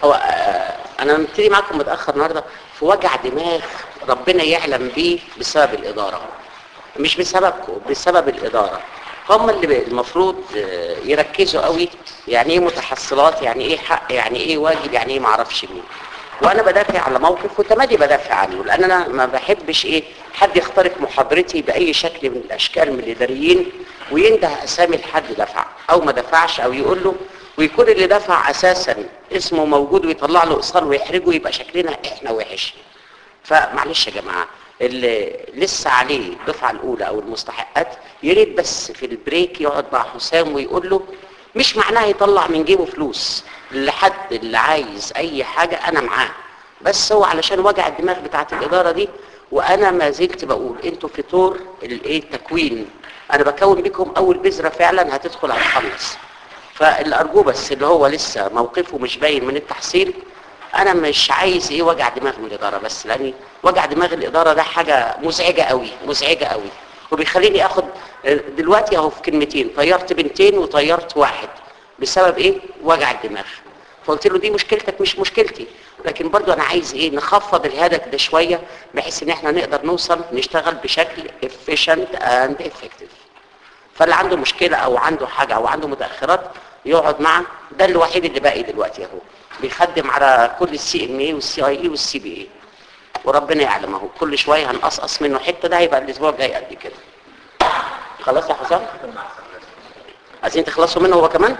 هو آه، انا مبتدي معاكم متاخر النهارده في وجع دماغ ربنا يعلم بيه بسبب الاداره مش بسببكم بسبب الاداره هم اللي المفروض آه، يركزوا قوي يعني ايه متحصلات يعني ايه حق يعني ايه واجب يعني ايه معرفش مين وانا بدافع على موقف وتمادي بدافع عنه لان انا ما بحبش ايه حد يخترق محاضرتي باي شكل من الاشكال من الاداريين وينده اسامي لحد دفع او ما دفعش او يقول له ويكون اللي دفع اساسا اسمه موجود ويطلع له ايصال ويحرجه يبقى شكلنا احنا وحش فمعلش يا جماعه اللي لسه عليه الدفعه الاولى او المستحقات يا ريت بس في البريك يقعد مع حسام ويقول له مش معناه يطلع من جيبه فلوس لحد اللي عايز اي حاجه انا معاه بس هو علشان وجع الدماغ بتاعت الاداره دي وانا ما زلت بقول انتوا في طور الايه التكوين انا بكون بكم اول بذره فعلا هتدخل هتخلص فاللي ارجوه بس اللي هو لسه موقفه مش باين من التحصيل انا مش عايز ايه وجع دماغ من الاداره بس لاني وجع دماغ الاداره ده حاجه مزعجه قوي مزعجه قوي وبيخليني اخد دلوقتي اهو في كلمتين طيرت بنتين وطيرت واحد بسبب ايه وجع الدماغ فقلت له دي مشكلتك مش مشكلتي لكن برضو انا عايز ايه نخفض الهدف ده شويه بحيث ان احنا نقدر نوصل نشتغل بشكل efficient and effective فاللي عنده مشكلة او عنده حاجة او عنده متأخرات يقعد مع ده الوحيد اللي باقي دلوقتي اهو بيخدم على كل السي ام اي والسي اي اي والسي بي اي وربنا يعلم اهو كل شوية هنقصقص منه حتة ده هيبقى الاسبوع الجاي قد كده خلاص يا حسام عايزين تخلصوا منه هو كمان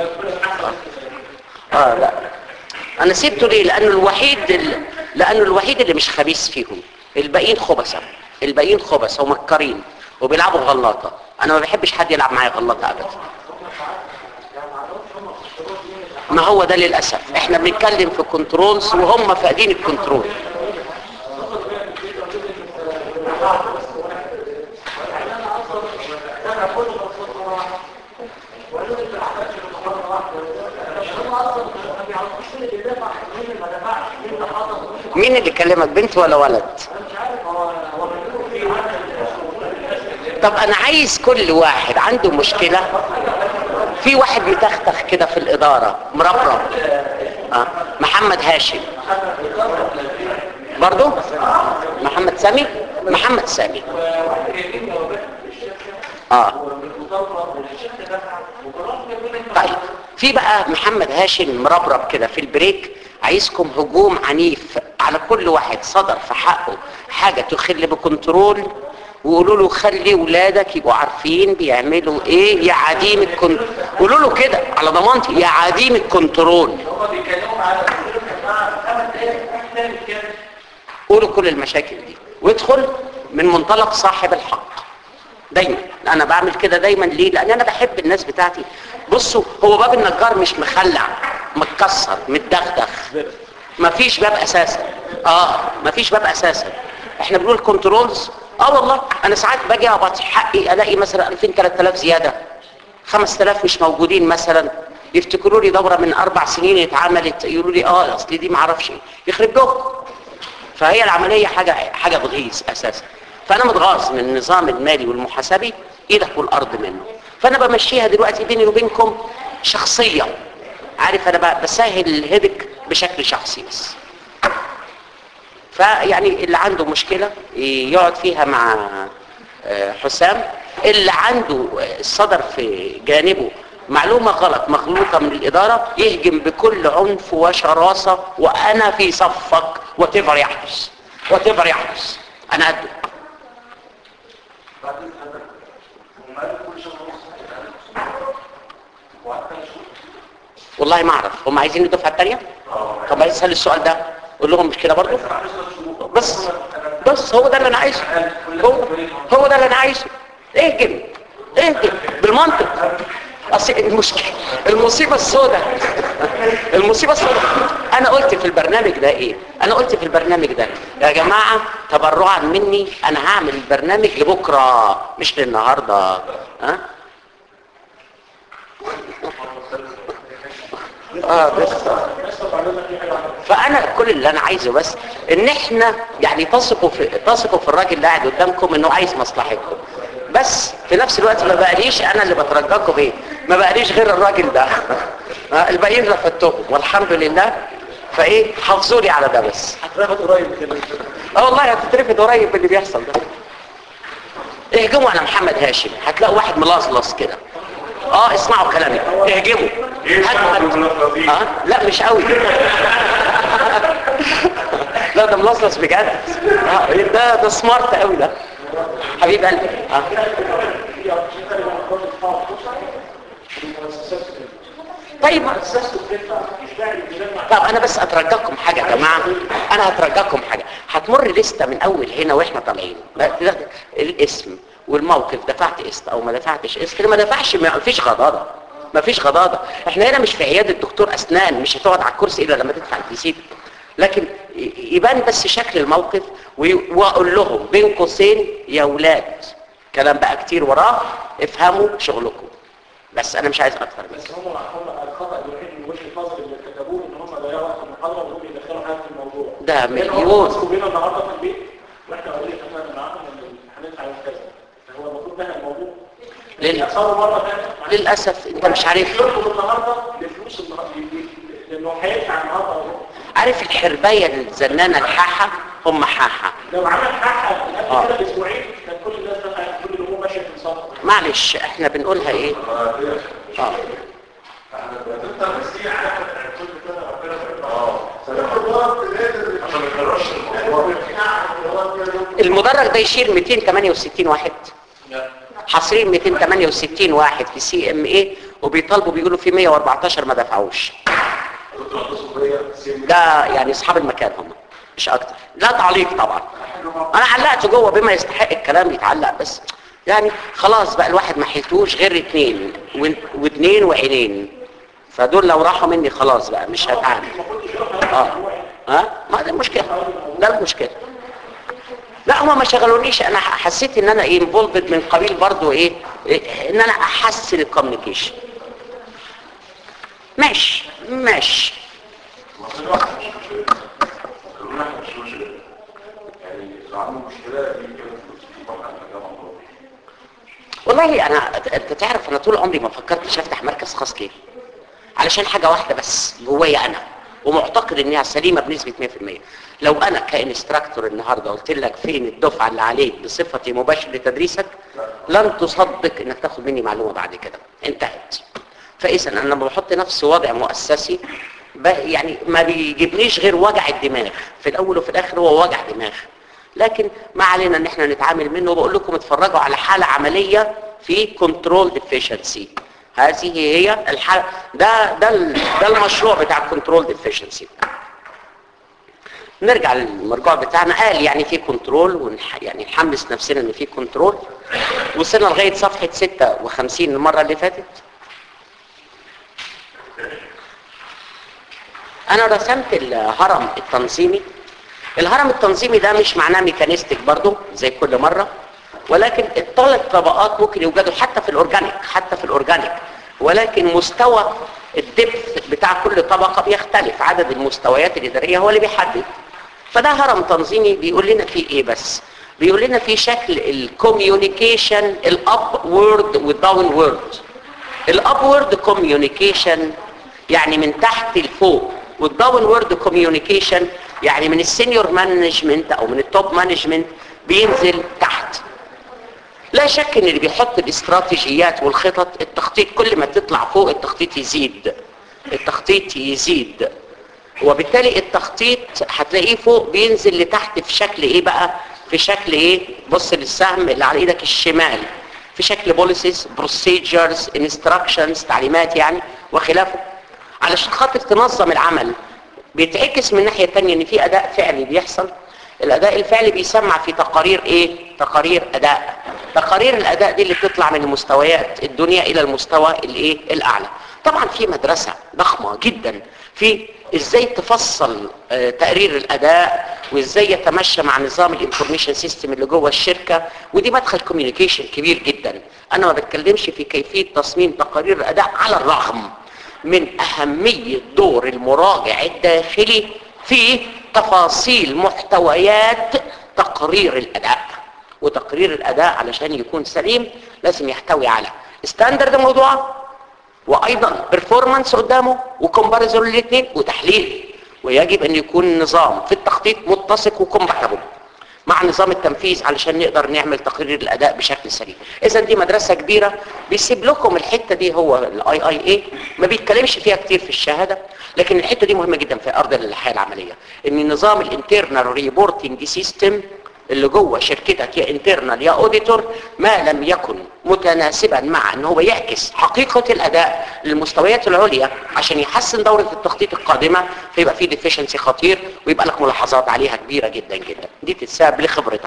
اه لا انا سيبته ليه لانه الوحيد ال... لانه الوحيد اللي مش خبيث فيهم الباقيين خبثة الباقيين خبث ومكرين وبيلعبوا غلاطة انا ما بحبش حد يلعب معايا غلاطة ابدا ما هو ده للأسف احنا بنتكلم في كنترولز وهم فاقدين الكنترول مين اللي كلمك بنت ولا ولد طب انا عايز كل واحد عنده مشكلة في واحد متختخ كده في الادارة مربرب آه. محمد هاشم برضو محمد سامي محمد سامي اه طيب في بقى محمد هاشم مربرب كده في البريك عايزكم هجوم عنيف على كل واحد صدر في حقه حاجة تخل بكنترول وقولوا له خلي ولادك يبقوا عارفين بيعملوا ايه يا عديم الكنترول قولوا له كده على ضمانتي يا عديم الكنترول قولوا كل المشاكل دي وادخل من منطلق صاحب الحق دايما انا بعمل كده دايما ليه لان انا بحب الناس بتاعتي بصوا هو باب النجار مش مخلع متكسر متدغدغ مفيش باب اساسا اه مفيش باب اساسا احنا بنقول كنترولز اه والله انا ساعات باجي اقبض حقي الاقي مثلا 2000 3000 زياده 5000 مش موجودين مثلا يفتكروا لي دوره من اربع سنين اتعملت يقولوا لي اه اصل دي ما اعرفش ايه يخرب بيهم فهي العمليه حاجه حاجه بتغيظ اساسا فانا متغاظ من النظام المالي والمحاسبي ايدك والارض منه فانا بمشيها دلوقتي بيني وبينكم شخصيه عارف انا بقى بسهل الهدك بشكل شخصي بس فيعني اللي عنده مشكلة يقعد فيها مع حسام اللي عنده صدر في جانبه معلومة غلط مخلوقة من الإدارة يهجم بكل عنف وشراسة وأنا في صفك وتفر يحدث وتفر يحدث أنا قده والله ما اعرف هم عايزين الدفعه الثانيه طب عايز اسال السؤال ده قول لهم مش كده برضه بس بس هو ده اللي انا عايزه هو هو ده اللي انا عايزه اهجم اهجم بالمنطق اصل المشكله المصيبه السوداء المصيبه السوداء انا قلت في البرنامج ده ايه انا قلت في البرنامج ده يا جماعه تبرعا مني انا هعمل البرنامج لبكره مش للنهارده ها اه بس فانا كل اللي انا عايزه بس ان احنا يعني تثقوا في تثقوا في الراجل اللي قاعد قدامكم انه عايز مصلحتكم بس في نفس الوقت ما بقاليش انا اللي بترجاكم بايه ما بقاليش غير الراجل ده الباقيين رفضتهم والحمد لله فايه حافظوا لي على ده بس هترفض قريب كده اه والله هتترفد قريب باللي بيحصل ده اهجموا على محمد هاشم هتلاقوا واحد ملصلص كده اه اسمعوا كلامي اهجموا هجمت اه لا مش قوي لا ده ملصلص بجد آه ده ده سمارت قوي ده حبيب قلبي اه طيب طب انا بس اترجاكم حاجه يا جماعه انا هترجاكم حاجه هتمر لسته من اول هنا واحنا طالعين الاسم والموقف دفعت قسط او ما دفعتش قسط اللي ما دفعش ما فيش غضاضه ما فيش غضاضه احنا هنا مش في عياده دكتور اسنان مش هتقعد على الكرسي الا لما تدفع الريسيت لكن يبان بس شكل الموقف واقول لهم بين قوسين يا ولاد كلام بقى كتير وراه افهموا شغلكم بس انا مش عايز اكتر من بس هم هم الخطا الوحيد من وجهه نظري اللي كتبوه ان هم ضيعوا وقت المحاضره وهم يدخلوا حاجه في الموضوع ده لأن هم مليون. مسكوا بينا النهارده في البيت واحنا قايلين احنا معاهم الامتحانات على كذا هو المفروض ده الموضوع لل- يحصلوا مره ثانيه للاسف انت مش عارف يطلبوا النهارده لفلوس النهارده لانه هيدفع النهارده أهو. عارف الحربايه الزنانه الحاحه هم حاحه لو عمل حق آه. قبل كده باسبوعين كان كل الناس دفعت كل الامور ماشيه في الصف معلش احنا بنقولها ايه اه المدرج ده يشيل 268 واحد حاصرين 268 واحد في سي ام اي وبيطالبوا بيقولوا في 114 ما دفعوش ده يعني اصحاب المكان هم مش اكتر لا تعليق طبعا انا علقت جوه بما يستحق الكلام يتعلق بس يعني خلاص بقى الواحد ما حيلتوش غير اتنين وان- واتنين وعينين فدول لو راحوا مني خلاص بقى مش هتعامل اه ها ما دي المشكله ده المشكله لا هما ما شغلونيش انا حسيت ان انا ايه انفولفد من قبيل برضو ايه, إيه ان انا احسن الكوميونيكيشن ماشي ماشي والله انا انت تعرف انا طول عمري ما فكرتش افتح مركز خاص ليه علشان حاجه واحده بس جوايا انا ومعتقد انها سليمه بنسبه 100% لو انا كانستراكتور النهارده قلت لك فين الدفعه اللي عليك بصفتي مباشر لتدريسك لن تصدق انك تاخد مني معلومه بعد كده انتهت فاذا انا لما بحط نفسي وضع مؤسسي ب- يعني ما بيجيبنيش غير وجع الدماغ في الاول وفي الاخر هو وجع دماغ لكن ما علينا ان احنا نتعامل منه وبقول لكم اتفرجوا على حاله عمليه في كنترول ديفيشنسي هذه هي الحاله ده ده ال- ده المشروع بتاع الكنترول ديفيشنسي نرجع للمرجوع بتاعنا قال يعني في كنترول ونح يعني نحمس نفسنا ان في كنترول وصلنا لغايه صفحه 56 المره اللي فاتت انا رسمت الهرم التنظيمي الهرم التنظيمي ده مش معناه ميكانيستيك برضو زي كل مرة ولكن الثلاث طبقات ممكن يوجدوا حتى في الاورجانيك حتى في الاورجانيك ولكن مستوى الدبث بتاع كل طبقة بيختلف عدد المستويات الإدارية هو اللي بيحدد فده هرم تنظيمي بيقول لنا فيه ايه بس بيقول لنا في شكل الكوميونيكيشن الاب وورد والداون وورد الاب وورد كوميونيكيشن يعني من تحت لفوق والداون وورد كوميونيكيشن يعني من السينيور مانجمنت او من التوب مانجمنت بينزل تحت لا شك ان اللي بيحط الاستراتيجيات والخطط التخطيط كل ما تطلع فوق التخطيط يزيد التخطيط يزيد وبالتالي التخطيط هتلاقيه فوق بينزل لتحت في شكل ايه بقى في شكل ايه بص للسهم اللي على ايدك الشمال في شكل بوليسيز بروسيجرز انستراكشنز تعليمات يعني وخلافه علشان خاطر تنظم العمل بيتعكس من الناحيه الثانيه ان في اداء فعلي بيحصل الاداء الفعلي بيسمع في تقارير ايه تقارير اداء تقارير الاداء دي اللي بتطلع من المستويات الدنيا الى المستوى الايه الاعلى طبعا في مدرسه ضخمه جدا في ازاي تفصل آه، تقرير الاداء وازاي يتمشى مع نظام الانفورميشن سيستم اللي جوه الشركه ودي مدخل كوميونيكيشن كبير جدا انا ما بتكلمش في كيفيه تصميم تقارير الاداء على الرغم من اهميه دور المراجع الداخلي في تفاصيل محتويات تقرير الاداء وتقرير الاداء علشان يكون سليم لازم يحتوي على ستاندرد موضوع وايضا بيرفورمانس قدامه وكومباريزون للاثنين وتحليل ويجب ان يكون نظام في التخطيط متسق وكومباتبل مع نظام التنفيذ علشان نقدر نعمل تقرير الاداء بشكل سليم اذا دي مدرسه كبيره بيسيب لكم الحته دي هو الاي اي اي ما بيتكلمش فيها كتير في الشهاده لكن الحته دي مهمه جدا في ارض الحياه العمليه ان نظام الانترنال ريبورتنج سيستم اللي جوه شركتك يا انترنال يا اوديتور ما لم يكن متناسبا مع ان هو يعكس حقيقه الاداء للمستويات العليا عشان يحسن دوره التخطيط القادمه فيبقى في ديفيشنسي خطير ويبقى لك ملاحظات عليها كبيره جدا جدا دي تتساب لخبرتك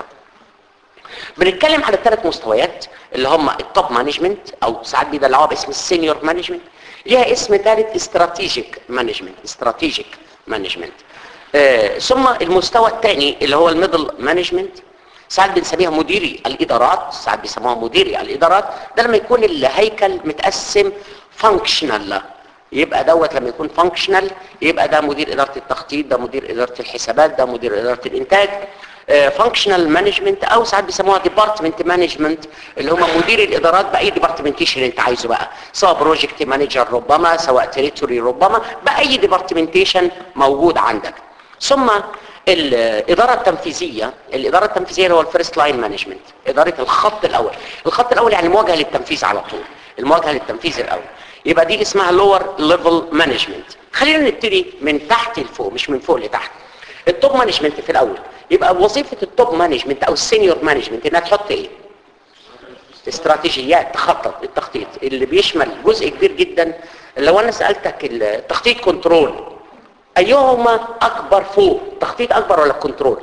بنتكلم على الثلاث مستويات اللي هم التوب مانجمنت او ساعات بيدلعوها باسم السينيور مانجمنت ليها اسم ثالث استراتيجيك مانجمنت استراتيجيك مانجمنت آه، ثم المستوى الثاني اللي هو الميدل مانجمنت ساعات بنسميها مديري الادارات ساعات بيسموها مديري الادارات ده لما يكون الهيكل متقسم فانكشنال يبقى دوت لما يكون فانكشنال يبقى ده مدير اداره التخطيط ده مدير اداره الحسابات ده مدير اداره الانتاج فانكشنال مانجمنت او ساعات بيسموها ديبارتمنت مانجمنت اللي هم مدير الادارات باي ديبارتمنتيشن انت عايزه بقى سواء بروجكت مانجر ربما سواء تريتوري ربما باي ديبارتمنتيشن موجود عندك ثم الاداره التنفيذيه الاداره التنفيذيه اللي هو الفيرست لاين مانجمنت اداره الخط الاول الخط الاول يعني مواجهه للتنفيذ على طول المواجهه للتنفيذ الاول يبقى دي اسمها لور ليفل مانجمنت خلينا نبتدي من تحت لفوق مش من فوق لتحت التوب مانجمنت في الاول يبقى وظيفه التوب مانجمنت او السينيور مانجمنت انها تحط ايه استراتيجيات تخطط التخطيط اللي بيشمل جزء كبير جدا لو انا سالتك التخطيط كنترول ايهما اكبر فوق تخطيط اكبر ولا الكنترول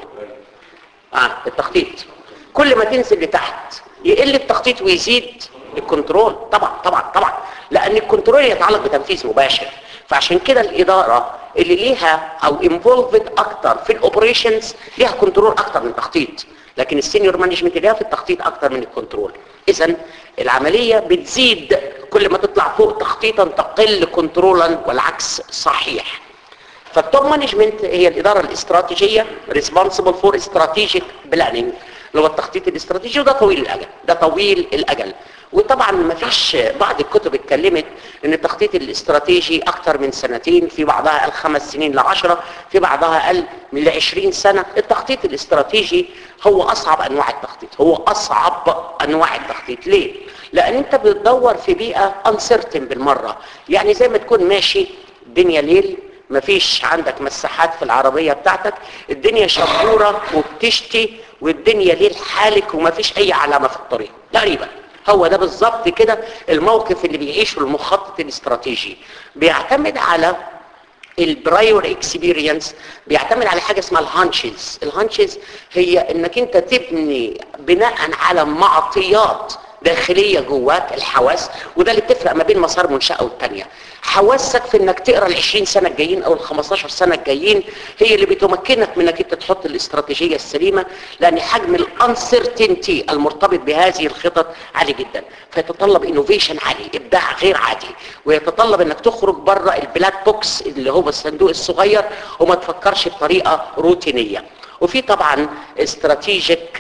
اه التخطيط كل ما تنزل لتحت يقل التخطيط ويزيد الكنترول طبعا طبعا طبعا لان الكنترول يتعلق بتنفيذ مباشر فعشان كده الاداره اللي ليها او انفولفد اكتر في الاوبريشنز ليها كنترول اكتر من التخطيط لكن السينيور مانجمنت ليها في التخطيط اكتر من الكنترول اذا العمليه بتزيد كل ما تطلع فوق تخطيطا تقل كنترولا والعكس صحيح فالتوب مانجمنت هي الاداره الاستراتيجيه ريسبونسبل فور استراتيجيك بلاننج اللي هو التخطيط الاستراتيجي وده طويل الاجل ده طويل الاجل وطبعا ما فيش بعض الكتب اتكلمت ان التخطيط الاستراتيجي اكتر من سنتين في بعضها قال خمس سنين لعشرة في بعضها قال من لعشرين سنة التخطيط الاستراتيجي هو اصعب انواع التخطيط هو اصعب انواع التخطيط ليه لان انت بتدور في بيئة uncertain بالمرة يعني زي ما تكون ماشي الدنيا ليل مفيش عندك مساحات في العربية بتاعتك الدنيا شبورة وبتشتي والدنيا ليل حالك ومفيش اي علامة في الطريق تقريبا هو ده بالظبط كده الموقف اللي بيعيشه المخطط الاستراتيجي بيعتمد على البرايور اكسبيرينس بيعتمد على حاجه اسمها الهانشز الهانشز هي انك انت تبني بناء على معطيات داخليه جواك الحواس وده اللي بتفرق ما بين مسار منشاه والثانيه حواسك في انك تقرا ال 20 سنه الجايين او ال 15 سنه الجايين هي اللي بتمكنك من انك انت تحط الاستراتيجيه السليمه لان حجم الانسرتينتي المرتبط بهذه الخطط عالي جدا فيتطلب انوفيشن عالي ابداع غير عادي ويتطلب انك تخرج بره البلاك بوكس اللي هو الصندوق الصغير وما تفكرش بطريقه روتينيه وفي طبعا استراتيجيك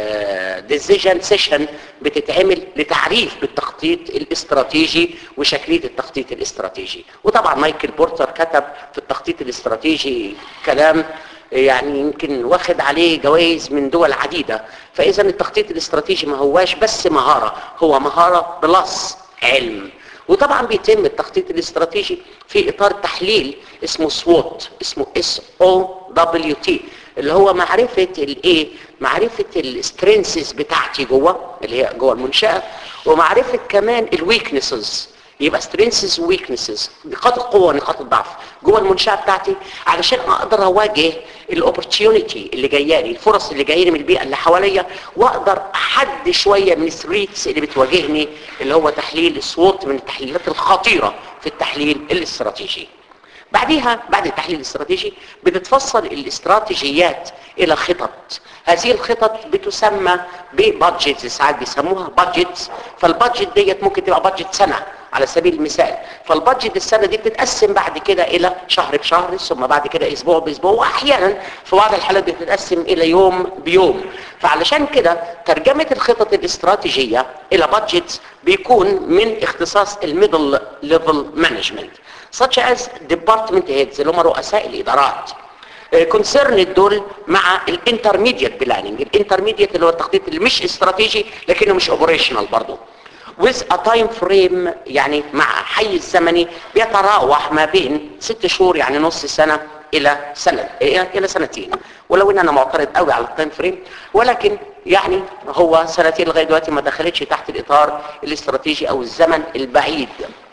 ديسيجن سيشن بتتعمل لتعريف بالتخطيط الاستراتيجي وشكليه التخطيط الاستراتيجي وطبعا مايكل بورتر كتب في التخطيط الاستراتيجي كلام يعني يمكن واخد عليه جوائز من دول عديده فاذا التخطيط الاستراتيجي ما هواش بس مهاره هو مهاره بلس علم وطبعا بيتم التخطيط الاستراتيجي في اطار تحليل اسمه سووت اسمه اس او دبليو تي اللي هو معرفة الايه معرفة السترينسز بتاعتي جوه اللي هي جوه المنشأة ومعرفة كمان الويكنسز يبقى سترينسز ويكنسز نقاط القوة ونقاط الضعف جوه المنشأة بتاعتي علشان اقدر اواجه الاوبورتيونيتي اللي جايه لي الفرص اللي جايه لي من البيئة اللي حواليا واقدر احد شوية من الثريتس اللي بتواجهني اللي هو تحليل الصوت من التحليلات الخطيرة في التحليل الاستراتيجي بعديها بعد التحليل الاستراتيجي بتتفصل الاستراتيجيات الى خطط هذه الخطط بتسمى ببادجت ساعات بيسموها بادجت فالبادجت ديت ممكن تبقى بادجت سنه على سبيل المثال فالبادجت السنه دي بتتقسم بعد كده الى شهر بشهر ثم بعد كده اسبوع باسبوع واحيانا في بعض الحالات بتتقسم الى يوم بيوم فعلشان كده ترجمه الخطط الاستراتيجيه الى بادجت بيكون من اختصاص الميدل ليفل مانجمنت such as department heads اللي هم رؤساء الادارات كونسيرن دول مع الانترميديت بلاننج الانترميديت اللي هو التخطيط اللي مش استراتيجي لكنه مش اوبريشنال برضه with a time frame يعني مع حيز زمني بيتراوح ما بين ست شهور يعني نص سنة الى سنة الى سنتين ولو ان انا معترض قوي على التايم فريم ولكن يعني هو سنتين لغايه دلوقتي ما دخلتش تحت الاطار الاستراتيجي او الزمن البعيد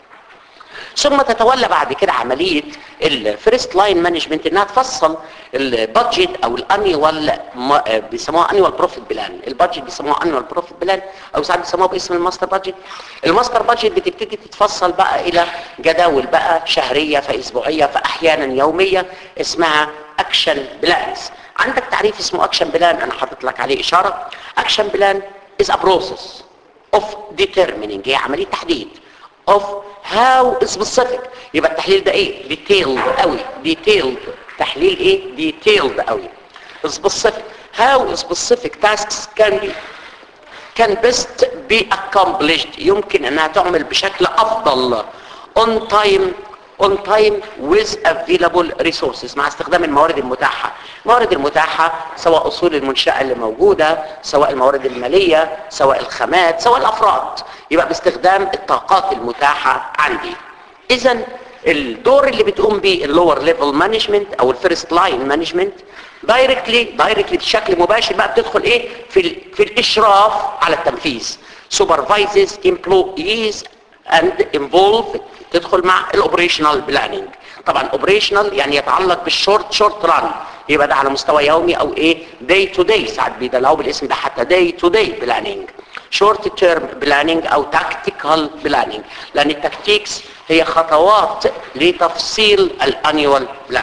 ثم تتولى بعد كده عملية الفيرست لاين مانجمنت انها تفصل البادجت او الانيوال بيسموها انيوال بروفيت بلان البادجت بيسموها انيوال بروفيت بلان او ساعات بيسموها باسم الماستر بادجت الماستر بادجت بتبتدي تتفصل بقى الى جداول بقى شهرية فاسبوعية فاحيانا يومية اسمها اكشن بلانز عندك تعريف اسمه اكشن بلان انا حاطط لك عليه اشارة اكشن بلان is a process of determining هي عملية تحديد of how specific يبقى التحليل ده ايه detailed قوي detailed تحليل ايه detailed قوي specific how specific tasks can be can best be accomplished يمكن انها تعمل بشكل افضل on time on time with available resources مع استخدام الموارد المتاحة الموارد المتاحة سواء أصول المنشأة اللي موجودة سواء الموارد المالية سواء الخامات سواء الأفراد يبقى باستخدام الطاقات المتاحة عندي إذا الدور اللي بتقوم به اللور ليفل مانجمنت او الفيرست لاين مانجمنت دايركتلي دايركتلي بشكل مباشر بقى بتدخل ايه في ال في الاشراف على التنفيذ supervises employees and involve تدخل مع الاوبريشنال بلاننج طبعا اوبريشنال يعني يتعلق بالشورت شورت ران يبقى ده على مستوى يومي او ايه داي تو داي ساعات بيدلعوا بالاسم ده حتى داي تو داي بلاننج شورت تيرم بلاننج او تاكتيكال بلاننج لان التكتيكس هي خطوات لتفصيل الانيوال بلان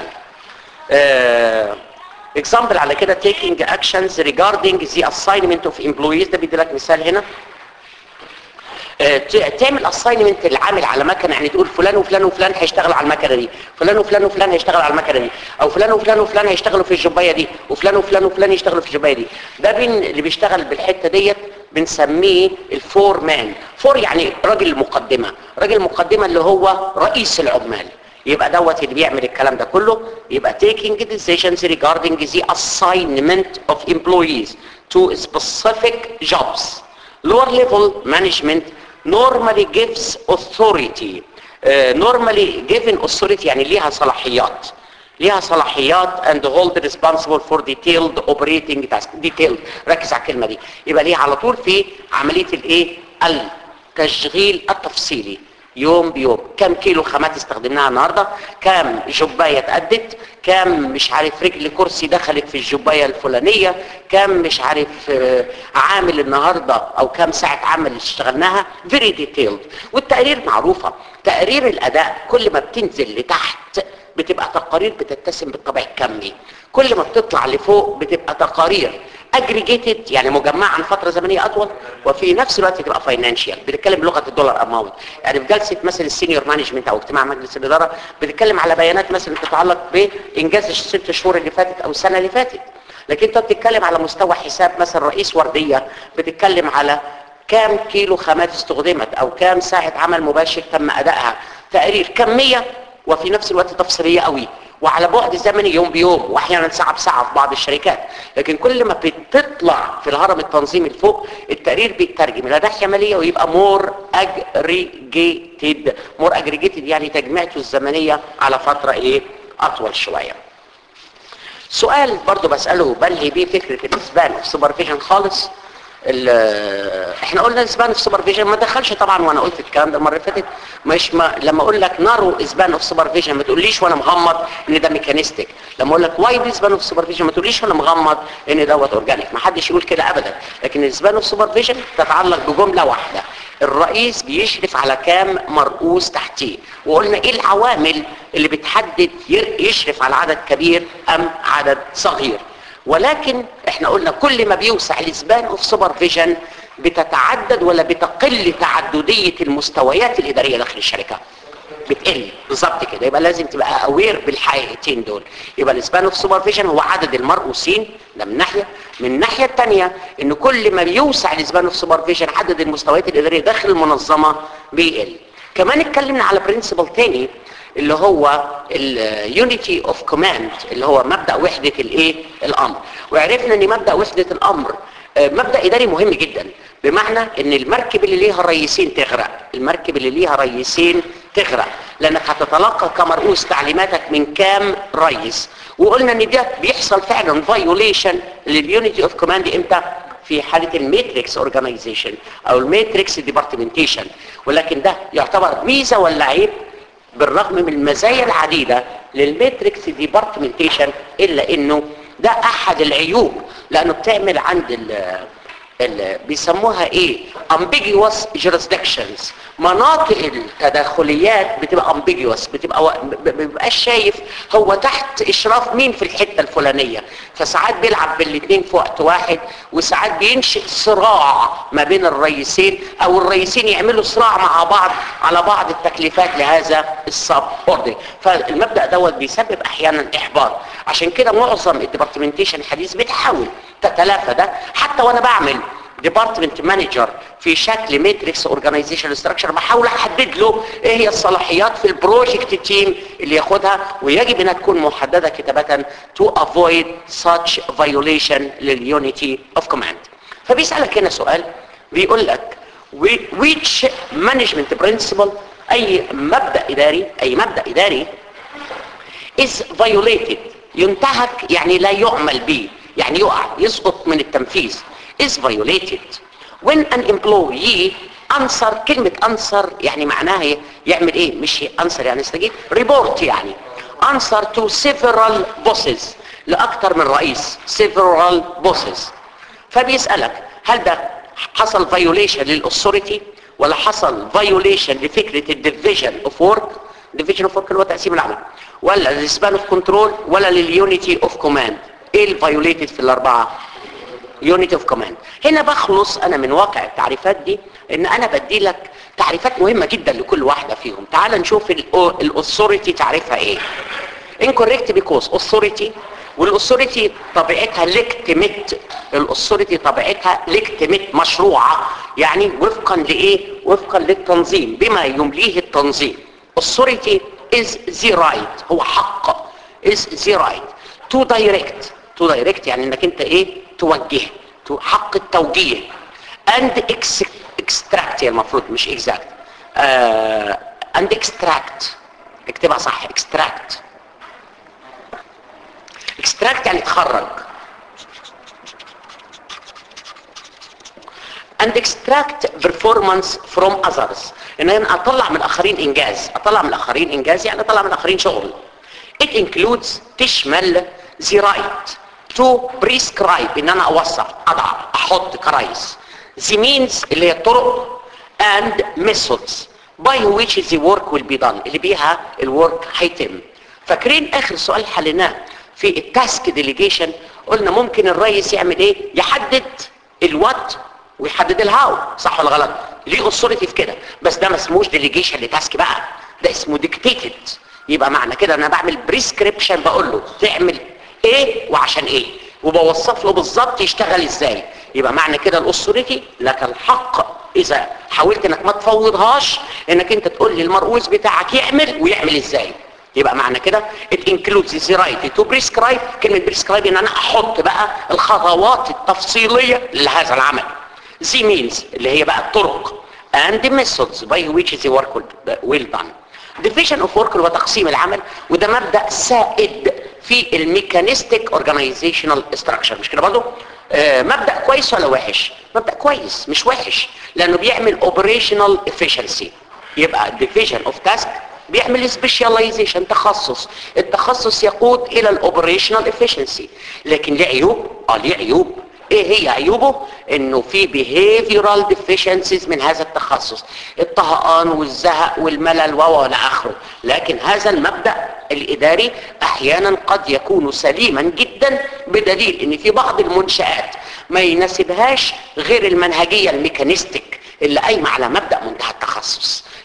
اكزامبل على كده taking actions regarding the assignment of employees ده بيدي لك مثال هنا تعمل اساينمنت العامل على مكنه يعني تقول فلان وفلان وفلان هيشتغلوا على المكنه دي فلان وفلان وفلان هيشتغلوا على المكنه دي او فلان وفلان وفلان هيشتغلوا في الجبايه دي وفلان وفلان وفلان يشتغلوا في الجبايه دي ده بين اللي بيشتغل بالحته ديت بنسميه الفور مان فور يعني راجل المقدمه راجل المقدمه اللي هو رئيس العمال يبقى دوت اللي بيعمل الكلام ده كله يبقى taking decisions regarding the assignment of employees to specific jobs lower level management normally gives authority uh, normally given authority يعني ليها صلاحيات ليها صلاحيات and hold responsible for detailed operating task detailed ركز على الكلمة دي يبقى ليها على طول في عملية الايه التشغيل التفصيلي يوم بيوم كم كيلو خامات استخدمناها النهارده كم جبايه اتأدت كم مش عارف رجل كرسي دخلت في الجبايه الفلانيه كم مش عارف آه، عامل النهارده او كم ساعه عمل اشتغلناها فيري ديتيلد والتقارير معروفه تقارير الاداء كل ما بتنزل لتحت بتبقى تقارير بتتسم بالطبع الكمي كل ما بتطلع لفوق بتبقى تقارير اجريجيتد يعني مجمعه عن فتره زمنيه اطول وفي نفس الوقت تبقى فاينانشال بنتكلم بلغه الدولار اماونت يعني في جلسه مثلا السينيور مانجمنت او اجتماع مجلس الاداره بنتكلم على بيانات مثلا تتعلق بانجاز الست شهور اللي فاتت او السنه اللي فاتت لكن انت بتتكلم على مستوى حساب مثلا رئيس ورديه بتتكلم على كام كيلو خامات استخدمت او كام ساعه عمل مباشر تم ادائها تقرير كميه وفي نفس الوقت تفصيليه قوي وعلى بعد زمني يوم بيوم واحيانا ساعه بساعه في بعض الشركات لكن كل ما بتطلع في الهرم التنظيمي لفوق التقرير بيترجم الى ناحيه ماليه ويبقى مور اجريجيتد مور اجريجيتد يعني تجميعته الزمنيه على فتره ايه اطول شويه سؤال برضو بساله بلهي بيه فكره الاسبان في سوبرفيجن خالص ال- احنا قلنا اسبان في سوبرفيجن ما دخلش طبعا وانا قلت الكلام ده المره اللي فاتت مش ما لما اقول لك نارو اسبان اوف سوبرفيجن ما تقوليش وانا مغمض ان ده ميكانيستيك لما اقول لك وايد اسبان اوف سوبرفيجن ما تقوليش وانا مغمض ان دوت اورجانيك ما حدش يقول كده ابدا لكن الاسبان اوف سوبرفيجن تتعلق بجمله واحده الرئيس بيشرف على كام مرؤوس تحتيه وقلنا ايه العوامل اللي بتحدد ي- يشرف على عدد كبير ام عدد صغير ولكن احنا قلنا كل ما بيوسع الاسبان اوف سوبرفيجن بتتعدد ولا بتقل تعددية المستويات الإدارية داخل الشركة بتقل بالظبط كده يبقى لازم تبقى اوير بالحقيقتين دول يبقى الاسبان اوف سوبرفيجن هو عدد المرؤوسين ده من ناحيه من الناحيه الثانيه ان كل ما بيوسع الاسبان اوف سوبرفيجن عدد المستويات الاداريه داخل المنظمه بيقل كمان اتكلمنا على برنسبل تاني اللي هو اليونيتي اوف كوماند اللي هو مبدا وحده الايه الامر وعرفنا ان مبدا وحده الامر آه، مبدا اداري مهم جدا بمعنى ان المركب اللي ليها رئيسين تغرق المركب اللي ليها رئيسين تغرق لانك هتتلقى كمرؤوس تعليماتك من كام رئيس وقلنا ان ده بيحصل فعلا فايوليشن لليونيتي اوف كوماند امتى في حالة الماتريكس اورجانيزيشن او الماتريكس ديبارتمنتيشن ولكن ده يعتبر ميزة ولا عيب بالرغم من المزايا العديدة للماتريكس ديبارتمنتيشن الا انه ده احد العيوب لانه بتعمل عند ال ال بيسموها ايه ambiguous jurisdictions مناطق التدخليات بتبقى ambiguous بتبقى و- ب- ب- بيبقاش شايف هو تحت اشراف مين في الحته الفلانيه فساعات بيلعب بالاثنين في وقت واحد وساعات بينشئ صراع ما بين الرئيسين او الرئيسين يعملوا صراع مع بعض على بعض التكليفات لهذا السب اوردر فالمبدا دوت بيسبب احيانا احباط عشان كده معظم الديبارتمنتيشن الحديث بتحاول تتلافى ده حتى وانا بعمل ديبارتمنت مانجر في شكل ماتريكس اورجانيزيشن ستراكشر بحاول احدد له ايه هي الصلاحيات في البروجكت تيم اللي ياخدها ويجب انها تكون محدده كتابه to avoid such violation لليونيتي اوف كوماند فبيسالك هنا سؤال بيقول لك "Whi- which management principle اي مبدا اداري اي مبدا اداري is violated ينتهك يعني لا يعمل به يعني يقع يسقط من التنفيذ is violated when an employee answer كلمة answer يعني معناها إيه؟ يعمل ايه مش answer يعني يستجيب report يعني answer to several bosses لأكثر من رئيس several bosses فبيسألك هل ده حصل violation للأثوريتي ولا حصل violation لفكرة الديفيجن اوف ورك division اوف ورك اللي هو تقسيم العمل ولا للسبان اوف كنترول ولا لليونيتي اوف كوماند ايه الفايوليتد في الاربعه يونيتي اوف كوماند هنا بخلص انا من واقع التعريفات دي ان انا بدي لك تعريفات مهمه جدا لكل واحده فيهم تعال نشوف الاثوريتي تعريفها ايه incorrect because authority والاثوريتي طبيعتها ليكتمت الاثوريتي طبيعتها ليكتمت مشروعه يعني وفقا لايه وفقا للتنظيم بما يمليه التنظيم authority is the right هو حق is the right to direct to direct يعني انك انت ايه توجه تو- حق التوجيه and ex- extract هي المفروض مش exact آه and extract اكتبها صح extract extract يعني تخرج and extract performance from others ان انا اطلع من الاخرين انجاز اطلع من الاخرين انجاز يعني اطلع من الاخرين شغل it includes تشمل the right to prescribe ان انا اوصف اضع احط كرايس the means اللي هي الطرق and methods by which the work will be done اللي بيها الورك هيتم فاكرين اخر سؤال حليناه في التاسك ديليجيشن قلنا ممكن الرئيس يعمل ايه يحدد الوات ويحدد الهاو صح ولا غلط ليه اثوريتي في كده بس ده ما اسموش ديليجيشن لتاسك بقى ده اسمه ديكتيتد يبقى معنى كده انا بعمل بريسكريبشن بقول له تعمل ايه وعشان ايه وبوصف له بالظبط يشتغل ازاي يبقى معنى كده الاثوريتي لك الحق اذا حاولت انك ما تفوضهاش انك انت تقول لي المرؤوس بتاعك يعمل ويعمل ازاي يبقى معنى كده it includes the right to prescribe كلمة prescribe ان انا احط بقى الخطوات التفصيلية لهذا العمل the means اللي هي بقى الطرق and the methods by which the work will- will done division of work هو تقسيم العمل وده مبدأ سائد في الميكانيستيك اورجانيزيشنال structure مش كده برضه آه مبدأ كويس ولا وحش مبدأ كويس مش وحش لانه بيعمل operational efficiency يبقى division of task بيعمل سبيشاليزيشن تخصص التخصص يقود الى الاوبريشنال افشنسي لكن ليه عيوب اه ليه عيوب ايه هي عيوبه انه في behavioral deficiencies من هذا التخصص الطهقان والزهق والملل و الى اخره لكن هذا المبدا الاداري احيانا قد يكون سليما جدا بدليل ان في بعض المنشات ما يناسبهاش غير المنهجيه الميكانيستيك اللي قايمه على مبدا منتهى التخصص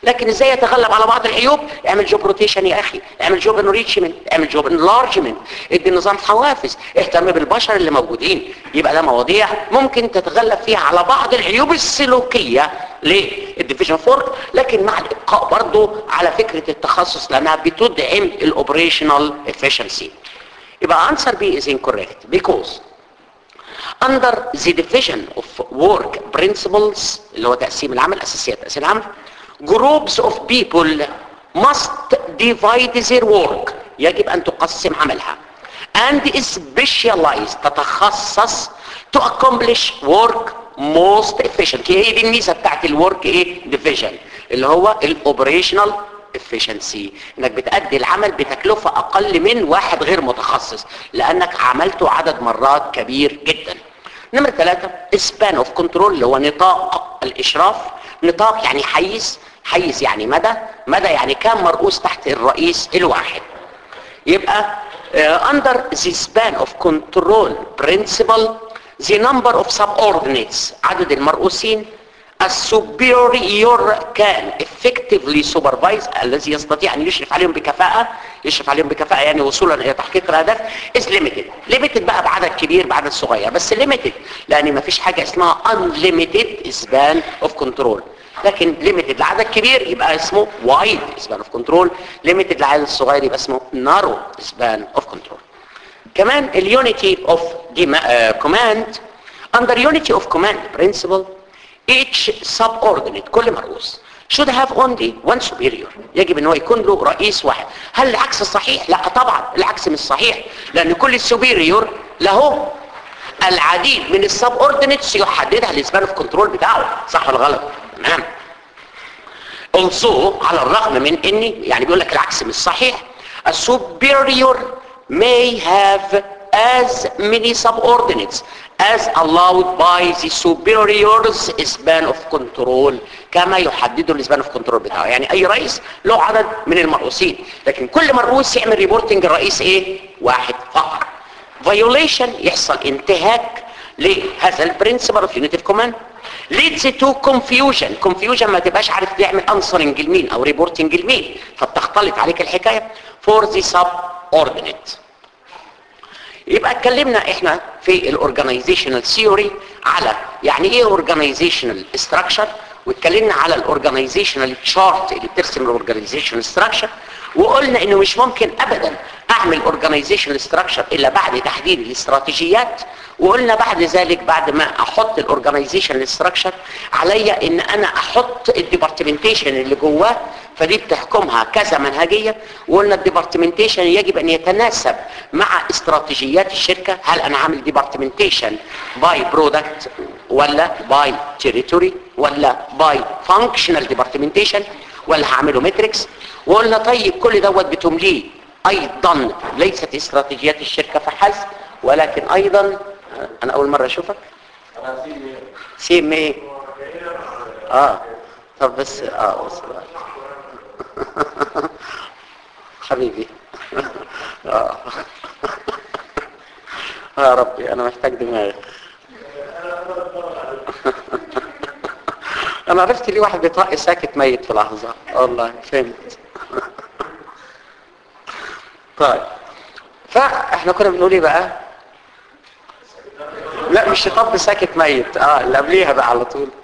لكن ازاي يتغلب على بعض العيوب اعمل جوب روتيشن يا اخي اعمل جوب انريتشمنت اعمل جوب انلارجمنت ادي النظام حوافز اهتم بالبشر اللي موجودين يبقى ده مواضيع ممكن تتغلب فيها على بعض العيوب السلوكيه للديفيجن فورك لكن مع الابقاء برضه على فكره التخصص لانها بتدعم الاوبريشنال efficiency يبقى answer B is incorrect because under the division of work principles اللي هو تقسيم العمل اساسيات تقسيم العمل groups of people must divide their work يجب ان تقسم عملها and specialize تتخصص to accomplish work most efficiently هي دي الميزه بتاعت الورك ايه division اللي هو الاوبريشنال efficiency انك بتأدي العمل بتكلفة اقل من واحد غير متخصص لانك عملته عدد مرات كبير جدا نمرة ثلاثة span of control اللي هو نطاق الاشراف نطاق يعني حيز حيز يعني مدى مدى يعني كام مرؤوس تحت الرئيس الواحد يبقى uh, under the span of control principle the number of subordinates عدد المرؤوسين السوبيريور كان effectively supervise الذي يستطيع ان يشرف عليهم بكفاءة يشرف عليهم بكفاءة يعني وصولا الى تحقيق الاهداف is limited limited بقى بعدد كبير بعدد صغير بس limited لان ما فيش حاجة اسمها unlimited span of control لكن limited لعدد كبير يبقى اسمه wide span of control limited لعدد صغير يبقى اسمه narrow span of control كمان اليونيتي اوف command under unity of command principle each subordinate كل مرؤوس should have only one superior يجب ان هو يكون له رئيس واحد هل العكس صحيح لا طبعا العكس مش صحيح لان كل superior له العديد من السبوردينيتس يحددها الاسبان اوف كنترول بتاعه صح ولا غلط تمام also على الرغم من ان يعني بيقول لك العكس مش صحيح a superior may have as many subordinates as allowed by the superior's span of control كما يحدده الاسبان اوف كنترول بتاعه يعني اي رئيس له عدد من المرؤوسين لكن كل مرؤوس يعمل ريبورتنج الرئيس ايه واحد فقط violation يحصل انتهاك لهذا البرنسبل اوف يونيتيف كوماند leads to confusion confusion ما تبقاش عارف تعمل answering لمين او ريبورتنج لمين فبتختلط عليك الحكايه for the subordinate يبقى اتكلمنا احنا في الاورجانيزيشنال ثيوري على يعني ايه اورجانيزيشنال ستراكشر واتكلمنا على الاورجانيزيشنال تشارت اللي بترسم الاورجانيزيشنال ستراكشر وقلنا انه مش ممكن ابدا اعمل اورجانيزيشنال ستراكشر الا بعد تحديد الاستراتيجيات وقلنا بعد ذلك بعد ما احط الاورجانيزيشنال ستراكشر عليا ان انا احط الديبارتمنتيشن اللي جواه فدي بتحكمها كذا منهجيه وقلنا الديبارتمنتيشن يجب ان يتناسب مع استراتيجيات الشركه هل انا عامل ديبارتمنتيشن باي برودكت ولا باي تيريتوري ولا باي فانكشنال ديبارتمنتيشن ولا هعمله ماتريكس وقلنا طيب كل دوت بتمليه ايضا ليست استراتيجيات الشركه فحسب ولكن ايضا انا اول مره اشوفك سيم ايه اه طب بس اه بس حبيبي اه يا ربي انا محتاج دماغ انا عرفت ليه واحد بيطق ساكت ميت في لحظه والله فهمت طيب فاحنا كنا بنقول ايه بقى لا مش طب ساكت ميت اه اللي قبليها بقى على طول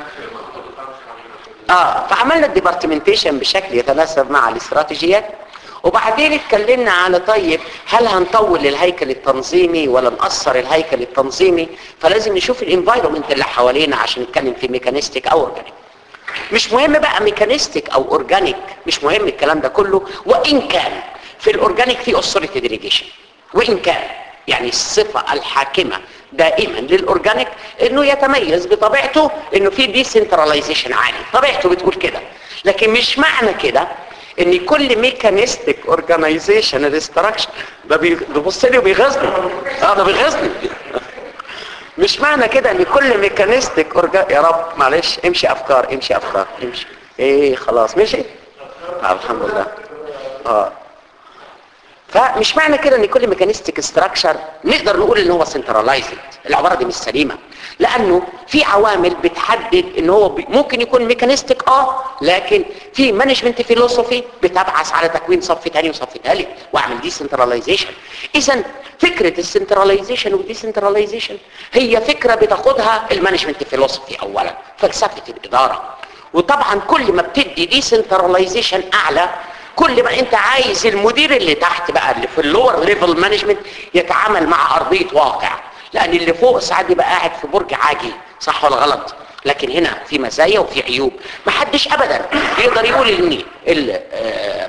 اه فعملنا الديبارتمنتيشن بشكل يتناسب مع الاستراتيجيات وبعدين اتكلمنا على طيب هل هنطول الهيكل التنظيمي ولا نقصر الهيكل التنظيمي فلازم نشوف الانفايرمنت اللي حوالينا عشان نتكلم في ميكانيستيك او اورجانيك مش مهم بقى ميكانيستيك او اورجانيك مش مهم الكلام ده كله وان كان في الاورجانيك في اوثوريتي ديليجيشن وان كان يعني الصفه الحاكمه دائما للاورجانيك انه يتميز بطبيعته انه في ديسنتراليزيشن عالي طبيعته بتقول كده لكن مش معنى كده ان كل ميكانيستيك اورجانيزيشن الاستراكشر ده بيبص لي وبيغيظني اه ده بيغيظني مش معنى كده ان كل ميكانيستيك أورجا... يا رب معلش امشي افكار امشي افكار امشي ايه خلاص مشي آه الحمد لله اه فمش معنى كده ان كل ميكانيستيك ستراكشر نقدر نقول ان هو سنترلايزد العباره دي مش سليمه لانه في عوامل بتحدد ان هو بي- ممكن يكون ميكانيستيك اه لكن في مانجمنت فيلوسوفي بتبعث على تكوين صف ثاني وصف ثالث واعمل دي سنتراليزيشن اذا فكره السنتراليزيشن والديسنتراليزيشن هي فكره بتاخدها المانجمنت فيلوسوفي اولا فلسفه الاداره وطبعا كل ما بتدي ديسنتراليزيشن اعلى كل ما انت عايز المدير اللي تحت بقى اللي في اللور ليفل مانجمنت يتعامل مع ارضيه واقع لان اللي فوق ساعات بيبقى قاعد في برج عاجي صح ولا غلط لكن هنا في مزايا وفي عيوب محدش ابدا يقدر يقول ان ال- آه،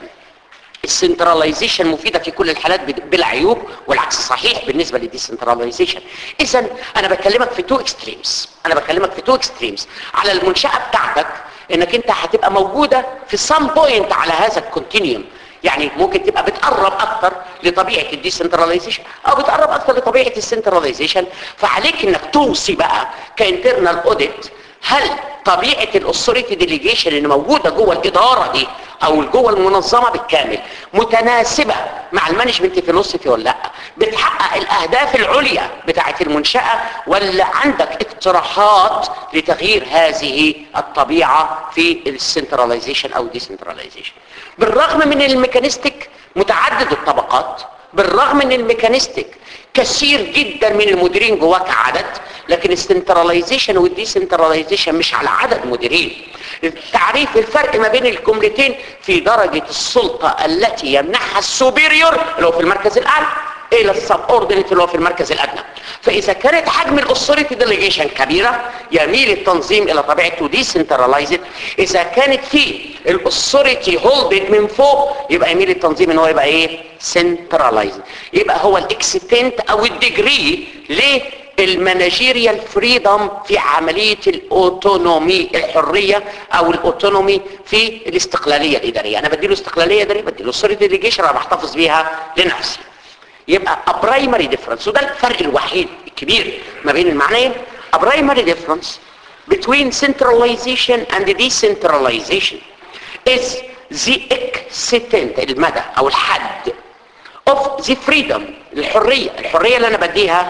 السنتراليزيشن مفيده في كل الحالات بد- بلا عيوب والعكس صحيح بالنسبه للديسنتراليزيشن اذا انا بكلمك في تو اكستريمز انا بكلمك في تو اكستريمز على المنشاه بتاعتك انك انت هتبقى موجوده في سام بوينت على هذا الكونتينيوم يعني ممكن تبقى بتقرب اكتر لطبيعه الديسنتراليزيشن او بتقرب اكتر لطبيعه السنتراليزيشن فعليك انك توصي بقى كانترنال اوديت هل طبيعه الاثوريتي ديليجيشن اللي موجوده جوه الاداره دي او جوه المنظمه بالكامل متناسبه مع المانجمنت فيلوسفي ولا لا بتحقق الاهداف العليا بتاعه المنشاه ولا عندك اقتراحات لتغيير هذه الطبيعه في السنتراليزيشن او ديسنتراليزيشن بالرغم من الميكانيستيك متعدد الطبقات بالرغم من الميكانيستيك كثير جدا من المديرين جواه كعدد لكن السنتراليزيشن والديسنتراليزيشن مش على عدد مديرين تعريف الفرق ما بين الجملتين في درجة السلطة التي يمنحها السوبيريور اللي هو في المركز الأعلى الى السب اوردينيت اللي هو في المركز الادنى فاذا كانت حجم الاثوريتي ديليجيشن كبيره يميل التنظيم الى طبيعته ديسنترلايزد اذا كانت في الاثوريتي هولدد من فوق يبقى يميل التنظيم ان هو يبقى ايه سنترلايزد يبقى هو الاكستنت او الديجري للمانجيريال فريدم في عمليه الاوتونومي الحريه او الاوتونومي في الاستقلاليه الاداريه انا بديله استقلاليه اداريه بديله اثوريتي ديليجيشن انا بحتفظ بيها لنفسي يبقى a primary difference وده الفرق الوحيد الكبير ما بين المعنيين a primary difference between centralization and decentralization is the extent المدى او الحد of the freedom الحرية الحرية اللي انا بديها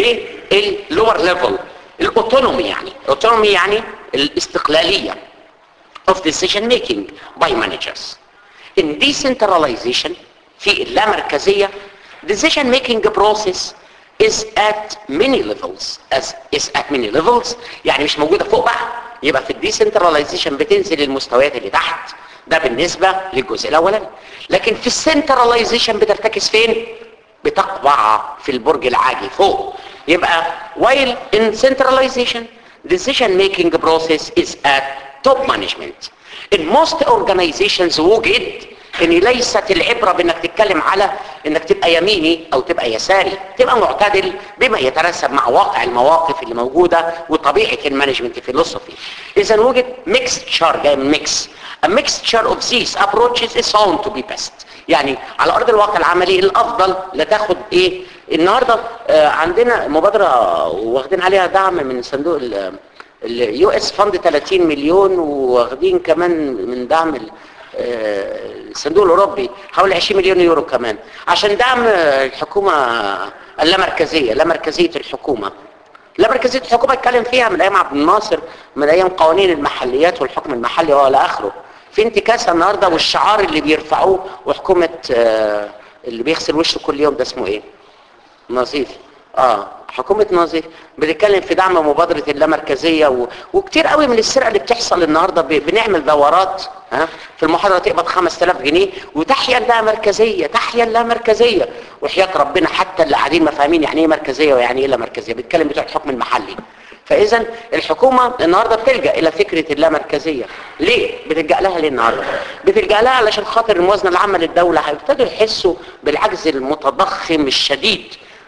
للlower level الاوتونومي يعني الاوتونومي يعني الاستقلالية of decision making by managers in decentralization في اللامركزية decision making process is at many levels as is at many levels يعني مش موجودة فوق بقى يبقى في الديسنتراليزيشن بتنزل المستويات اللي تحت ده بالنسبة للجزء الاولاني لكن في السنتراليزيشن بترتكز فين بتقبع في البرج العاجي فوق يبقى while in centralization decision making process is at top management in most organizations وجد ان ليست العبرة بانك تتكلم على انك تبقى يميني او تبقى يساري تبقى معتدل بما يتناسب مع واقع المواقف اللي موجودة وطبيعة المانجمنت فيلوسوفي اذا وجد mixture جاي من mix a mixture of these approaches is found to be best يعني على ارض الواقع العملي الافضل لتاخد ايه النهاردة آه عندنا مبادرة واخدين عليها دعم من صندوق اليو اس فند 30 مليون واخدين كمان من دعم ال- آه، الصندوق الاوروبي حوالي 20 مليون يورو كمان عشان دعم آه، الحكومه اللامركزيه لامركزيه الحكومه لامركزيه الحكومه اتكلم فيها من ايام عبد الناصر من ايام قوانين المحليات والحكم المحلي والى اخره في انتكاسه النهارده والشعار اللي بيرفعوه وحكومه آه، اللي بيغسل وشه كل يوم ده اسمه ايه نظيف اه حكومة نظيف بنتكلم في دعم مبادرة اللامركزية و... وكتير قوي من السرقة اللي بتحصل النهاردة ب... بنعمل دورات ها في المحاضرة تقبض 5000 جنيه وتحيا اللامركزية تحيا اللامركزية وحياة ربنا حتى اللي قاعدين ما فاهمين يعني ايه مركزية ويعني ايه لامركزية بيتكلم بتوع الحكم المحلي فاذا الحكومة النهاردة بتلجأ الى فكرة اللامركزية ليه بتلجأ لها ليه النهاردة بتلجأ لها علشان خاطر الموازنة العامة للدولة هيبتدوا يحسوا بالعجز المتضخم الشديد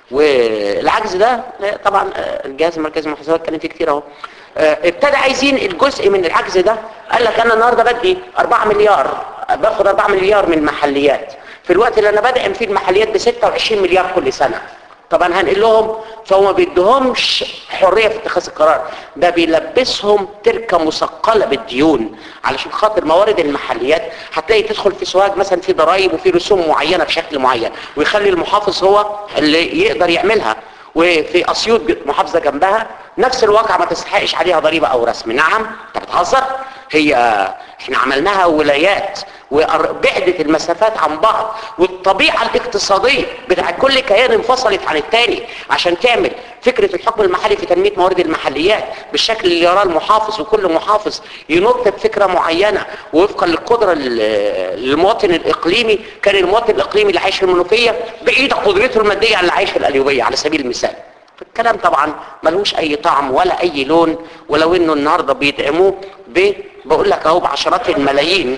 والعجز ده طبعا الجهاز المركزي للمحاسبات اتكلم فيه كتير اهو ابتدى عايزين الجزء من العجز ده قال لك انا النهارده بدي 4 مليار باخد 4 مليار من المحليات في الوقت اللي انا بدعم فيه المحليات ب 26 مليار كل سنه طب انا هنقل لهم فهو ما بيدهمش حريه في اتخاذ القرار ده بيلبسهم تركه مثقله بالديون علشان خاطر موارد المحليات هتلاقي تدخل في سواق مثلا في ضرائب وفي رسوم معينه بشكل معين ويخلي المحافظ هو اللي يقدر يعملها وفي اسيوط محافظه جنبها نفس الواقع ما تستحقش عليها ضريبه او رسم نعم انت بتهزر هي احنا عملناها ولايات وبعدت المسافات عن بعض والطبيعة الاقتصادية بتاع كل كيان انفصلت عن التاني عشان تعمل فكرة الحكم المحلي في تنمية موارد المحليات بالشكل اللي يراه المحافظ وكل محافظ ينط بفكرة معينة وفقا للقدرة للمواطن الإقليمي كان المواطن الإقليمي اللي عايش في المنوفية بعيد قدرته المادية عن اللي عايش في القليوبية على سبيل المثال الكلام طبعا ملوش اي طعم ولا اي لون ولو انه النهارده بيدعموه ب بقول لك اهو بعشرات الملايين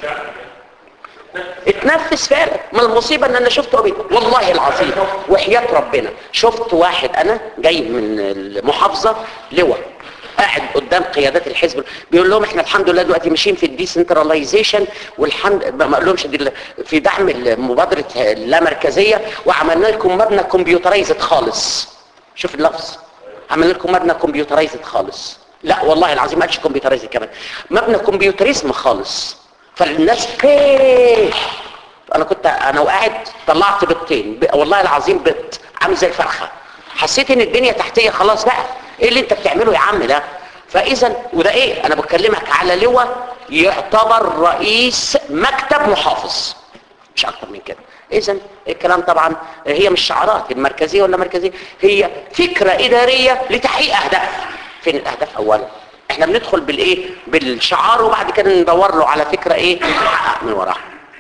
اتنفس فعلا ما المصيبة ان انا شفته قبل والله العظيم وحياة ربنا شفت واحد انا جاي من المحافظة لواء قاعد قدام قيادات الحزب بيقول لهم احنا الحمد لله دلوقتي ماشيين في الديسنتراليزيشن والحمد ما قالهمش دي في دعم مبادرة اللامركزية وعملنا لكم مبنى كمبيوترايزد خالص شوف اللفظ عملنا لكم مبنى كمبيوترايزد خالص لا والله العظيم ما قالش كمبيوترايزد كمان مبنى كمبيوتريزم خالص فالناس كيف انا كنت انا وقاعد طلعت بيضتين والله العظيم بيض عامل زي الفرخه حسيت ان الدنيا تحتيه خلاص بقى ايه اللي انت بتعمله يا عم ده فاذا وده ايه انا بكلمك على لواء يعتبر رئيس مكتب محافظ مش اكتر من كده اذا الكلام طبعا هي مش شعارات المركزيه ولا مركزيه هي فكره اداريه لتحقيق اهداف فين الاهداف اولا احنا بندخل بالايه بالشعار وبعد كده ندور له على فكره ايه نحقق من وراها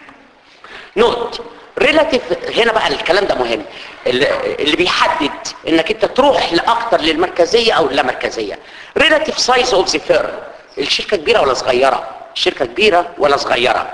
نوت ريلاتيف هنا بقى الكلام ده مهم اللي بيحدد انك انت تروح لاكتر للمركزيه او اللامركزيه ريلاتيف سايز اوف ذا فيرم الشركه كبيره ولا صغيره الشركه كبيره ولا صغيره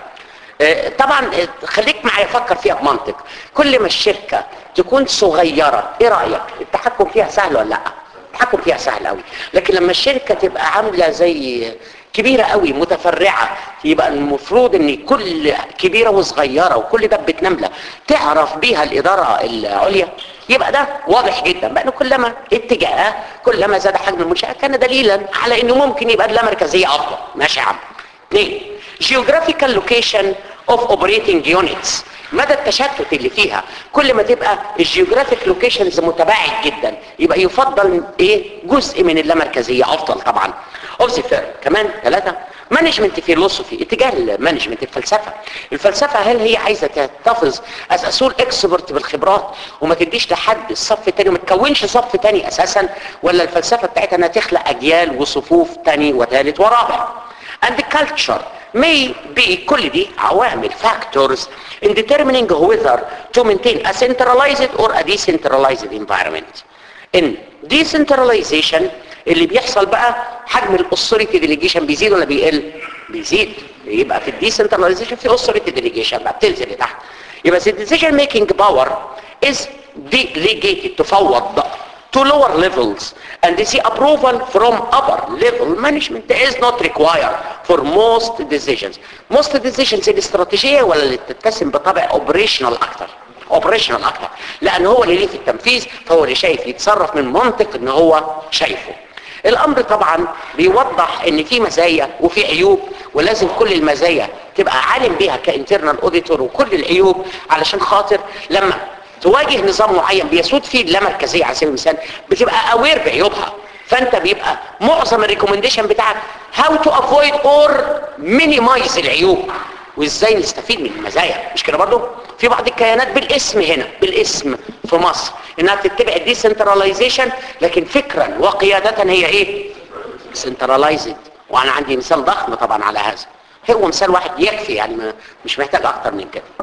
طبعا خليك معايا فكر فيها بمنطق كل ما الشركه تكون صغيره ايه رايك التحكم فيها سهل ولا لا التحكم فيها سهل قوي لكن لما الشركه تبقى عامله زي كبيرة قوي متفرعة يبقى المفروض ان كل كبيرة وصغيرة وكل دبة نملة تعرف بيها الادارة العليا يبقى ده واضح جدا بقى كلما اتجاه كلما زاد حجم المنشأة كان دليلا على انه ممكن يبقى اللامركزية افضل ماشي يا عم اثنين geographical location of operating units مدى التشتت اللي فيها كل ما تبقى الجيوغرافيك لوكيشنز متباعد جدا يبقى يفضل ايه جزء من اللامركزيه افضل طبعا اوف كمان ثلاثه مانجمنت فيلوسوفي اتجاه المانجمنت الفلسفه الفلسفه هل هي عايزه تحتفظ از اسول اكسبرت بالخبرات وما تديش لحد الصف الثاني وما تكونش صف ثاني اساسا ولا الفلسفه بتاعتها انها تخلق اجيال وصفوف ثاني وثالث ورابع and the culture may be كل دي عوامل factors in determining whether to maintain a centralized or a decentralized environment. In decentralization اللي بيحصل بقى حجم الاثوريتي ديليجيشن بيزيد ولا بيقل؟ بيزيد يبقى في الديسنتراليزيشن في اثوريتي ديليجيشن بقى بتنزل لتحت يبقى the decision making power is delegated تفوض to lower levels and the approval from upper level management is not required for most decisions most decisions الاستراتيجية ولا اللي تتسم بطبع operational اكتر operational اكتر لان هو اللي ليه في التنفيذ فهو اللي شايف يتصرف من منطق ان هو شايفه الامر طبعا بيوضح ان في مزايا وفي عيوب ولازم كل المزايا تبقى عالم بيها كانترنال اوديتور وكل العيوب علشان خاطر لما تواجه نظام معين بيسود فيه اللامركزيه على سبيل المثال بتبقى اوير بعيوبها فانت بيبقى معظم الريكومنديشن بتاعك هاو تو افويد اور مينيمايز العيوب وازاي نستفيد من المزايا مش كده برضو في بعض الكيانات بالاسم هنا بالاسم في مصر انها بتتبع الديسنتراليزيشن لكن فكرا وقيادة هي ايه سنتراليزد وانا عندي مثال ضخم طبعا على هذا هو مثال واحد يكفي يعني مش محتاج اكتر من كده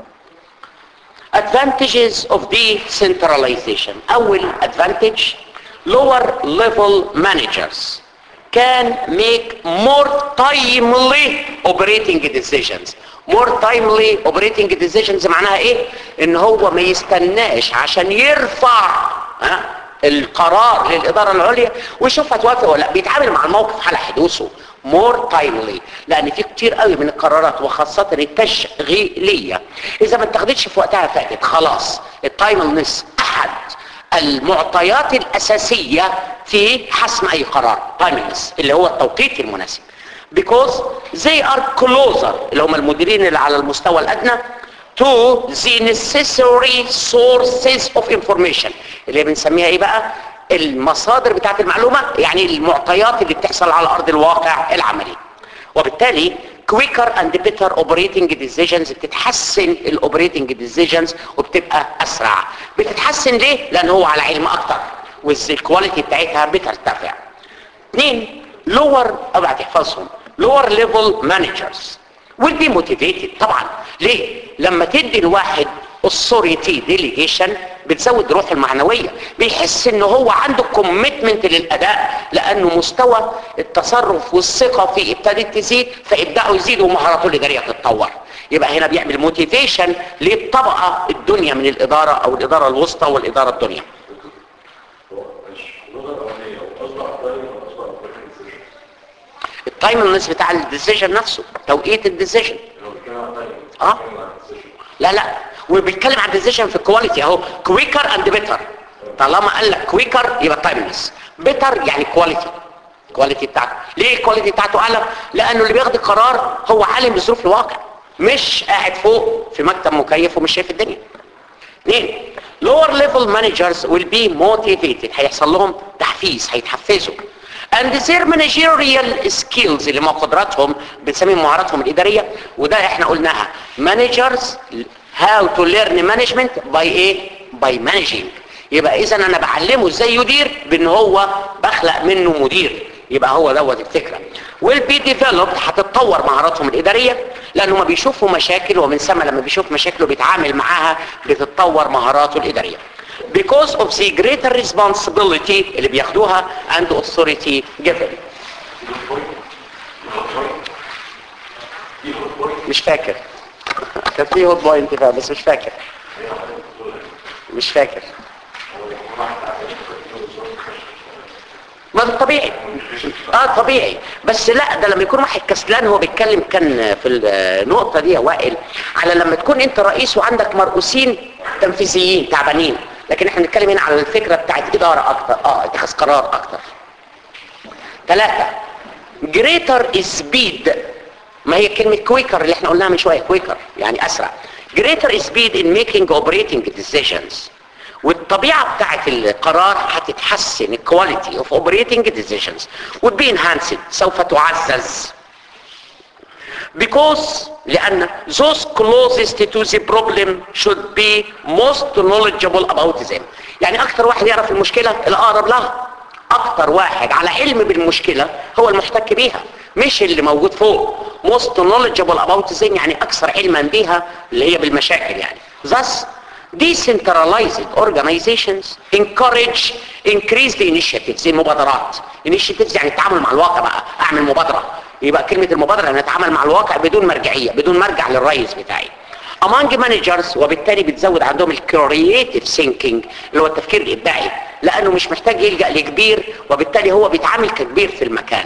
advantages of decentralization اول advantage lower level managers can make more timely operating decisions more timely operating decisions معناها ايه ان هو ما يستناش عشان يرفع ها القرار للاداره العليا ويشوف هتوافق ولا لا بيتعامل مع الموقف على حدوثه more timely لان في كتير قوي من القرارات وخاصة التشغيلية اذا ما اتخذتش في وقتها فاتت خلاص التايملنس احد المعطيات الاساسيه في حسم اي قرار timeliness اللي هو التوقيت المناسب because they are closer اللي هم المديرين اللي على المستوى الادنى to the necessary sources of information اللي بنسميها ايه بقى المصادر بتاعت المعلومة يعني المعطيات اللي بتحصل على ارض الواقع العملي وبالتالي quicker and better operating decisions بتتحسن الاوبريتنج decisions وبتبقى اسرع بتتحسن ليه لان هو على علم اكتر والكواليتي بتاعتها بترتفع اثنين lower ابعد تحفظهم lower level managers will be motivated طبعا ليه لما تدي الواحد authority delegation بتزود روحه المعنوية بيحس ان هو عنده commitment للاداء لانه مستوى التصرف والثقة فيه ابتدت تزيد فابداعه يزيد ومهاراته الادارية تتطور يبقى هنا بيعمل موتيفيشن للطبقة الدنيا من الادارة او الادارة الوسطى والادارة الدنيا التايمنس بتاع الديسيجن نفسه توقيت الديسيجن اه لا لا وبيتكلم عن الديسيجن في الكواليتي اهو كويكر اند بيتر طالما قال لك كويكر يبقى تايمليس بيتر يعني كواليتي الكواليتي بتاعته ليه الكواليتي بتاعته اعلى لانه اللي بياخد القرار هو عالم بظروف الواقع مش قاعد فوق في مكتب مكيف ومش شايف الدنيا اثنين lower level managers will be motivated هيحصل لهم تحفيز هيتحفزوا and their managerial skills اللي ما قدراتهم بنسميه مهاراتهم الإدارية وده احنا قلناها managers how to learn management by ايه by managing يبقى اذا انا بعلمه ازاي يدير بان هو بخلق منه مدير يبقى هو دوت الفكرة will be developed هتتطور مهاراتهم الإدارية لأنه ما بيشوفوا مشاكل ومن ثم لما بيشوف مشاكل وبيتعامل معاها بتتطور مهاراته الإدارية because of the greater responsibility اللي بياخدوها and authority given مش فاكر كان في هوت بوينت بقى بس مش فاكر مش فاكر ما ده طبيعي اه طبيعي بس لا ده لما يكون واحد كسلان هو بيتكلم كان في النقطة دي يا وائل على لما تكون انت رئيس وعندك مرؤوسين تنفيذيين تعبانين لكن احنا بنتكلم هنا على الفكرة بتاعت ادارة اكتر اه اتخاذ قرار اكتر ثلاثة greater speed ما هي كلمة كويكر اللي احنا قلناها من شوية كويكر يعني اسرع greater speed in making operating decisions والطبيعة بتاعت القرار هتتحسن الكواليتي اوف اوبريتنج decisions would be enhanced سوف تعزز because لأن those closest to the problem should be most knowledgeable about them يعني أكتر واحد يعرف المشكلة الأقرب لها أكتر واحد على علم بالمشكلة هو المحتك بيها مش اللي موجود فوق most knowledgeable about them يعني أكثر علما بيها اللي هي بالمشاكل يعني thus decentralized organizations encourage increased initiatives المبادرات initiatives يعني التعامل مع الواقع بقى اعمل مبادرة يبقى كلمة المبادرة انا اتعامل مع الواقع بدون مرجعية بدون مرجع للرئيس بتاعي among managers وبالتالي بتزود عندهم الكرييتيف ثينكينج اللي هو التفكير الابداعي لانه مش محتاج يلجأ لكبير وبالتالي هو بيتعامل ككبير في المكان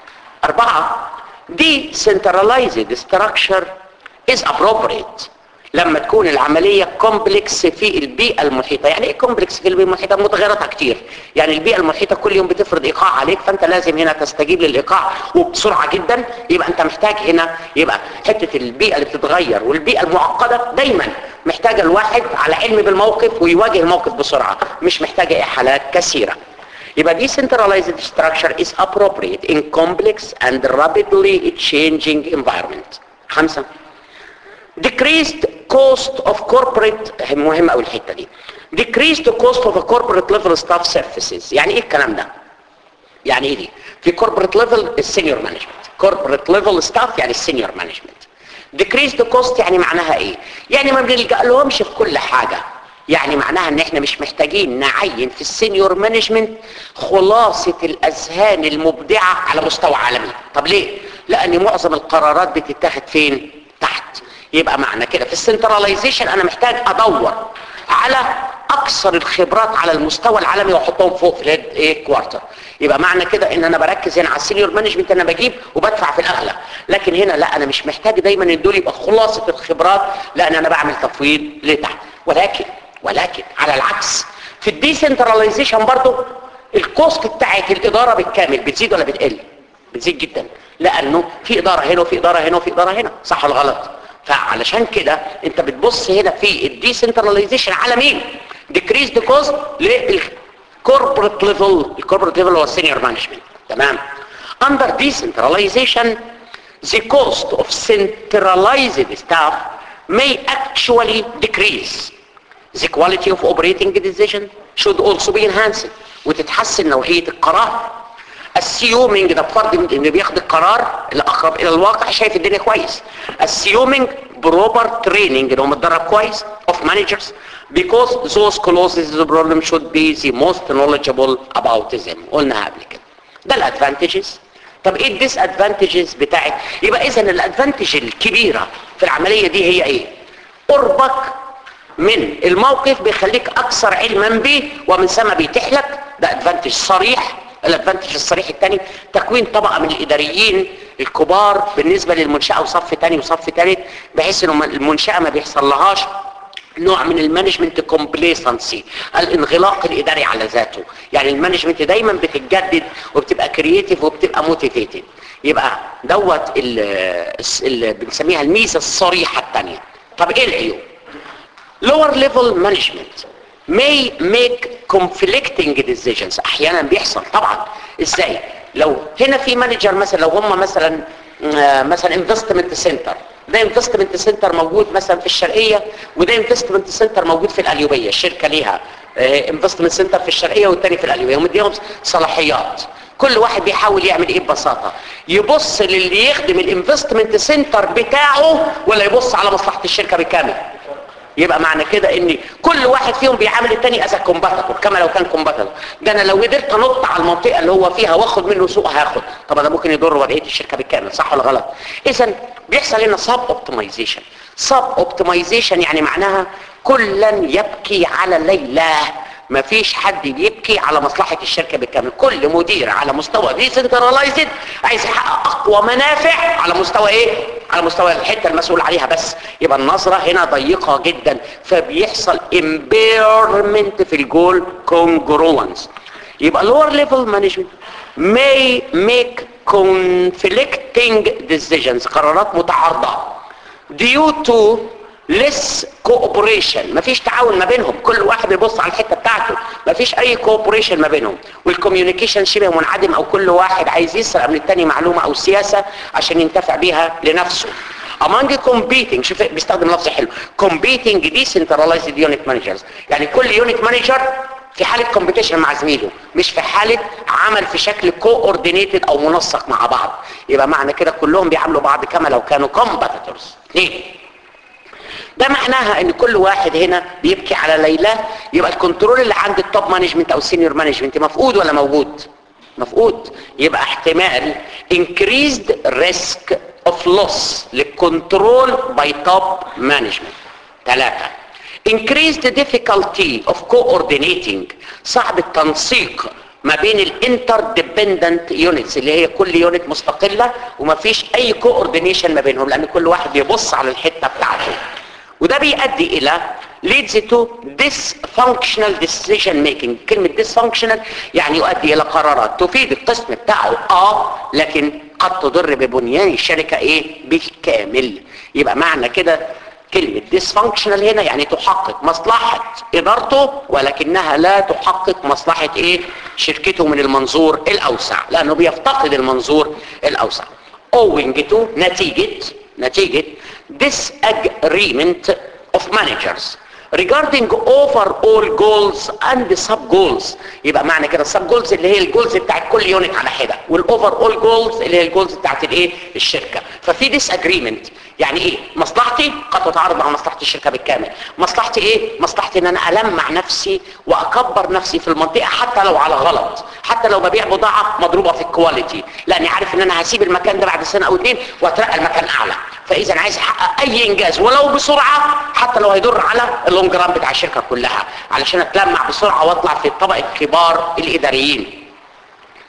اربعة decentralized structure is appropriate لما تكون العملية كومبلكس في البيئة المحيطة يعني ايه كومبلكس في البيئة المحيطة متغيراتها كتير يعني البيئة المحيطة كل يوم بتفرض ايقاع عليك فانت لازم هنا تستجيب للايقاع وبسرعة جدا يبقى انت محتاج هنا يبقى حتة البيئة اللي بتتغير والبيئة المعقدة دايما محتاجة الواحد على علم بالموقف ويواجه الموقف بسرعة مش محتاجة احالات كثيرة يبقى decentralized structure is appropriate in complex and rapidly changing environment خمسة decreased cost of corporate مهمة أو الحتة دي decreased cost of a corporate level staff services يعني ايه الكلام ده يعني ايه دي في corporate level السينيور مانجمنت corporate level staff يعني السينيور مانجمنت decreased cost يعني معناها ايه يعني ما بنلجأ لهمش في كل حاجة يعني معناها ان احنا مش محتاجين نعين في السينيور مانجمنت خلاصة الاذهان المبدعة على مستوى عالمي طب ليه لان معظم القرارات بتتاخد فين تحت يبقى معنى كده في السنتراليزيشن انا محتاج ادور على اكثر الخبرات على المستوى العالمي واحطهم فوق في الهيد ايه كوارتر يبقى معنى كده ان انا بركز هنا على السينيور مانجمنت انا بجيب وبدفع في الاغلى لكن هنا لا انا مش محتاج دايما ان دول يبقى خلاصه الخبرات لان انا بعمل تفويض لتحت ولكن ولكن على العكس في الديسنتراليزيشن برضو الكوست بتاعت الاداره بالكامل بتزيد ولا بتقل بتزيد جدا لانه في اداره هنا وفي اداره هنا وفي اداره هنا صح ولا غلط فعلشان كده انت بتبص هنا في الديسنتراليزيشن على مين ديكريز ذا كوست للكوربريت ليفل الكوربريت ليفل هو السينيور مانجمنت تمام under decentralization the cost of centralized staff may actually decrease the quality of operating decision should also be enhanced وتتحسن نوعية القرار assuming ده بفرض انه بياخد القرار الاقرب الى الواقع شايف الدنيا كويس assuming proper training انه متدرب كويس of managers because those closest to the problem should be the most knowledgeable about them قلنا قبل كده ده الادفانتجز طب ايه الديس ادفانتجز بتاعت يبقى اذا الادفانتج الكبيره في العمليه دي هي ايه قربك من الموقف بيخليك اكثر علما به ومن ثم بيتيح لك ده ادفانتج صريح الادفانتج الصريح الثاني تكوين طبقه من الاداريين الكبار بالنسبه للمنشاه وصف ثاني وصف ثالث بحيث ان المنشاه ما بيحصل لهاش نوع من المانجمنت كومبليسنسي الانغلاق الاداري على ذاته يعني المانجمنت دايما بتتجدد وبتبقى كرييتيف وبتبقى موتيفيتد يبقى دوت اللي بنسميها الميزه الصريحه الثانيه طب ايه العيوب lower level management may make conflicting decisions احيانا بيحصل طبعا ازاي لو هنا في مانجر مثلا لو هم مثلا آه، مثلا انفستمنت سنتر ده انفستمنت سنتر موجود مثلا في الشرقيه وده انفستمنت سنتر موجود في القليوبيه الشركه ليها انفستمنت سنتر في الشرقيه والتاني في القليوبيه ومديهم صلاحيات كل واحد بيحاول يعمل ايه ببساطه يبص للي يخدم الانفستمنت سنتر بتاعه ولا يبص على مصلحه الشركه بالكامل يبقى معنى كده ان كل واحد فيهم بيعامل التاني از كومباتبل كما لو كان كومباتبل ده انا لو قدرت انط على المنطقه اللي هو فيها واخد منه سوق هاخد طب ده ممكن يضر وضعيه الشركه بالكامل صح ولا غلط اذا بيحصل هنا سب اوبتمايزيشن سب اوبتمايزيشن يعني معناها كلا يبكي على ليلى ما فيش حد بيبكي على مصلحة الشركة بالكامل كل مدير على مستوى ديسنترلايزد عايز يحقق اقوى منافع على مستوى ايه على مستوى الحتة المسؤول عليها بس يبقى النظرة هنا ضيقة جدا فبيحصل impairment في الجول congruence يبقى lower level management may make conflicting decisions قرارات متعارضة due to less cooperation مفيش تعاون ما بينهم كل واحد بيبص على الحته بتاعته مفيش اي cooperation ما بينهم والكوميونيكيشن شبه منعدم او كل واحد عايز يسرق من التاني معلومه او سياسه عشان ينتفع بيها لنفسه among competing شوف بيستخدم لفظ حلو competing decentralized unit managers يعني كل unit manager في حالة كومبيتيشن مع زميله مش في حالة عمل في شكل كوردينيتد او منسق مع بعض يبقى معنى كده كلهم بيعاملوا بعض كما لو كانوا كومباتيتورز ليه ده معناها ان كل واحد هنا بيبكي على ليلى يبقى الكنترول اللي عند التوب مانجمنت او السينيور مانجمنت مفقود ولا موجود مفقود يبقى احتمال increased risk of loss للكنترول by top management ثلاثة increased difficulty of coordinating صعب التنسيق ما بين الانتر ديبندنت يونتس اللي هي كل يونت مستقله وما فيش اي كوردينيشن ما بينهم لان كل واحد بيبص على الحته بتاعته وده بيؤدي الى leads to dysfunctional decision making كلمة dysfunctional يعني يؤدي الى قرارات تفيد القسم بتاعه اه لكن قد تضر ببنيان الشركة ايه بالكامل يبقى معنى كده كلمة dysfunctional هنا يعني تحقق مصلحة ادارته ولكنها لا تحقق مصلحة ايه شركته من المنظور الاوسع لانه بيفتقد المنظور الاوسع owing to نتيجة نتيجة disagreement of managers regarding overall goals and sub goals يبقى معنى كده السب جولز اللي هي الجولز بتاعت كل يونت على حده والاوفر اول جولز اللي هي الجولز بتاعت الايه الشركه ففي ديس اجريمنت يعني ايه مصلحتي قد تتعارض مع مصلحه الشركه بالكامل مصلحتي ايه مصلحتي ان انا المع نفسي واكبر نفسي في المنطقه حتى لو على غلط حتى لو ببيع بضاعه مضروبه في الكواليتي لاني عارف ان انا هسيب المكان ده بعد سنه او اتنين واترقى المكان اعلى فاذا عايز احقق اي انجاز ولو بسرعه حتى لو هيضر على اللونج ران بتاع الشركه كلها علشان اتلمع بسرعه واطلع في طبقه كبار الاداريين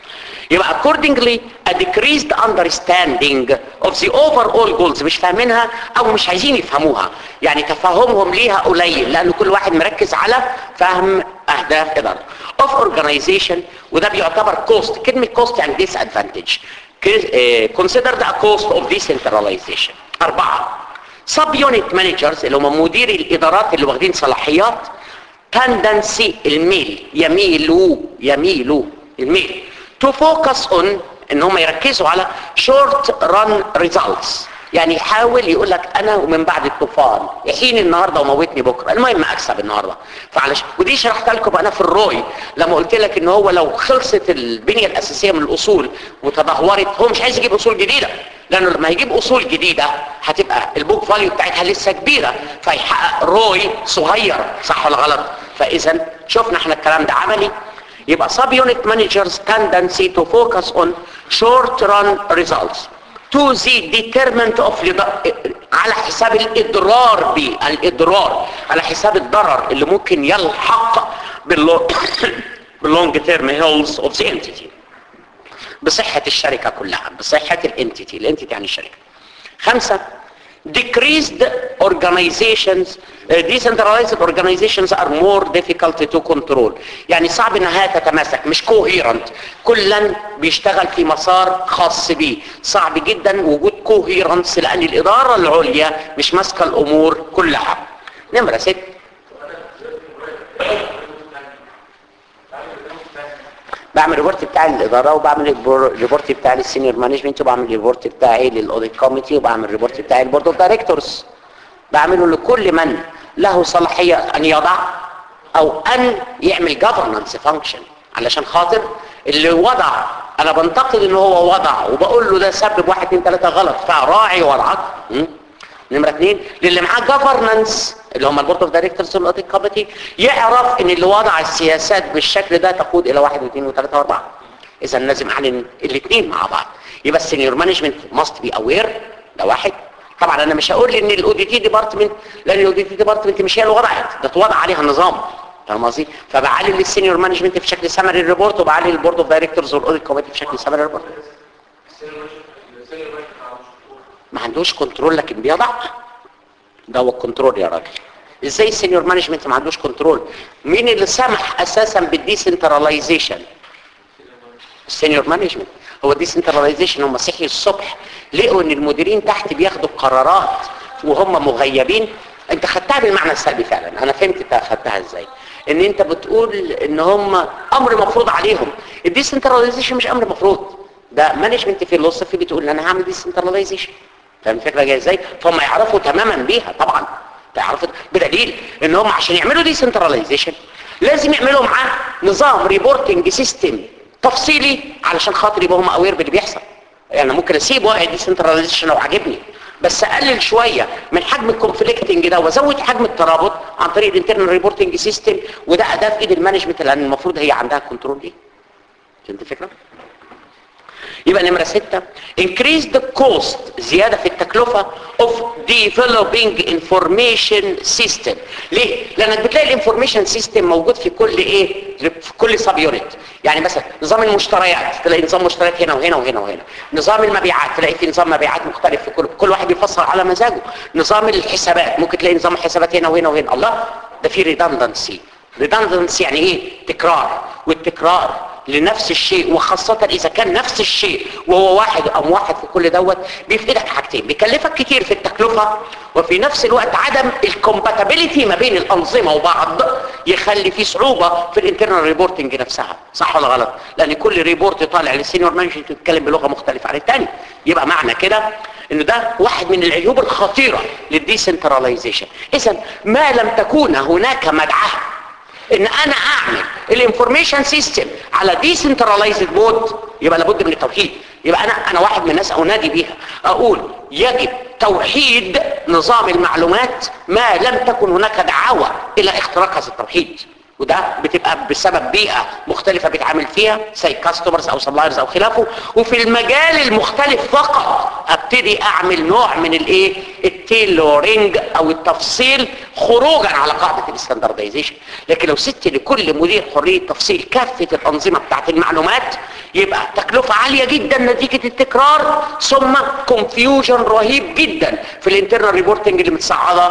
يبقى accordingly a decreased understanding of the overall goals مش فاهمينها او مش عايزين يفهموها يعني تفهمهم ليها قليل لان كل واحد مركز على فهم اهداف ادارته of organization وده بيعتبر cost كلمة cost يعني disadvantage considered a cost of decentralization اربعة sub unit managers اللي هم مدير الادارات اللي واخدين صلاحيات tendency الميل يميلوا يميلوا الميل to focus on ان هم يركزوا على short run results يعني يحاول يقول لك انا ومن بعد الطوفان يحين النهارده وموتني بكره المهم اكسب النهارده فعلش ودي شرحتها لكم انا في الروي لما قلت لك ان هو لو خلصت البنيه الاساسيه من الاصول وتدهورت هو مش عايز يجيب اصول جديده لانه لما يجيب اصول جديده هتبقى البوك فاليو بتاعتها لسه كبيره فيحقق روي صغير صح ولا غلط فاذا شفنا احنا الكلام ده عملي يبقى sub unit managers tendency to focus on short run results to the determinant of على حساب الاضرار به الاضرار على حساب الضرر اللي ممكن يلحق باللونج تيرم هيلز اوف ذا entity بصحة الشركة كلها بصحة الانتيتي الانتيتي يعني الشركة خمسة decreased organizations uh, decentralized organizations are more difficult to control يعني صعب انها تتماسك مش coherent كلا بيشتغل في مسار خاص بيه صعب جدا وجود coherence لان الادارة العليا مش ماسكة الامور كلها نمرة ست بعمل ريبورت بتاعي للاداره وبعمل ريبورت بتاعي للسينيور مانجمنت وبعمل ريبورت بتاعي للاوديت كوميتي وبعمل ريبورت بتاعي للبورد اوف دايركتورز بعمله لكل من له صلاحيه ان يضع او ان يعمل جفرنانس فانكشن علشان خاطر اللي وضع انا بنتقد ان هو وضع وبقول له ده سبب واحد اتنين تلاته غلط فراعي ورعك نمره اثنين للي معاه جفرنانس اللي هم البورد اوف دايركتورز والاوديت كوميتي يعرف ان اللي وضع السياسات بالشكل ده تقود الى واحد واثنين وثلاثه واربعه اذا لازم اعلن الاثنين مع بعض يبقى السينيور مانجمنت ماست بي اوير ده واحد طبعا انا مش هقول ان الاو دي تي ديبارتمنت لان الاو دي تي ديبارتمنت مش هي اللي وضعت ده اتوضع عليها النظام فاهم قصدي فبعلن للسينيور مانجمنت في شكل سمري ريبورت وبعلن للبورد اوف دايركتورز والاوديت كوميتي في شكل سمري ريبورت ما عندوش كنترول لكن بيضع ده هو الكنترول يا راجل ازاي السينيور مانجمنت ما عندوش كنترول مين اللي سمح اساسا بالديسنتراليزيشن السينيور مانجمنت هو الديسنتراليزيشن هم صحي الصبح لقوا ان المديرين تحت بياخدوا قرارات وهم مغيبين انت خدتها بالمعنى السلبي فعلا انا فهمت انت خدتها ازاي ان انت بتقول ان هم امر مفروض عليهم الديسنتراليزيشن مش امر مفروض ده مانجمنت فيلوسفي بتقول ان انا هعمل ديسنتراليزيشن فاهم الفكره جايه ازاي فهم يعرفوا تماما بيها طبعا تعرفوا بدليل ان هم عشان يعملوا ديسنتراليزيشن لازم يعملوا معاه نظام ريبورتنج سيستم تفصيلي علشان خاطر يبقى هم اوير باللي بيحصل يعني ممكن اسيب واحد ديسنتراليزيشن لو عاجبني بس اقلل شويه من حجم الكونفليكتنج ده وازود حجم الترابط عن طريق الانترنال ريبورتنج سيستم وده اداه في ايد المانجمنت لان المفروض هي عندها كنترول دي فهمت الفكره يبقى نمرة ستة increase the cost زيادة في التكلفة of developing information system ليه؟ لانك بتلاقي الانفورميشن سيستم موجود في كل ايه؟ في كل سب يونت يعني مثلا نظام المشتريات تلاقي نظام مشتريات هنا وهنا وهنا وهنا نظام المبيعات تلاقي في نظام مبيعات مختلف في كل كل واحد بيفصل على مزاجه نظام الحسابات ممكن تلاقي نظام الحسابات هنا وهنا وهنا الله ده في redundancy redundancy يعني ايه؟ تكرار والتكرار لنفس الشيء وخاصة إذا كان نفس الشيء وهو واحد أو واحد في كل دوت بيفقدك حاجتين بيكلفك كتير في التكلفة وفي نفس الوقت عدم الكومباتابيليتي ما بين الأنظمة وبعض يخلي في صعوبة في الانترنال ريبورتنج نفسها صح ولا غلط؟ لأن كل ريبورت طالع للسينيور مانجمنت بيتكلم بلغة مختلفة عن الثاني يبقى معنى كده انه ده واحد من العيوب الخطيرة للديسنتراليزيشن اذا ما لم تكون هناك مدعاه ان انا اعمل الانفورميشن سيستم على ديسنتراليزد مود يبقى لابد من التوحيد يبقى انا انا واحد من الناس انادي بيها اقول يجب توحيد نظام المعلومات ما لم تكن هناك دعاوى الى اختراق هذا التوحيد وده بتبقى بسبب بيئة مختلفة بيتعامل فيها زي كاستمرز او سبلايرز او خلافه وفي المجال المختلف فقط ابتدي اعمل نوع من الايه التيلورينج او التفصيل خروجا على قاعدة الستاندردايزيشن لكن لو سبت لكل مدير حرية تفصيل كافة الانظمة بتاعت المعلومات يبقى تكلفة عالية جدا نتيجة التكرار ثم كونفيوجن رهيب جدا في الانترنال ريبورتنج اللي متصعدة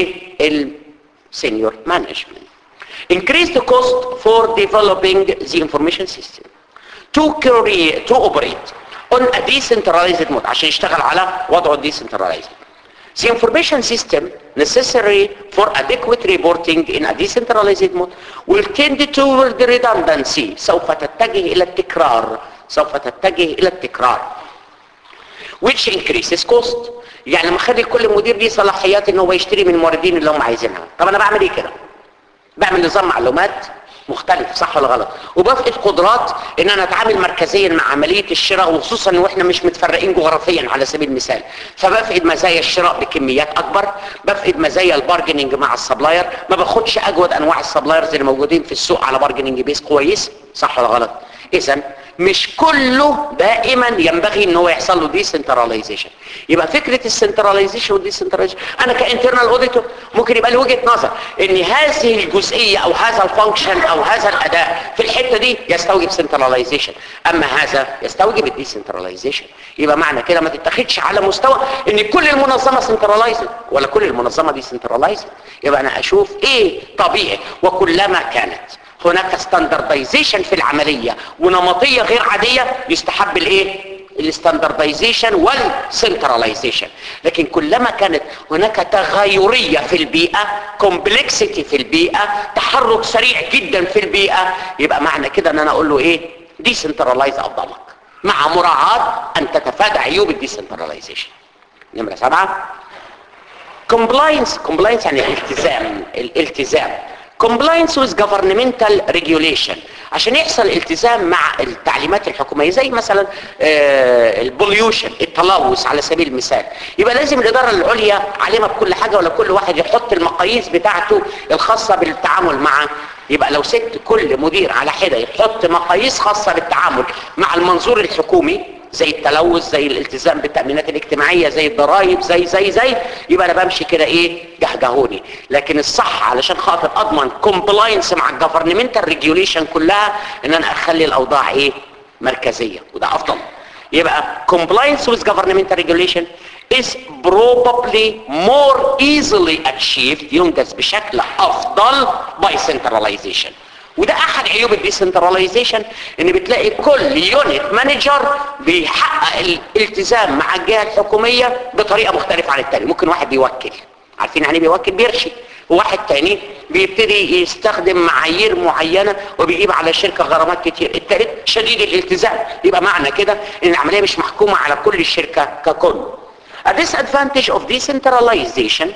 للسينيور مانجمنت increase the cost for developing the information system to create to operate on a decentralized mode عشان يشتغل على وضعه decentralized The information system necessary for adequate reporting in a decentralized mode will tend toward redundancy سوف تتجه إلى التكرار سوف تتجه إلى التكرار which increases cost يعني لما اخلي كل مدير ليه صلاحيات ان هو يشتري من الموردين اللي هم عايزينها طب انا بعمل ايه كده بعمل نظام معلومات مختلف صح ولا غلط وبفقد قدرات ان انا اتعامل مركزيا مع عملية الشراء وخصوصا ان احنا مش متفرقين جغرافيا على سبيل المثال فبفقد مزايا الشراء بكميات اكبر بفقد مزايا البارجنينج مع السبلاير ما باخدش اجود انواع السبلايرز اللي موجودين في السوق على بارجنينج بيس كويس صح ولا غلط اذا مش كله دائما ينبغي ان هو يحصل له ديسنتراليزيشن يبقى فكره السنتراليزيشن والديسنتراليزيشن انا كانترنال اوديتور ممكن يبقى لي وجهه نظر ان هذه الجزئيه او هذا الفانكشن او هذا الاداء في الحته دي يستوجب سنتراليزيشن اما هذا يستوجب الديسنتراليزيشن يبقى معنى كده ما تتاخدش على مستوى ان كل المنظمه سنتراليزد ولا كل المنظمه دي سنتراليزد يبقى انا اشوف ايه طبيعي وكلما كانت هناك ستاندردايزيشن في العملية ونمطية غير عادية يستحب الايه الستاندردايزيشن والسنتراليزيشن لكن كلما كانت هناك تغيرية في البيئة كومبلكسيتي في البيئة تحرك سريع جدا في البيئة يبقى معنى كده ان انا اقول له ايه ديسنتراليز افضلك مع مراعاة ان تتفادى عيوب الديسنتراليزيشن نمرة سبعة كومبلاينس كومبلاينس يعني الالتزام الالتزام compliance with governmental regulation عشان يحصل التزام مع التعليمات الحكومية زي مثلا البوليوشن التلوث على سبيل المثال يبقى لازم الإدارة العليا علمها بكل حاجة ولا كل واحد يحط المقاييس بتاعته الخاصة بالتعامل مع يبقى لو سبت كل مدير على حدة يحط مقاييس خاصة بالتعامل مع المنظور الحكومي زي التلوث زي الالتزام بالتأمينات الاجتماعية زي الضرائب زي زي زي يبقى انا بمشي كده ايه جهجهوني لكن الصح علشان خاطر اضمن كومبلاينس مع الجفرنمنتال ريجوليشن كلها ان انا اخلي الاوضاع ايه مركزية وده افضل يبقى compliance with governmental regulation is probably more easily achieved ينجز بشكل افضل by centralization وده احد عيوب الديسنتراليزيشن ان بتلاقي كل يونت مانجر بيحقق الالتزام مع الجهه الحكوميه بطريقه مختلفه عن التاني ممكن واحد بيوكل عارفين يعني بيوكل بيرشي وواحد تاني بيبتدي يستخدم معايير معينه وبيجيب على الشركه غرامات كتير التالت شديد الالتزام يبقى معنى كده ان العمليه مش محكومه على كل الشركه ككل A disadvantage of decentralization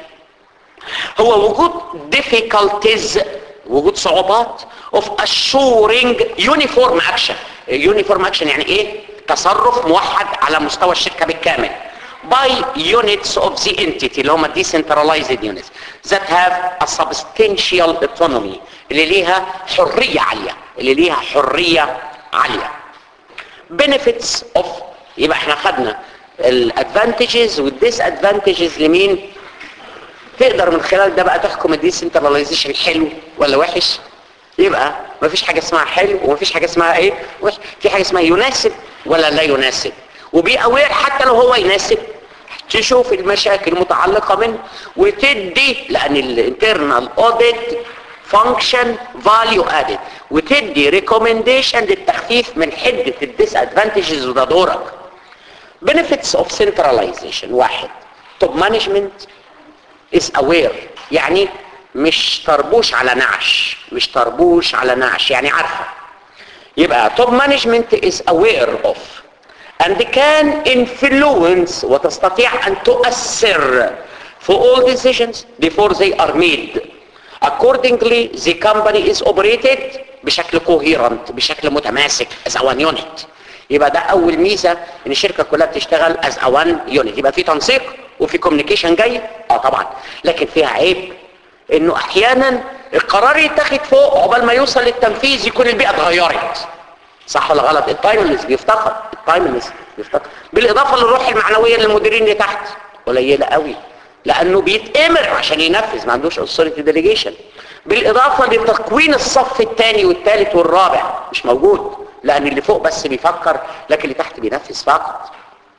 هو وجود difficulties وجود صعوبات of assuring uniform action uniform action يعني ايه تصرف موحد على مستوى الشركة بالكامل by units of the entity اللي هم decentralized units that have a substantial autonomy اللي ليها حرية عالية اللي ليها حرية عالية benefits of يبقى احنا خدنا الادفانتجز والديسادفانتجز لمين تقدر من خلال ده بقى تحكم الديسنتراليزيشن حلو ولا وحش يبقى مفيش حاجة اسمها حلو ومفيش حاجة اسمها ايه وحش في حاجة اسمها يناسب ولا لا يناسب وبي اوير حتى لو هو يناسب تشوف المشاكل المتعلقة منه وتدي لان الانترنال اوديت فانكشن فاليو ادد وتدي ريكومنديشن للتخفيف من حدة الديس ادفانتجز وده دورك benefits of centralization واحد توب مانجمنت is aware يعني مش طربوش على نعش مش طربوش على نعش يعني عارفة يبقى top management is aware of and can influence وتستطيع أن تؤثر for all decisions before they are made accordingly the company is operated بشكل coherent بشكل متماسك as a one unit يبقى ده اول ميزة ان الشركة كلها بتشتغل as a one unit يبقى في تنسيق وفي كوميونيكيشن جاي اه طبعا لكن فيها عيب انه احيانا القرار يتاخد فوق عقبال ما يوصل للتنفيذ يكون البيئه اتغيرت صح ولا غلط التايملنس بيفتقد التايملنس بيفتقد بالاضافه للروح المعنويه للمديرين اللي تحت قليله قوي لانه بيتامر عشان ينفذ ما عندوش authority delegation بالاضافه لتكوين الصف الثاني والثالث والرابع مش موجود لان اللي فوق بس بيفكر لكن اللي تحت بينفذ فقط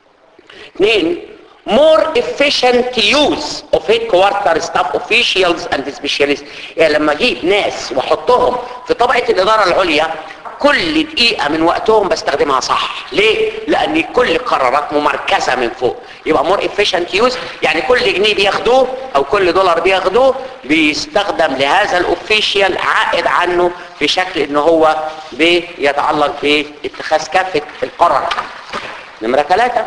اثنين more efficient use of headquarter staff officials and specialists يعني لما اجيب ناس واحطهم في طبقة الادارة العليا كل دقيقة من وقتهم بستخدمها صح ليه؟ لان كل قرارات ممركزة من فوق يبقى more efficient use يعني كل جنيه بياخدوه او كل دولار بياخدوه بيستخدم لهذا الاوفيشال عائد عنه في شكل ان هو بيتعلق باتخاذ كافة القرار نمرة ثلاثة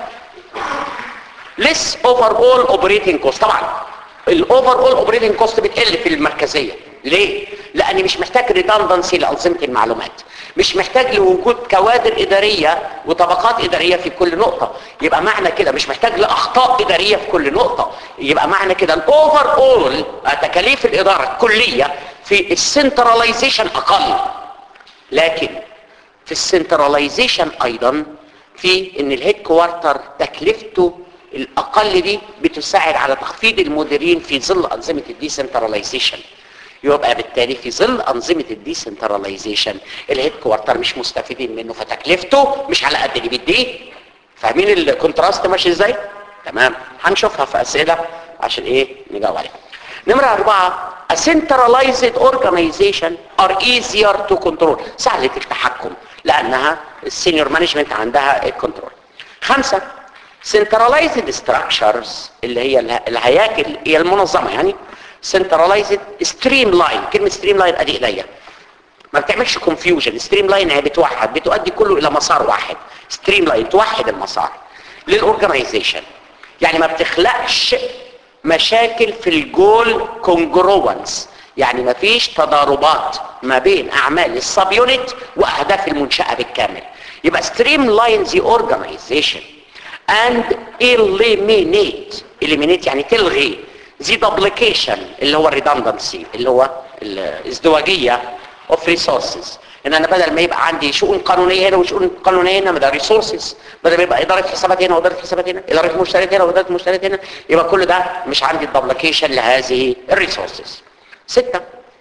less overall operating cost طبعا الاوفر اول اوبريتنج كوست بتقل في المركزيه ليه لاني مش محتاج ريدندنسي لانظمه المعلومات مش محتاج لوجود كوادر اداريه وطبقات اداريه في كل نقطه يبقى معنى كده مش محتاج لاخطاء اداريه في كل نقطه يبقى معنى كده الاوفر اول تكاليف الاداره الكليه في السنتراليزيشن اقل لكن في السنتراليزيشن ايضا في ان الهيد كوارتر تكلفته الاقل دي بتساعد على تخفيض المديرين في ظل انظمه الديسنتراليزيشن يبقى بالتالي في ظل انظمه الديسنتراليزيشن الهيد كوارتر مش مستفيدين منه فتكلفته مش على قد اللي بيديه فاهمين الكونتراست ماشي ازاي تمام هنشوفها في اسئله عشان ايه نجاوب عليها نمرة أربعة a centralized organization are easier to control سهلة التحكم لأنها السينيور مانجمنت عندها الكنترول خمسة centralized structures اللي هي اله- الهياكل هي المنظمة يعني centralized streamline كلمة streamline ادي ايديا ما بتعملش confusion streamline هي بتوحد بتؤدي كله الى مسار واحد streamline توحد المسار للاورجنايزيشن يعني ما بتخلقش مشاكل في الجول كونجروانس يعني ما فيش تضاربات ما بين اعمال السب يونت واهداف المنشاه بالكامل يبقى streamline the organization and eliminate eliminate يعني تلغي the duplication اللي هو redundancy اللي هو الازدواجية of resources ان انا بدل ما يبقى عندي شؤون قانونية هنا وشؤون قانونية هنا ده resources بدل ما يبقى ادارة حسابات هنا وادارة حسابات هنا ادارة مشتريات هنا وادارة مشتريات هنا يبقى كل ده مش عندي duplication لهذه الريسورسز ستة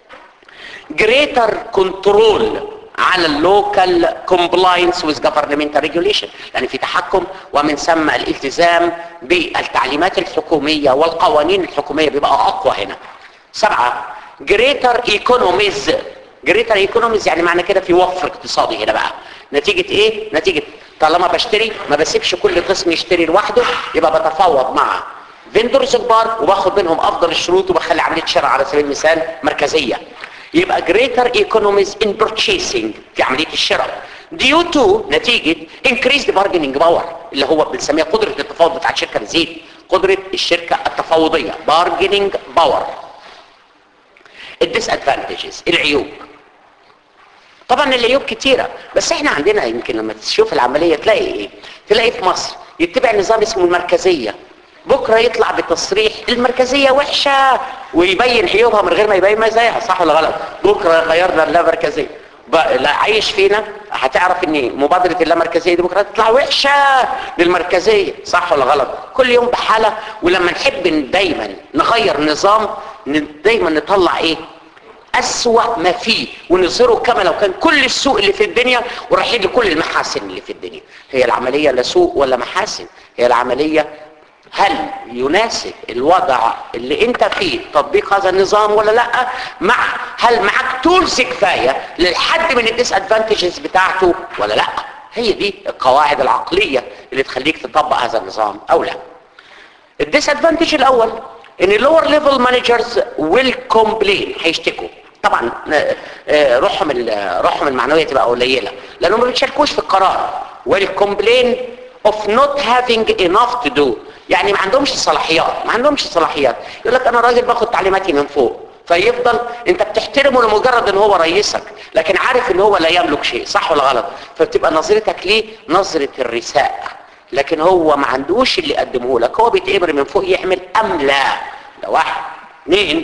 greater control على اللوكال كومبلاينس with governmental regulation يعني في تحكم ومن ثم الالتزام بالتعليمات الحكومية والقوانين الحكومية بيبقى أقوى هنا سبعة greater economies greater economies يعني معنى كده في وفر اقتصادي هنا بقى نتيجة ايه؟ نتيجة طالما بشتري ما بسيبش كل قسم يشتري لوحده يبقى بتفاوض مع فيندورز كبار وباخد منهم افضل الشروط وبخلي عملية شراء على سبيل المثال مركزية يبقى greater economies in purchasing في عملية الشراء due to نتيجة increased bargaining power اللي هو بنسميها قدرة التفاوض بتاع الشركة تزيد قدرة الشركة التفاوضية bargaining power الديسادفانتجز العيوب طبعا العيوب كتيرة بس احنا عندنا يمكن لما تشوف العملية تلاقي ايه تلاقي في مصر يتبع نظام اسمه المركزية بكرة يطلع بتصريح المركزية وحشة ويبين عيوبها من غير ما يبين مزاياها صح ولا غلط بكرة غيرنا اللامركزية بقى- لا عايش فينا هتعرف ان مبادرة اللامركزية دي بكرة تطلع وحشة للمركزية صح ولا غلط كل يوم بحالة ولما نحب ن- دايما نغير نظام ن- دايما نطلع ايه أسوأ ما فيه ونظهره كما لو كان كل السوء اللي في الدنيا ورايحين لكل المحاسن اللي في الدنيا هي العملية لا سوء ولا محاسن هي العملية هل يناسب الوضع اللي انت فيه تطبيق هذا النظام ولا لا مع هل معك تولز كفاية للحد من الديس ادفانتجز بتاعته ولا لا هي دي القواعد العقلية اللي تخليك تطبق هذا النظام او لا الديس ادفانتج الاول ان اللور ليفل مانجرز ويل كومبلين هيشتكوا طبعا آه، آه، روحهم ال- روحهم المعنويه تبقى قليله لانهم ما بيتشاركوش في القرار ويل كومبلين اوف نوت هافينج انف تو دو يعني ما عندهمش صلاحيات ما عندهمش صلاحيات يقول لك انا راجل باخد تعليماتي من فوق فيفضل انت بتحترمه لمجرد ان هو رئيسك لكن عارف ان هو لا يملك شيء صح ولا غلط فبتبقى نظرتك ليه نظره الرثاء لكن هو ما عندوش اللي قدمه لك هو بيتأمر من فوق يعمل ام لا ده واحد اثنين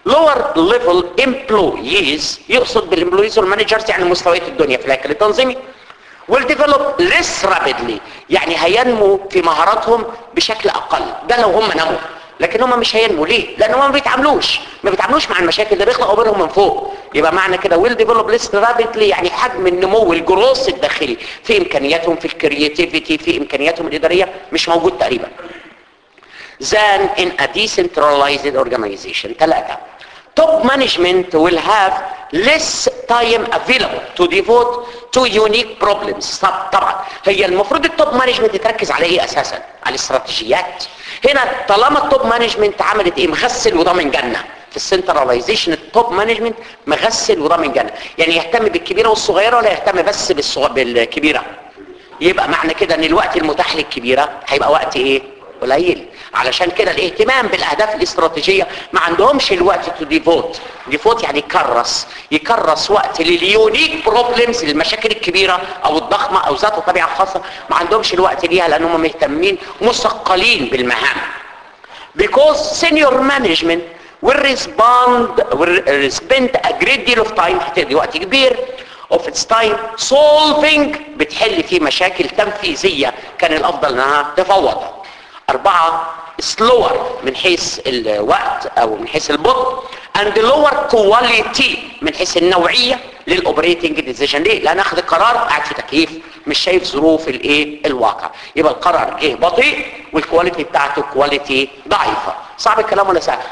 lower level employees يقصد بالامبلويز والمانجرز يعني مستويات الدنيا في الهيكل التنظيمي will develop less rapidly يعني هينمو في مهاراتهم بشكل اقل ده لو هم نموا لكن هم مش هينموا ليه لان هم ما بيتعاملوش ما بيتعاملوش مع المشاكل اللي بيخلقوا بينهم من فوق يبقى معنى كده will develop less rapidly يعني حجم النمو الجروس الداخلي في امكانياتهم في الكرياتيفيتي في امكانياتهم الاداريه مش موجود تقريبا than in a decentralized organization ثلاثة top management will have less time available to devote to unique problems طب طبعا هي المفروض التوب مانجمنت تركز على ايه اساسا على الاستراتيجيات هنا طالما التوب مانجمنت عملت ايه مغسل وضامن جنه في السنتراليزيشن التوب مانجمنت مغسل وضامن جنه يعني يهتم بالكبيره والصغيره ولا يهتم بس بالصغ... بالكبيره يبقى معنى كده ان الوقت المتاح للكبيره هيبقى وقت ايه قليل علشان كده الاهتمام بالاهداف الاستراتيجيه ما عندهمش الوقت تو ديفوت ديفوت يعني يكرس يكرس وقت لليونيك بروبلمز المشاكل الكبيره او الضخمه او ذات طبيعه خاصه ما عندهمش الوقت ليها لان هم مهتمين مثقلين بالمهام because senior management will respond will spend a great deal of time هتقضي وقت كبير of its time solving بتحل فيه مشاكل تنفيذيه كان الافضل انها تفوض أربعة slower من حيث الوقت أو من حيث البطء and lower quality من حيث النوعية للأوبريتنج ديسيجن ليه؟ لأن أخذ القرار قاعد في تكييف مش شايف ظروف الايه الواقع يبقى القرار جه بطيء والكواليتي بتاعته كواليتي ضعيفة صعب الكلام ولا سهل؟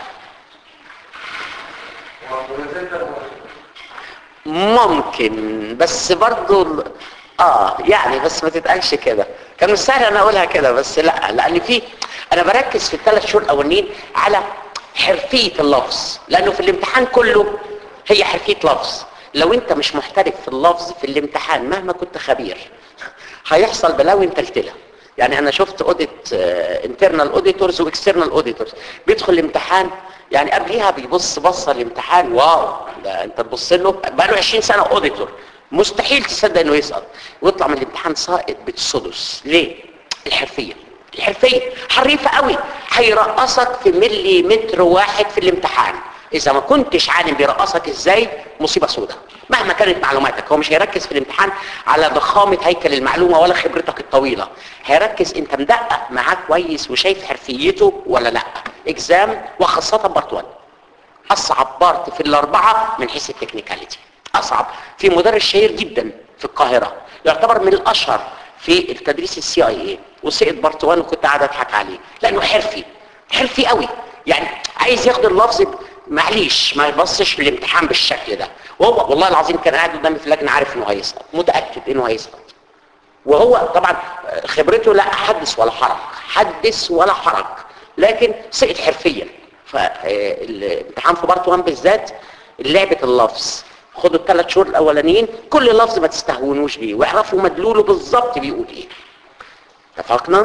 ممكن بس برضو ال- اه يعني بس ما تتقالش كده كان مش سهل انا اقولها كده بس لا لان في انا بركز في الثلاث شهور الاولانيين على حرفيه اللفظ لانه في الامتحان كله هي حرفيه لفظ لو انت مش محترف في اللفظ في الامتحان مهما كنت خبير هيحصل بلاوي متلتله يعني انا شفت اوديت انترنال اوديتورز واكسترنال اوديتورز بيدخل الامتحان يعني قبليها بيبص بصه الامتحان واو ده انت تبص له بقى له 20 سنه اوديتور مستحيل تصدق انه يسقط ويطلع من الامتحان ساقط بالسدس ليه الحرفيه الحرفيه حريفه قوي هيرقصك في ملي متر واحد في الامتحان اذا ما كنتش عالم بيرقصك ازاي مصيبه سوداء مهما كانت معلوماتك هو مش هيركز في الامتحان على ضخامه هيكل المعلومه ولا خبرتك الطويله هيركز انت مدقق معاه كويس وشايف حرفيته ولا لا اكزام وخاصه بارت 1 اصعب بارت في الاربعه من حيث التكنيكاليتي اصعب في مدرس شهير جدا في القاهره يعتبر من الاشهر في التدريس السي اي اي وسقط بارت 1 وكنت قاعد اضحك عليه لانه حرفي حرفي قوي يعني عايز ياخد اللفظ معليش ما يبصش في الامتحان بالشكل ده وهو والله العظيم كان قاعد قدامي في اللجنه عارف انه هيسقط متاكد انه هيسقط وهو طبعا خبرته لا حدث ولا حرج حدث ولا حرج لكن سقط حرفيا فالامتحان في بارت 1 بالذات لعبه اللفظ خدوا الثلاث شهور الاولانيين كل لفظ ما تستهونوش بيه واعرفوا مدلوله بالظبط بيقول ايه اتفقنا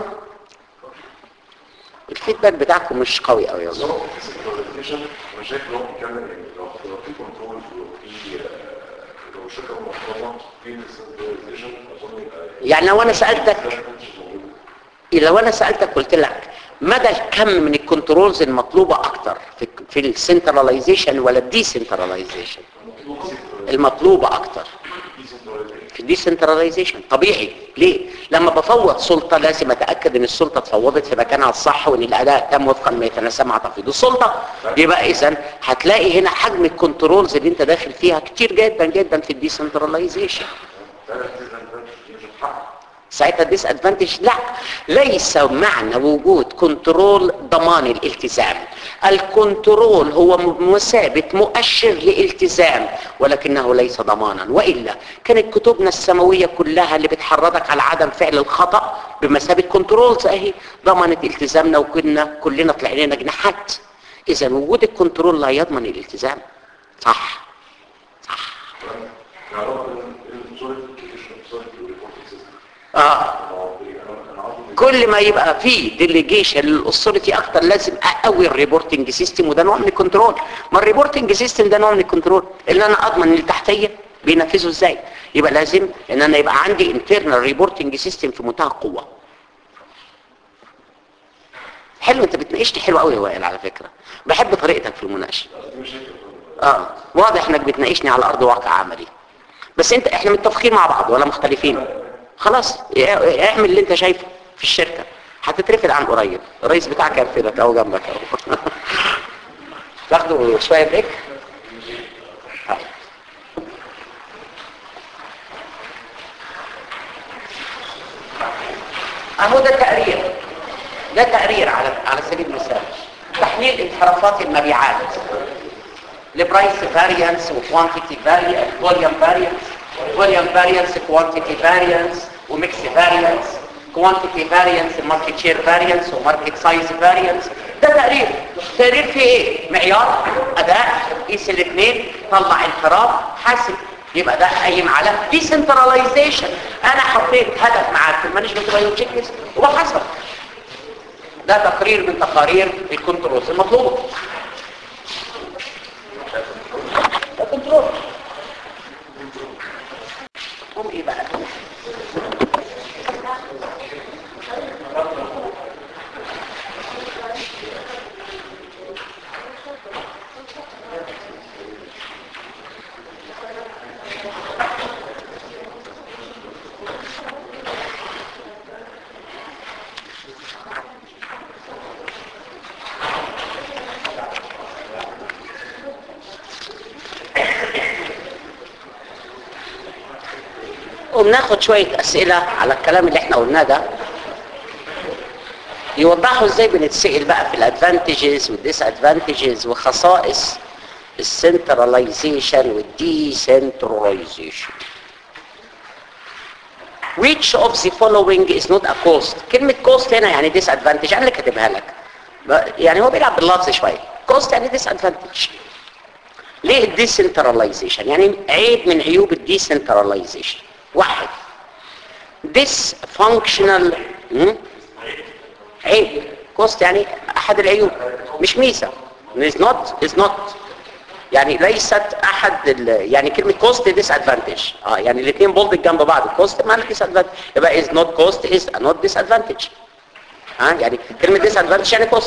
الفيدباك بتاعكم مش قوي قوي يا بس هو في السنتراليزيشن انا شايف ان هو بيتكلم يعني لو لو في كنترول وفي آه، لو شركه محترمه في السنتراليزيشن اظن يبقى يعني لو انا سالتك لو انا سالتك قلت لك مدى الكم من الكنترولز المطلوبه اكتر في في السنتراليزيشن ولا الديسنتراليزيشن المطلوبه اكتر في الديسنتراليزيشن طبيعي ليه لما بفوض سلطه لازم اتاكد ان السلطه اتفوضت في مكانها الصح وان الاداء تم وفقا ما يتناسب مع تفويض السلطه يبقى اذا هتلاقي هنا حجم الكنترولز اللي انت داخل فيها كتير جدا جدا في الديسنتراليزيشن ساعتها ديس ادفانتج لا ليس معنى وجود كنترول ضمان الالتزام الكنترول هو مثابة مؤشر لالتزام ولكنه ليس ضمانا وإلا كانت كتبنا السماوية كلها اللي بتحرضك على عدم فعل الخطأ بمثابة كنترولز اهي ضمنت التزامنا وكنا كلنا طلعنا لنا جناحات اذا وجود الكنترول لا يضمن الالتزام صح صح اه كل ما يبقى فيه ديليجيشن للاثوريتي اكتر لازم اقوي الريبورتنج سيستم وده نوع من الكنترول ما الريبورتنج سيستم ده نوع من الكنترول اللي انا اضمن اللي تحتيه بينفذوا ازاي يبقى لازم ان انا يبقى عندي انترنال ريبورتنج سيستم في منتهى القوه حلو انت بتناقشني حلو قوي يا وائل على فكره بحب طريقتك في المناقشه دي مشاكل اه واضح انك بتناقشني على ارض واقع عملي بس انت احنا متفقين مع بعض ولا مختلفين خلاص اه- اعمل اللي انت شايفه في الشركه هتترفد عن قريب الرئيس بتاعك هيرفدك اهو جنبك اهو تاخدوا شويه بريك آه. اهو ده تقرير ده تقرير على على سبيل المثال تحليل انحرافات المبيعات لبرايس فاريانس وكوانتيتي فاريانس فوليوم فاريانس فوليوم فاريانس كوانتيتي فاريانس وميكس فاريانس كوانتيتي فاريانس ماركت شير فاريانس وماركت سايز فاريانس ده تقرير تقرير فيه ايه معيار اداء قيس الاثنين طلع انحراف حاسب يبقى ده قايم على ديسنتراليزيشن انا حطيت هدف معاك في المانجمنت بايو تشيك ليست وبحاسبك ده تقرير من تقارير الكنترولز المطلوبه ده كنترول هم ايه بقى وبناخد شوية أسئلة على الكلام اللي احنا قلناه ده يوضحوا ازاي بنتسأل بقى في الادفانتجز والديس ادفانتجز وخصائص السنتراليزيشن والديسنتراليزيشن which of the following is not a cost كلمة cost هنا يعني disadvantage انا اللي كاتبها لك ب- يعني هو بيلعب باللفظ شوية cost يعني disadvantage ليه الديسنتراليزيشن يعني عيب من عيوب الديسنتراليزيشن واحد dysfunctional مم؟ عيب كوست يعني احد العيوب مش ميزه is not is not يعني ليست احد ال... يعني كلمه كوست ديس ادفانتج اه يعني الاثنين بولد جنب بعض الكوست معنى ديس ادفانتج يبقى is not cost is not disadvantage ها آه يعني كلمه ديس ادفانتج يعني كوست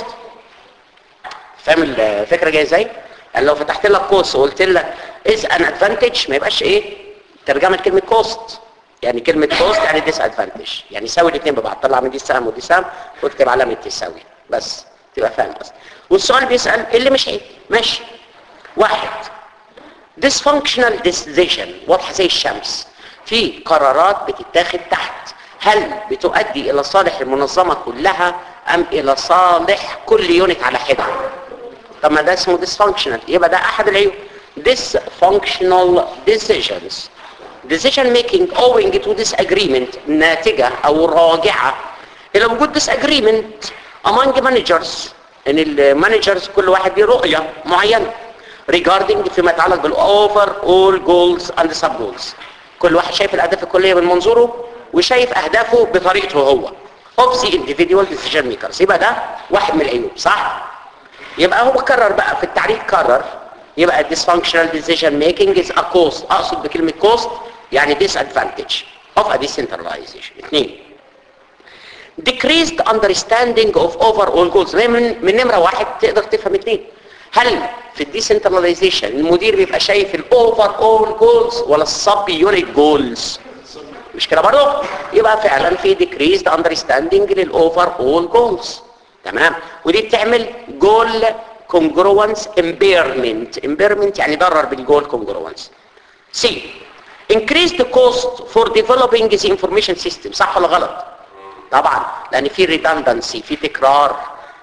فاهم الفكره جايه ازاي يعني لو فتحت لك كوست وقلت لك از ان ادفانتج ما يبقاش ايه ترجمه كلمه كوست يعني كلمه كوست يعني ديس ادفانتج يعني يساوي الاثنين ببعض طلع من دي سهم ودي سهم واكتب علامه تساوي بس تبقى فاهم قصدي والسؤال بيسال اللي مش عيب ماشي واحد dysfunctional decision واضحه زي الشمس في قرارات بتتاخد تحت هل بتؤدي الى صالح المنظمه كلها ام الى صالح كل يونت على حده طب ما ده اسمه dysfunctional يبقى ده احد العيوب dysfunctional decisions decision making owing to disagreement ناتجة او راجعة الى وجود disagreement among managers ان المانجرز كل واحد ليه رؤية معينة regarding فيما يتعلق بالاوفر all goals and sub goals كل واحد شايف الاهداف الكلية من منظوره وشايف اهدافه بطريقته هو of the individual decision makers يبقى ده واحد من العيوب صح يبقى هو كرر بقى في التعريف كرر يبقى dysfunctional decision making is a cost اقصد بكلمة cost يعني disadvantage of a decentralization اثنين decreased understanding of overall goals من, من نمرة واحد تقدر تفهم اثنين هل في الديسنتراليزيشن المدير بيبقى شايف الاوفر اول جولز ولا السب يونت جولز مش كده برضه يبقى فعلا في decreased understanding للاوفر اول جولز تمام ودي بتعمل جول congruence impairment impairment يعني ضرر بالجول congruence C increase the cost for developing the information system صح ولا غلط طبعا لان في redundancy في تكرار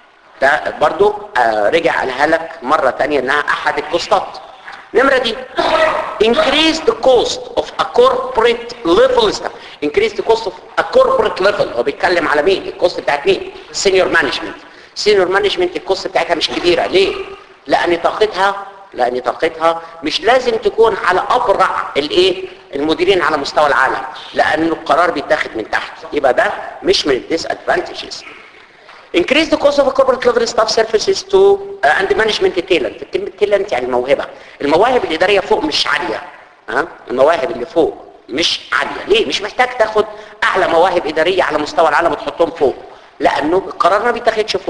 ده برضو آه رجع قالها لك مرة تانية انها احد الكوستات نمرة دي increase the cost of a corporate level increase the cost of a corporate level هو بيتكلم على مين الكوست بتاعت مين senior management senior management الكوست بتاعتها مش كبيرة ليه لان طاقتها لان طاقتها مش لازم تكون على ابرع الايه المديرين على مستوى العالم لان القرار بيتاخد من تحت يبقى ده مش من الديس ادفانتجز increase the cost of a corporate level staff services to uh, and management talent كلمة talent يعني الموهبة المواهب الإدارية فوق مش عالية ها المواهب اللي فوق مش عالية ليه مش محتاج تاخد أعلى مواهب إدارية على مستوى العالم وتحطهم فوق لأنه القرار ما بيتاخدش فوق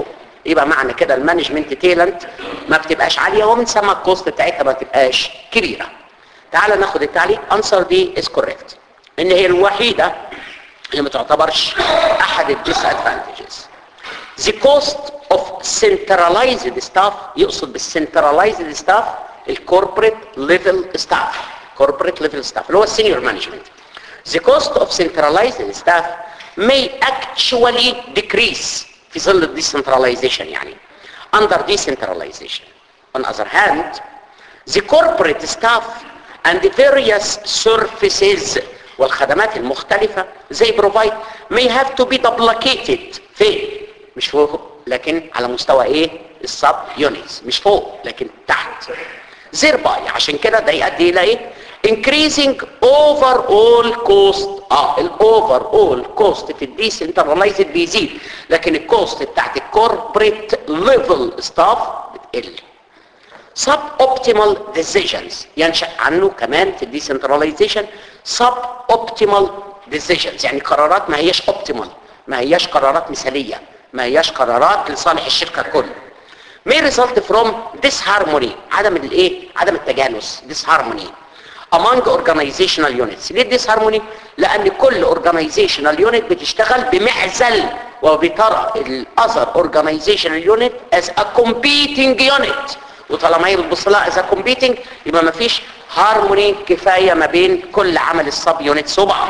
يبقى معنى كده المانجمنت تيلنت ما بتبقاش عاليه ومن ثم الكوست بتاعتها ما تبقاش كبيره تعال ناخد التعليق انسر دي از كوريكت ان هي الوحيده اللي ما تعتبرش احد الديس ادفانتجز The cost of centralized staff يقصد بالcentralized staff الكوربريت ليفل staff corporate level staff اللي هو السينيور مانجمنت The cost of centralized staff may actually decrease في ظل الديسنتراليزيشن يعني under decentralization. On the other hand, the corporate staff and the various services والخدمات المختلفة they provide may have to be duplicated فين؟ مش فوق لكن على مستوى ايه؟ السب يونتس مش فوق لكن تحت thereby عشان كده ده يؤدي الى ايه؟ increasing overall cost اه الاوفر cost في الديسنترلايزد بيزيد لكن الكوست بتاعت الكوربريت ليفل ستاف بتقل sub optimal decisions ينشأ عنه كمان في الديسنتراليزيشن sub optimal decisions يعني قرارات ما هياش optimal ما هياش قرارات مثالية ما هياش قرارات لصالح الشركة كله may result from disharmony عدم الايه عدم التجانس disharmony among organizational units ليه disharmony لان كل organizational unit بتشتغل بمعزل وبترى ال other organizational unit as a competing unit وطالما هي بتبص لها as a competing يبقى ما فيش هارموني كفايه ما بين كل عمل السب يونتس وبعض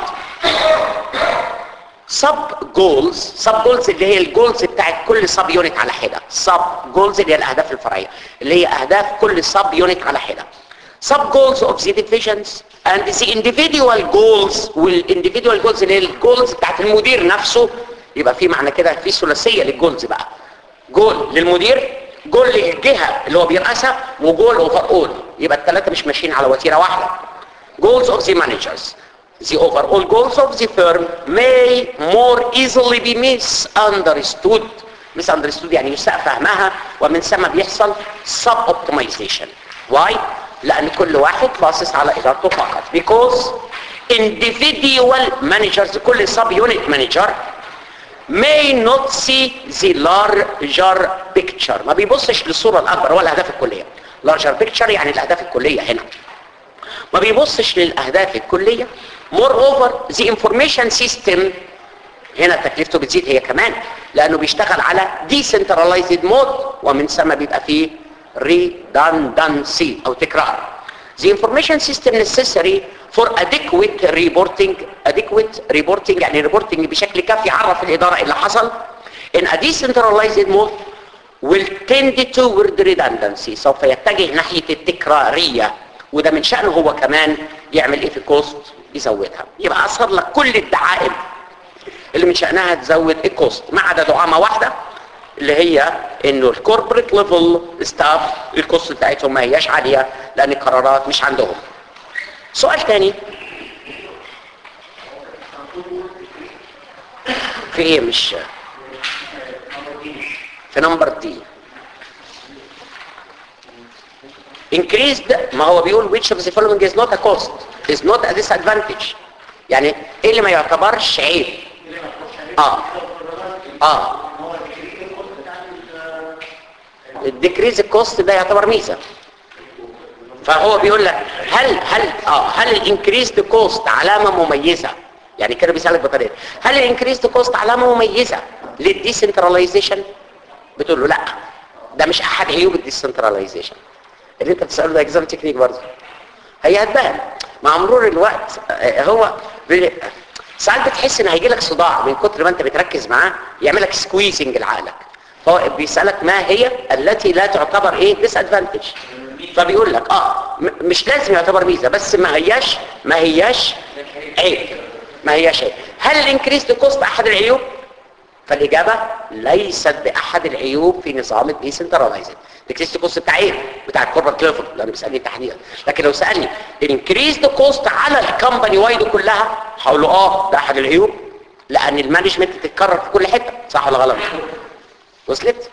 سب جولز سب جولز اللي هي الجولز بتاعت كل سب يونت على حده سب جولز اللي هي الاهداف الفرعيه اللي هي اهداف كل سب يونت على حده sub goals of the divisions and the individual goals والindividual goals اللي هي الجولز بتاعت المدير نفسه يبقى في معنى كده في ثلاثيه للجولز بقى جول للمدير جول للجهه اللي هو بيرأسها وجول اوفر اول يبقى الثلاثه مش ماشيين على وتيره واحده goals of the managers the overall goals of the firm may more easily be misunderstood misunderstood يعني يساء فهمها ومن ثم بيحصل sub optimization why لان كل واحد باصص على ادارته فقط because individual managers كل sub unit manager may not see the larger picture ما بيبصش للصورة الأكبر ولا الأهداف الكلية larger picture يعني الأهداف الكلية هنا ما بيبصش للأهداف الكلية moreover the information system هنا تكلفته بتزيد هي كمان لأنه بيشتغل على decentralized mode ومن ثم بيبقى فيه redundancy أو تكرار the information system necessary for adequate reporting adequate reporting يعني reporting بشكل كافي يعرف الإدارة اللي حصل in a decentralized mode will tend toward redundancy سوف يتجه ناحية التكرارية وده من شأنه هو كمان يعمل ايه في الكوست يزودها يبقى أصر لك كل الدعائم اللي من شأنها تزود الكوست ما عدا دعامة واحدة اللي هي انه الكوربريت ليفل ستاف الكوست بتاعتهم ما هياش عالية لان القرارات مش عندهم سؤال تاني في ايه مش في نمبر دي increased ما هو بيقول which of the following is not a cost is not a disadvantage يعني ايه اللي ما يعتبرش عيب اه اه الديكريز الكوست ده يعتبر ميزه فهو بيقول لك هل هل اه هل الانكريزد كوست علامه مميزه يعني كده بيسالك بطريقه هل الانكريزد كوست علامه مميزه للديسنتراليزيشن بتقول له لا ده مش احد عيوب الديسنتراليزيشن اللي انت بتساله ده اكزام تكنيك برضه هي هتبان مع مرور الوقت آه، هو بي- ساعات بتحس ان هيجي لك صداع من كتر ما انت بتركز معاه يعمل لك سكويزنج لعقلك فهو بيسالك ما هي التي لا تعتبر ايه ديس ادفانتج فبيقول لك اه م- مش لازم يعتبر ميزه بس ما هياش ما هياش عيب ما هياش عيب هل الانكريس كوست احد العيوب فالاجابه ليست باحد العيوب في نظام الديسنتراليزد الانكريس كوست بتاع ايه بتاع الكوربريت ليفل لانه بيسالني تحديدا لكن لو سالني الانكريس كوست على الكمباني وايد كلها هقول له اه ده احد العيوب لان المانجمنت بتتكرر في كل حته صح ولا غلط وصلت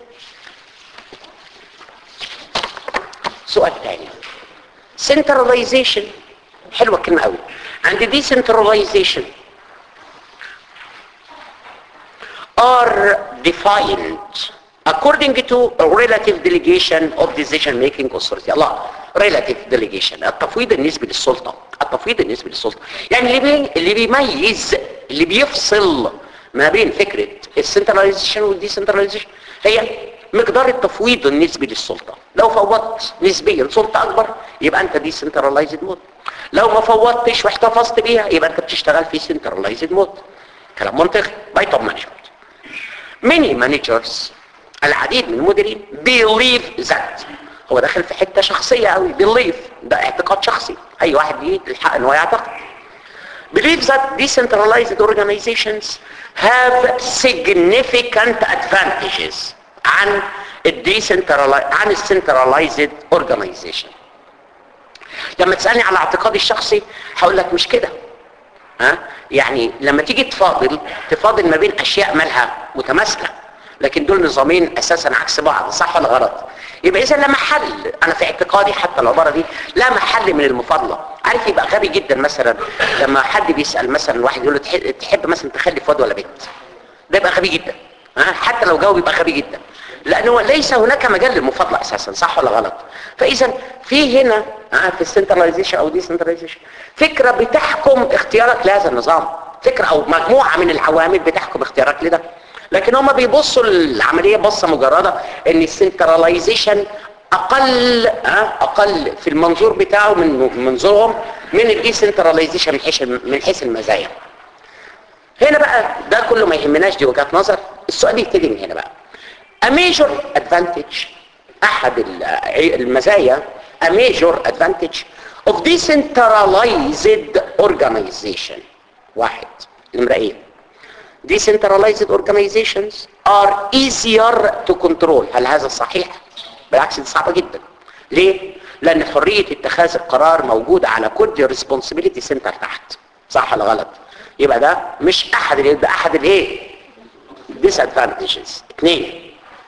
سؤال تاني centralization حلوه الكلمه قوي عند decentralization are defined according to relative delegation of decision making authority الله relative delegation التفويض النسبي للسلطة التفويض النسبي للسلطة يعني اللي بي... اللي بيميز اللي بيفصل ما بين فكرة السنتراليزيشن والديسنتراليزيشن هي مقدار التفويض النسبي للسلطة لو فوضت نسبيا سلطة أكبر يبقى أنت ديسنتراليزد مود لو ما فوضتش واحتفظت بيها يبقى أنت بتشتغل في سنتراليزد مود كلام منطقي باي توب مانجمنت many managers العديد من المديرين believe that هو داخل في حتة شخصية قوي believe ده اعتقاد شخصي اي واحد ليه الحق ان هو يعتقد believe that decentralized organizations have significant advantages عن الديسنتراليز عن السنتراليزد organization لما تسألني على اعتقادي الشخصي هقول لك مش كده ها يعني لما تيجي تفاضل تفاضل ما بين اشياء مالها متماثله لكن دول نظامين اساسا عكس بعض صح ولا غلط يبقى اذا لا محل انا في اعتقادي حتى العباره دي لا محل من المفاضله عارف يبقى غبي جدا مثلا لما حد بيسال مثلا واحد يقول له تحب, تحب مثلا تخلف واد ولا بنت ده يبقى غبي جدا ها حتى لو جاوب يبقى غبي جدا لانه ليس هناك مجال للمفاضله اساسا صح ولا غلط فاذا في هنا ها في السنتراليزيشن او ديسنتراليزيشن فكره بتحكم اختيارك لهذا النظام فكره او مجموعه من العوامل بتحكم اختيارك لده لكن هم بيبصوا العمليه بصه مجرده ان السنتراليزيشن اقل ها اقل في المنظور بتاعه من منظورهم من الديسنتراليزيشن من حيث من حيث المزايا هنا بقى ده كله ما يهمناش دي وجهات نظر السؤال يبتدي من هنا بقى a major advantage احد المزايا a major advantage of decentralized organization واحد نمرة ايه decentralized organizations are easier to control هل هذا صحيح بالعكس دي صعبة جدا ليه لان حرية اتخاذ القرار موجودة على كل responsibility center تحت صح ولا غلط يبقى ده مش احد ده احد الايه disadvantages اثنين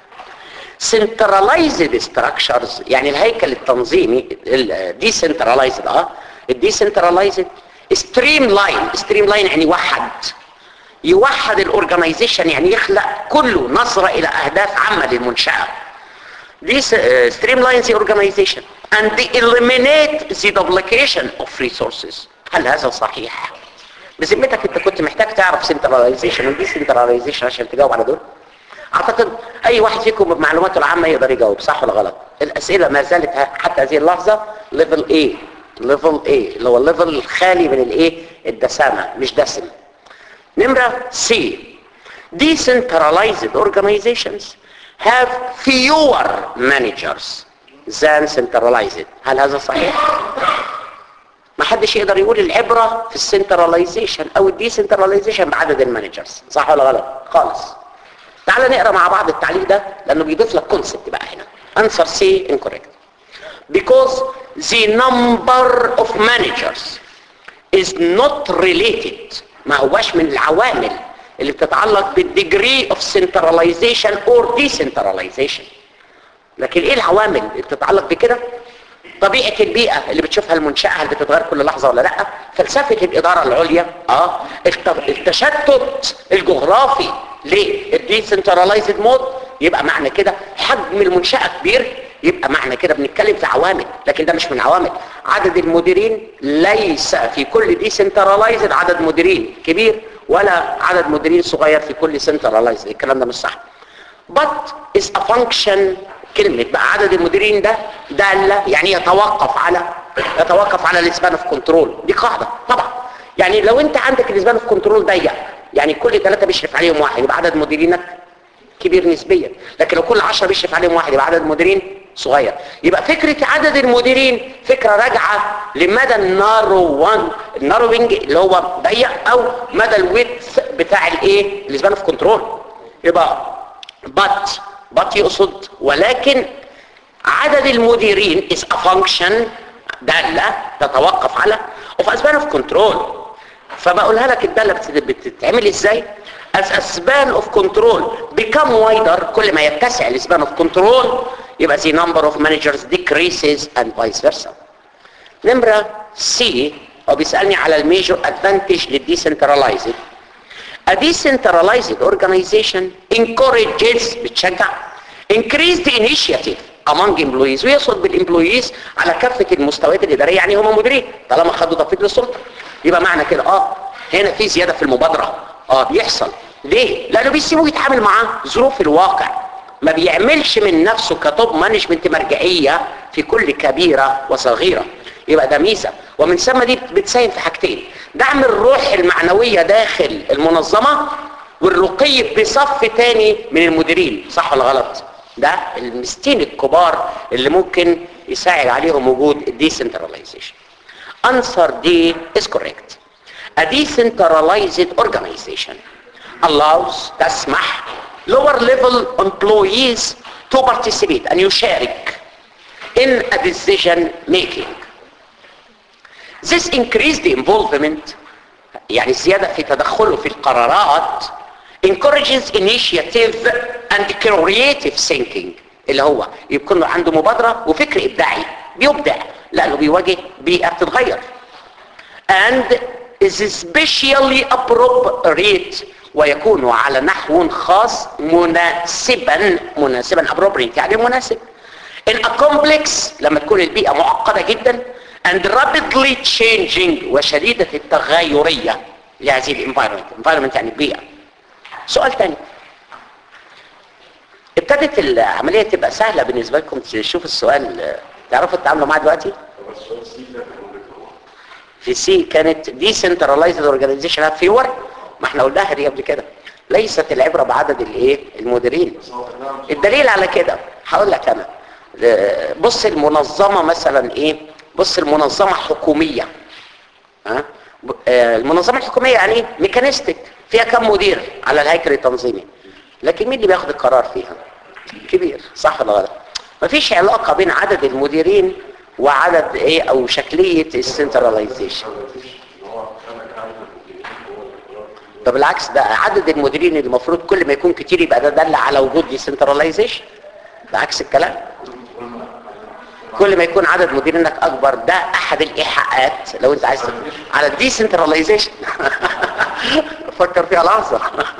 centralized structures يعني الهيكل التنظيمي الديسنتراليزد اه الديسنتراليزد ستريم لاين ستريم لاين يعني يوحد يوحد الاورجنايزيشن يعني يخلق كله نظرة الى اهداف عامة للمنشأة This uh, streamlines the organization and they eliminate the duplication of resources. هل هذا صحيح؟ بذمتك انت كنت محتاج تعرف سنتراليزيشن ودي سنتراليزيشن عشان تجاوب على دول؟ اعتقد اي واحد فيكم بمعلوماته العامة يقدر يجاوب صح ولا غلط الاسئلة ما زالت حتى هذه اللحظة ليفل A ليفل A اللي هو الليفل الخالي من الايه الدسامة مش دسم نمرة C decentralized organizations have fewer managers than centralized هل هذا صحيح؟ ما حدش يقدر يقول العبرة في السنتراليزيشن او الديسنتراليزيشن بعدد المانجرز صح ولا غلط؟ خالص تعال نقرا مع بعض التعليق ده لانه بيضيف لك كونسبت بقى هنا answer C incorrect because the number of managers is not related ما هواش من العوامل اللي بتتعلق بالديجري of centralization or decentralization لكن ايه العوامل اللي بتتعلق بكده طبيعة البيئة اللي بتشوفها المنشأة هل بتتغير كل لحظة ولا لا فلسفة الإدارة العليا اه التشتت الجغرافي للديسنتراليزد مود يبقى معنى كده حجم المنشأة كبير يبقى معنى كده بنتكلم في عوامل لكن ده مش من عوامل عدد المديرين ليس في كل ديسنتراليزد عدد مديرين كبير ولا عدد مديرين صغير في كل سنتراليزد الكلام ده مش صح but is a function كلمة بقى عدد المديرين ده دالة يعني يتوقف على يتوقف على الاسبان اوف كنترول دي قاعدة طبعا يعني لو انت عندك الاسبان اوف كنترول ضيق يعني كل ثلاثة بيشرف عليهم واحد يبقى عدد مديرينك كبير نسبيا لكن لو كل عشرة بيشرف عليهم واحد يبقى عدد المديرين صغير يبقى فكرة عدد المديرين فكرة راجعة لمدى النارو وان الناروينج اللي هو ضيق او مدى الويدث بتاع الايه الاسبان اوف كنترول يبقى but but يقصد ولكن عدد المديرين is a function دالة تتوقف على of a span of control فبقولها لك الدالة بتتعمل ازاي as a span of control become wider كل ما يتسع ال span of control يبقى the number of managers decreases and vice versa نمرة C هو بيسألني على الميجور advantage للdecentralized A decentralized organization encourages بتشجع increased initiative among employees ويقصد بالامبلويز على كافة المستويات الإدارية يعني هم مديرين طالما خدوا تفويض للسلطة يبقى معنى كده اه هنا في زيادة في المبادرة اه بيحصل ليه؟ لأنه بيسيبوه يتعامل معاه ظروف الواقع ما بيعملش من نفسه كتوب مانجمنت مرجعية في كل كبيرة وصغيرة يبقى ده ميزة ومن ثم دي بتساهم في حاجتين دعم الروح المعنوية داخل المنظمة والرقي بصف تاني من المديرين صح ولا غلط ده المستين الكبار اللي ممكن يساعد عليهم وجود الديسنتراليزيشن answer D is correct a decentralized organization allows تسمح lower level employees to participate أن يشارك in a decision making this increased involvement يعني زيادة في تدخله في القرارات encourages initiative and creative thinking اللي هو يكون عنده مبادرة وفكر إبداعي بيبدع لأنه بيواجه بيئة بتتغير and is especially appropriate ويكون على نحو خاص مناسبا مناسبا appropriate يعني مناسب in a complex لما تكون البيئة معقدة جدا and rapidly changing وشديدة التغيرية لهذه الانفايرمنت environment يعني البيئة سؤال تاني ابتدت العملية تبقى سهلة بالنسبة لكم تشوف السؤال تعرفوا تتعاملوا معاه دلوقتي طب السؤال سي ده في الدكتور في سي كانت decentralized organization have fewer ما احنا قلناها دي قبل كده ليست العبرة بعدد الايه المديرين بس هو خدناها مش الدليل على كده هقول لك انا آه، بص المنظمة مثلا ايه بص المنظمة حكومية ها ب- آه، المنظمة الحكومية يعني ايه ميكانيستيك فيها كم مدير على الهيكل التنظيمي لكن مين اللي بياخد القرار فيها كبير صح ولا غلط مفيش علاقة بين عدد المديرين وعدد ايه او شكلية السنتراليزيشن مفيش ان هو خلق عدد المديرين هو القرار طب العكس ده عدد المديرين اللي المفروض كل ما يكون كتير يبقى ده دل على وجود ديسنتراليزيشن ده عكس الكلام كل ما يكون عدد مديرينك اكبر ده احد الايحاءات لو انت عايز تف- على الديسنتراليزيشن فكر فيها لحظه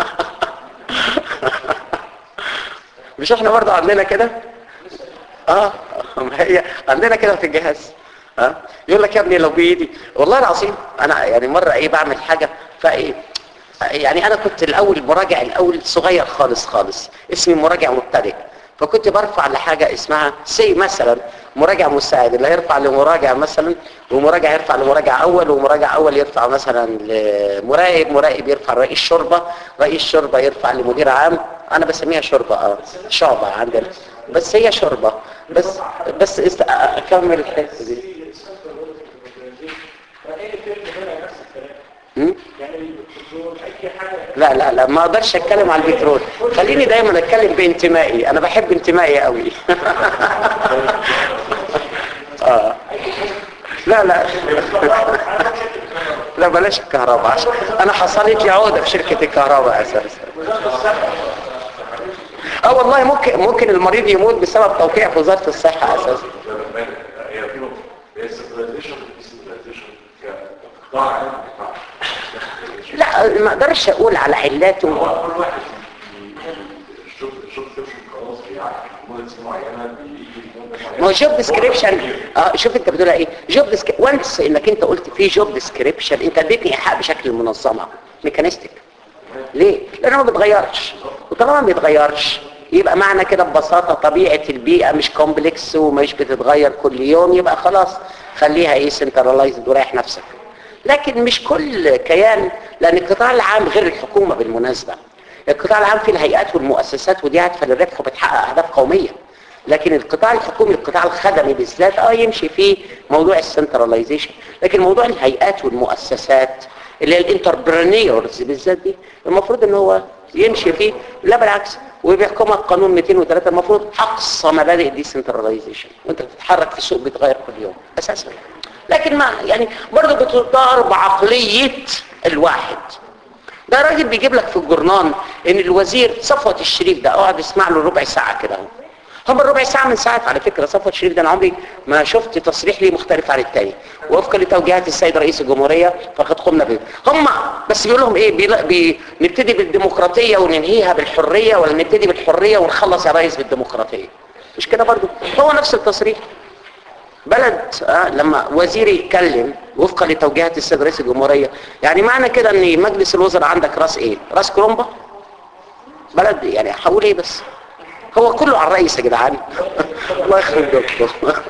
مش احنا برضه عندنا كده اه ما هي عندنا كده في الجهاز اه يقول لك يا ابني لو بايدي والله العظيم انا يعني مره ايه بعمل حاجه فايه يعني انا كنت الاول مراجع الاول صغير خالص خالص اسمي مراجع مبتدئ فكنت برفع لحاجه اسمها سي مثلا مراجع مساعد اللي هيرفع لمراجع مثلا ومراجع يرفع لمراجع اول ومراجع اول يرفع مثلا لمراقب مراقب يرفع لرئيس شربه رئيس شربه يرفع لمدير عام انا بسميها شربه اه شعبه عندنا بس هي شربه بس بس است... اكمل الحته دي في السنتر اورجانيزيشن فايه فيلم هنا نفس الكلام م? يعني البترول اي حاجه لا لا لا ما اقدرش اتكلم على البترول خليني دايما اتكلم بانتمائي انا بحب انتمائي قوي اه لا لا لا بلاش الكهرباء عشان انا حصلت لي عقده في شركه الكهرباء اساسا اه والله ممكن ممكن المريض يموت بسبب توقيع في وزاره الصحه اساسا هي في نقطة هي السنتراليزيشن الديسنتراليزيشن كقطاع عام قطاع لا ما اقدرش اقول على علاته هو كل واحد الشوف الشوف ديسكريبشن خلاص بيعرف مدة معينة بيجي مدة معينة ما هو جوب ديسكريبشن اه شوف انت بتقول ايه جوب وانس انك انت قلت في جوب ديسكريبشن انت اديتني ايحاء بشكل المنظمه ميكانيستيك ليه لانه ما بيتغيرش وطالما ما بيتغيرش يبقى معنى كده ببساطه طبيعه البيئه مش كومبلكس ومش بتتغير كل يوم يبقى خلاص خليها ايه سنترلايزد وريح نفسك لكن مش كل كيان لان القطاع العام غير الحكومه بالمناسبه القطاع العام فيه الهيئات والمؤسسات ودي هادفه للربح وبتحقق اهداف قوميه لكن القطاع الحكومي القطاع الخدمي بالذات اه يمشي فيه موضوع السنتراليزيشن لكن موضوع الهيئات والمؤسسات اللي هي الانتربرينيورز بالذات دي المفروض ان هو يمشي فيه لا بالعكس وبيحكمها القانون 203 المفروض اقصى مبادئ الديسنتراليزيشن وانت بتتحرك في السوق بيتغير كل يوم اساسا لكن ما يعني برضه بتدار بعقليه الواحد ده راجل بيجيب لك في الجرنان ان الوزير صفوت الشريف ده اقعد اسمع له ربع ساعه كده اهو هم الربع ساعة من ساعات على فكرة صفوت شريف ده انا عمري ما شفت تصريح لي مختلف عن التاني وفقا لتوجيهات السيد رئيس الجمهورية فقد قمنا به هم بس بيقول لهم ايه بيلا- بي... نبتدي بالديمقراطية وننهيها بالحرية ولا نبتدي بالحرية ونخلص يا ريس بالديمقراطية مش كده برضو هو نفس التصريح بلد آه لما وزير يتكلم وفقا لتوجيهات السيد رئيس الجمهورية يعني معنى كده ان مجلس الوزراء عندك راس ايه راس كرومبا بلد يعني هقول ايه بس هو كله على الرئيس يا جدعان الله يخرب بيتكم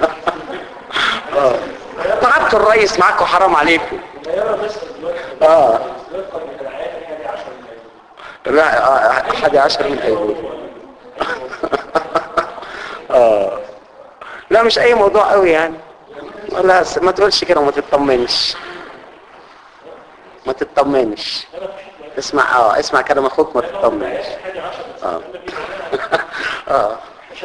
اه تعبتوا الرئيس معاكم حرام عليكم الطيارة بس دلوقتي اه دلوقتي من العيال هذه 10 من لا آه، احد عشر من ايوب اه لا مش اي موضوع قوي يعني لا س- ما تقولش كده وما تطمنش ما تطمنش اسمع اه اسمع كلام اخوك ما تطمنش اه اه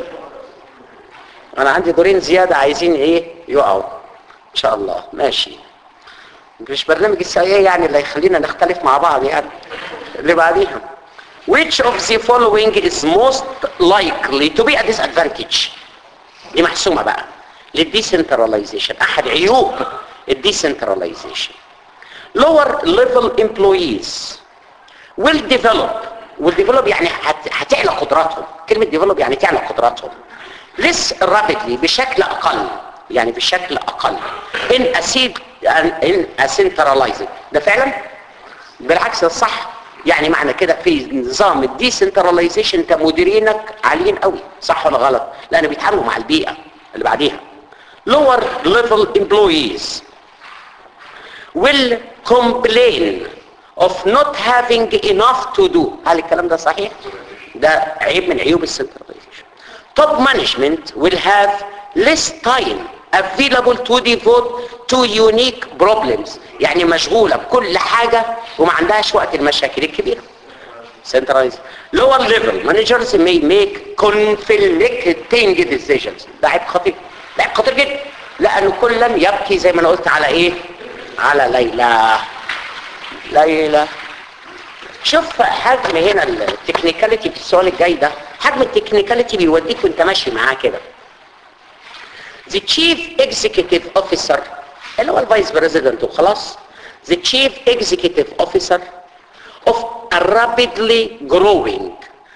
انا عندي دورين زيادة عايزين ايه يقعوا ان شاء الله ماشي مش برنامج السعية يعني اللي هيخلينا نختلف مع بعض يعني اللي بعديها which of the following is most likely to be a disadvantage دي محسومة بقى للديسنتراليزيشن احد عيوب الديسنتراليزيشن lower level employees will develop will develop يعني هت- هتعلى قدراتهم كلمة develop يعني تعلى قدراتهم less rapidly بشكل اقل يعني بشكل اقل in a seed in a centralized ده فعلا بالعكس ده صح يعني معنى كده في نظام الديسنتراليزيشن انت مديرينك عاليين قوي صح ولا غلط لان بيتعاملوا مع البيئة اللي بعديها lower level employees will complain of not having enough to do هل الكلام ده صحيح؟ ده عيب من عيوب السنتراليزيشن top management will have less time available to devote to unique problems يعني مشغولة بكل حاجة وما عندهاش وقت المشاكل الكبيرة centralized lower level managers may make conflicting decisions ده عيب خطير ده عيب خطير جدا لأنه كل يبكي زي ما أنا قلت على إيه على ليلى ليلى شوف حجم هنا التكنيكاليتي في السؤال الجاي ده حجم التكنيكاليتي بيوديك وانت ماشي معاه كده the chief executive officer اللي هو الفايس بريزيدنت وخلاص the chief executive officer of a rapidly growing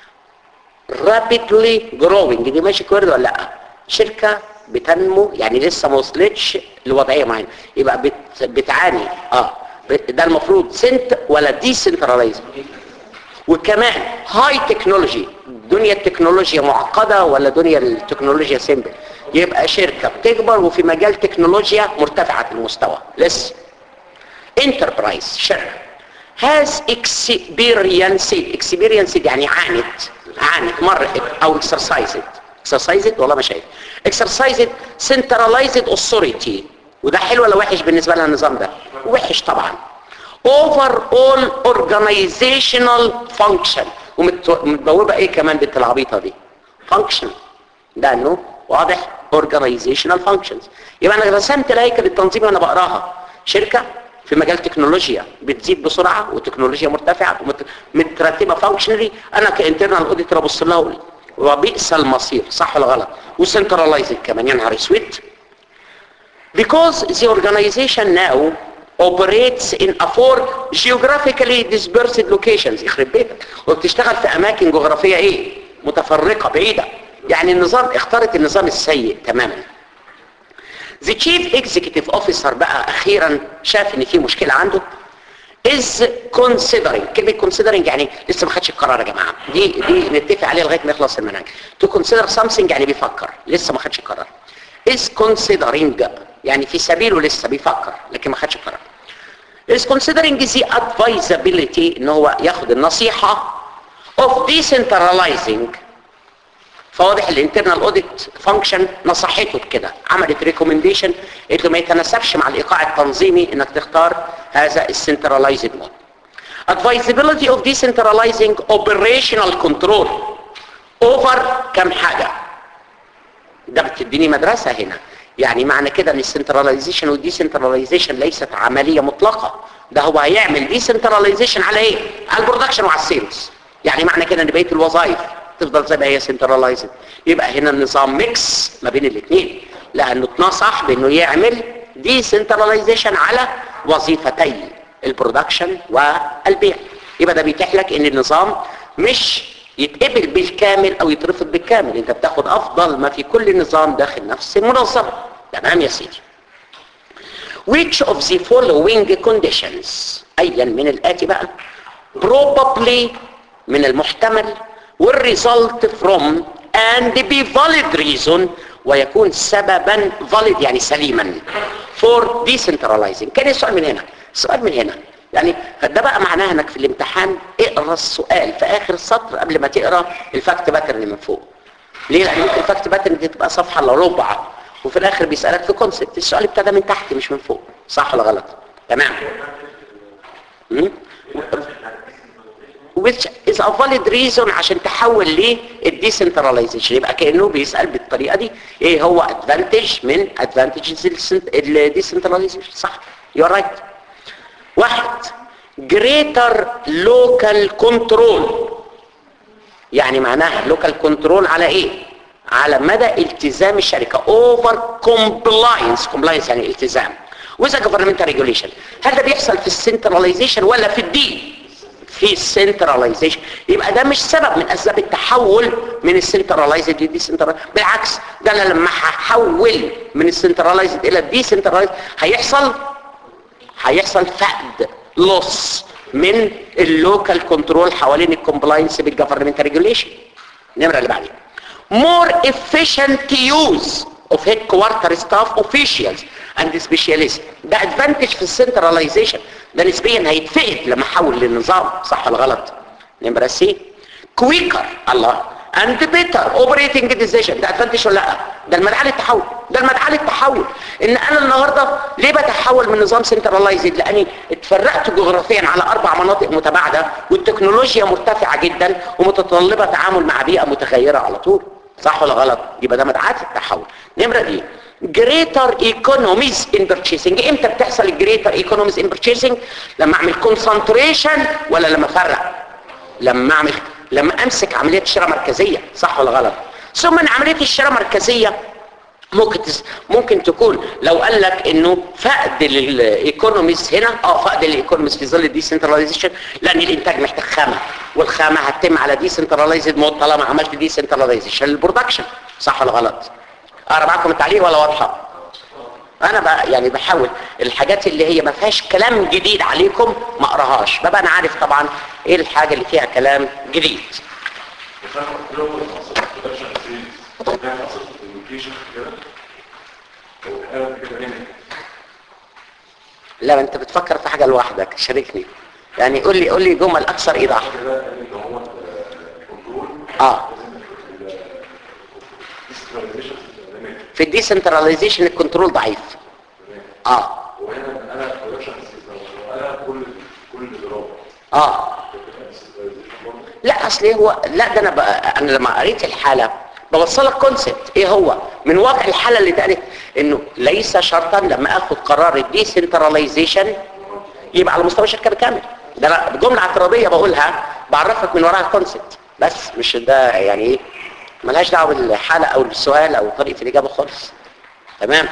rapidly growing دي ماشي كويس ولا لا شركة بتنمو يعني لسه ما وصلتش لوضعية معينة يبقى بت بتعاني اه بت- ده المفروض سنت ولا دي سنتراليز وكمان هاي تكنولوجي دنيا التكنولوجيا معقدة ولا دنيا التكنولوجيا سيمبل يبقى شركة بتكبر وفي مجال تكنولوجيا مرتفعة المستوى لسه انتربرايز شركة has experienced experienced يعني عانت عانت مرت او exercised exercised والله ما شايف exercised centralized authority وده حلو ولا وحش بالنسبة لنا النظام ده وحش طبعا overall organizational function ومتبوبة ايه كمان بنت العبيطة دي function لانه واضح organizational functions يبقى انا رسمت الهيكل التنظيمي وانا بقراها شركة في مجال تكنولوجيا بتزيد بسرعة وتكنولوجيا مرتفعة ومترتبة فانكشنالي انا كانترنال اوديتور ابص لها واقول وبئس المصير صح ولا غلط وسنتراليزد كمان يا نهار اسود because the organization now operates in a four geographically dispersed locations يخرب بيتك وبتشتغل في اماكن جغرافية ايه متفرقة بعيدة يعني النظام اختارت النظام السيء تماما The chief executive officer بقى اخيرا شاف ان في مشكلة عنده is considering كلمة considering يعني لسه ما خدش القرار يا جماعة دي دي نتفق عليها لغاية ما يخلص المنهج to consider something يعني بيفكر لسه ما خدش القرار is considering يعني في سبيله لسه بيفكر لكن ما خدش القرار is considering the advisability ان هو ياخد النصيحة of decentralizing فواضح الانترنال اوديت فانكشن نصحته بكده عملت ريكومنديشن قلت له ما يتناسبش مع الايقاع التنظيمي انك تختار هذا السنتراليزد مود advisability of decentralizing operational control over كم حاجة ده بتديني مدرسة هنا يعني معنى كده ان السنتراليزيشن والديسنتراليزيشن ليست عملية مطلقة ده هو هيعمل ديسنتراليزيشن على ايه على البرودكشن وعلى السيلز يعني معنى كده ان بقيه الوظائف تفضل زي ما هي سنتراليزد يبقى هنا النظام ميكس ما بين الاثنين لانه اتنصح بانه يعمل دي سنتراليزيشن على وظيفتي البرودكشن والبيع يبقى ده بيتيح لك ان النظام مش يتقبل بالكامل او يترفض بالكامل انت بتاخد افضل ما في كل نظام داخل نفس المنظمه تمام يا سيدي which of the following conditions ايا من الاتي بقى probably من المحتمل will result from and be valid reason ويكون سببا valid يعني سليما for decentralizing كان السؤال من هنا السؤال من هنا يعني ده بقى معناها انك في الامتحان اقرا السؤال في اخر السطر قبل ما تقرا الفاكت باترن من فوق ليه لان ممكن الفاكت باترن دي تبقى صفحه الا ربع وفي الاخر بيسالك في كونسبت السؤال ابتدى من تحت مش من فوق صح ولا غلط تمام مم؟ which is a valid reason عشان تحول للديسنتراليزيشن يبقى كانه بيسال بالطريقه دي ايه هو advantage من advantages الديسنتراليزيشن صح you're right واحد greater local control يعني معناها local control على ايه على مدى التزام الشركة over compliance compliance يعني التزام with a governmental regulation هل ده بيحصل في السنتراليزيشن ولا في الدي في السنتراليزيشن يبقى ده مش سبب من اسباب التحول من السنتراليزد للديسنتراليزد بالعكس ده انا لما هحول من السنتراليزد الى الديسنتراليزد هيحصل هيحصل فقد لوس من اللوكال كنترول حوالين الكومبلاينس بالجفرمنت ريجوليشن النمره اللي بعديها more efficient use of headquarter staff officials and specialists ده advantage في السنتراليزيشن ده نسبيا هيتفقد لما احول للنظام صح ولا غلط نمره سي كويكر الله and better operating decision ده advantage ولا لا ده المدعاه للتحول ده المدعاه للتحول ان انا النهارده ليه بتحول من نظام سنتراليزد لاني اتفرقت جغرافيا على اربع مناطق متباعده والتكنولوجيا مرتفعه جدا ومتطلبه تعامل مع بيئه متغيره على طول صح ولا غلط يبقى ده مدعاه التحول نمره دي greater economies in purchasing امتى بتحصل greater economies in purchasing لما اعمل concentration ولا لما افرق لما اعمل لما امسك عمليه شراء مركزيه صح ولا غلط ثم ان عمليه الشراء مركزيه ممكن تس... ممكن تكون لو قال لك انه فقد الايكونوميز هنا اه فقد الايكونوميز في ظل الديسنتراليزيشن لان الانتاج محتاج خامه والخامه هتتم على ديسنتراليزد مود طالما عملت ديسنتراليزيشن للبرودكشن صح ولا غلط اقرا معاكم التعليق ولا واضحه انا بقى يعني بحاول الحاجات اللي هي ما فيهاش كلام جديد عليكم ما اقراهاش ببقى انا عارف طبعا ايه الحاجه اللي فيها كلام جديد لا انت بتفكر في حاجه لوحدك شاركني يعني قول لي قول لي جمل اكثر ايضاح اه في الديسنتراليزيشن الكنترول ضعيف اه اه لا اصل إيه هو لا ده انا بقى انا لما قريت الحاله بوصلك كونسبت ايه هو من واقع الحاله اللي اتقالت انه ليس شرطا لما اخد قرار الديسنتراليزيشن يبقى على مستوى الشركه بالكامل ده انا جمله اعتراضيه بقولها بعرفك من وراها كونسبت بس مش ده يعني ايه ملهاش دعوه بالحاله او السؤال او طريقه الاجابه خالص تمام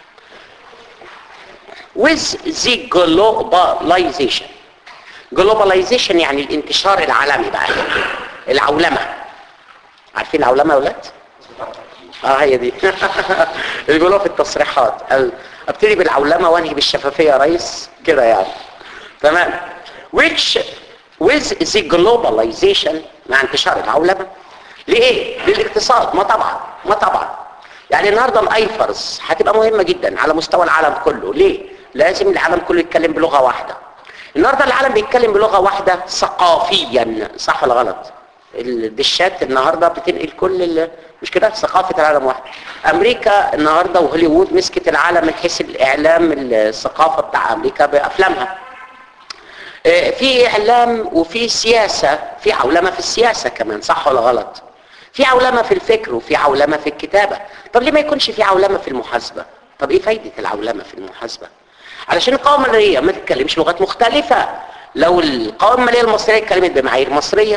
with the globalization globalization يعني الانتشار العالمي بقى العولمه عارفين العولمه يا ولاد اه هي دي اللي بيقولوها في التصريحات ابتدي بالعولمه وانهي بالشفافيه يا ريس كده يعني تمام which with the globalization مع انتشار العولمه ليه للاقتصاد ما طبعا ما طبعا يعني النهارده الايفرز هتبقى مهمه جدا على مستوى العالم كله ليه لازم العالم كله يتكلم بلغه واحده النهارده العالم بيتكلم بلغه واحده ثقافيا صح ولا غلط الدشات النهارده بتنقل كل ال... مش كده ثقافه العالم واحده امريكا النهارده وهوليوود مسكت العالم من حيث الاعلام الثقافه بتاع امريكا بافلامها في اعلام وفي سياسه في عولمه في السياسه كمان صح ولا غلط في عولمه في الفكر وفي عولمه في الكتابه طب ليه ما يكونش في عولمه في المحاسبه طب ايه فايده العولمه في المحاسبه علشان القوائم الماليه ما تتكلمش لغات مختلفه لو القوائم الماليه المصريه اتكلمت بمعايير مصريه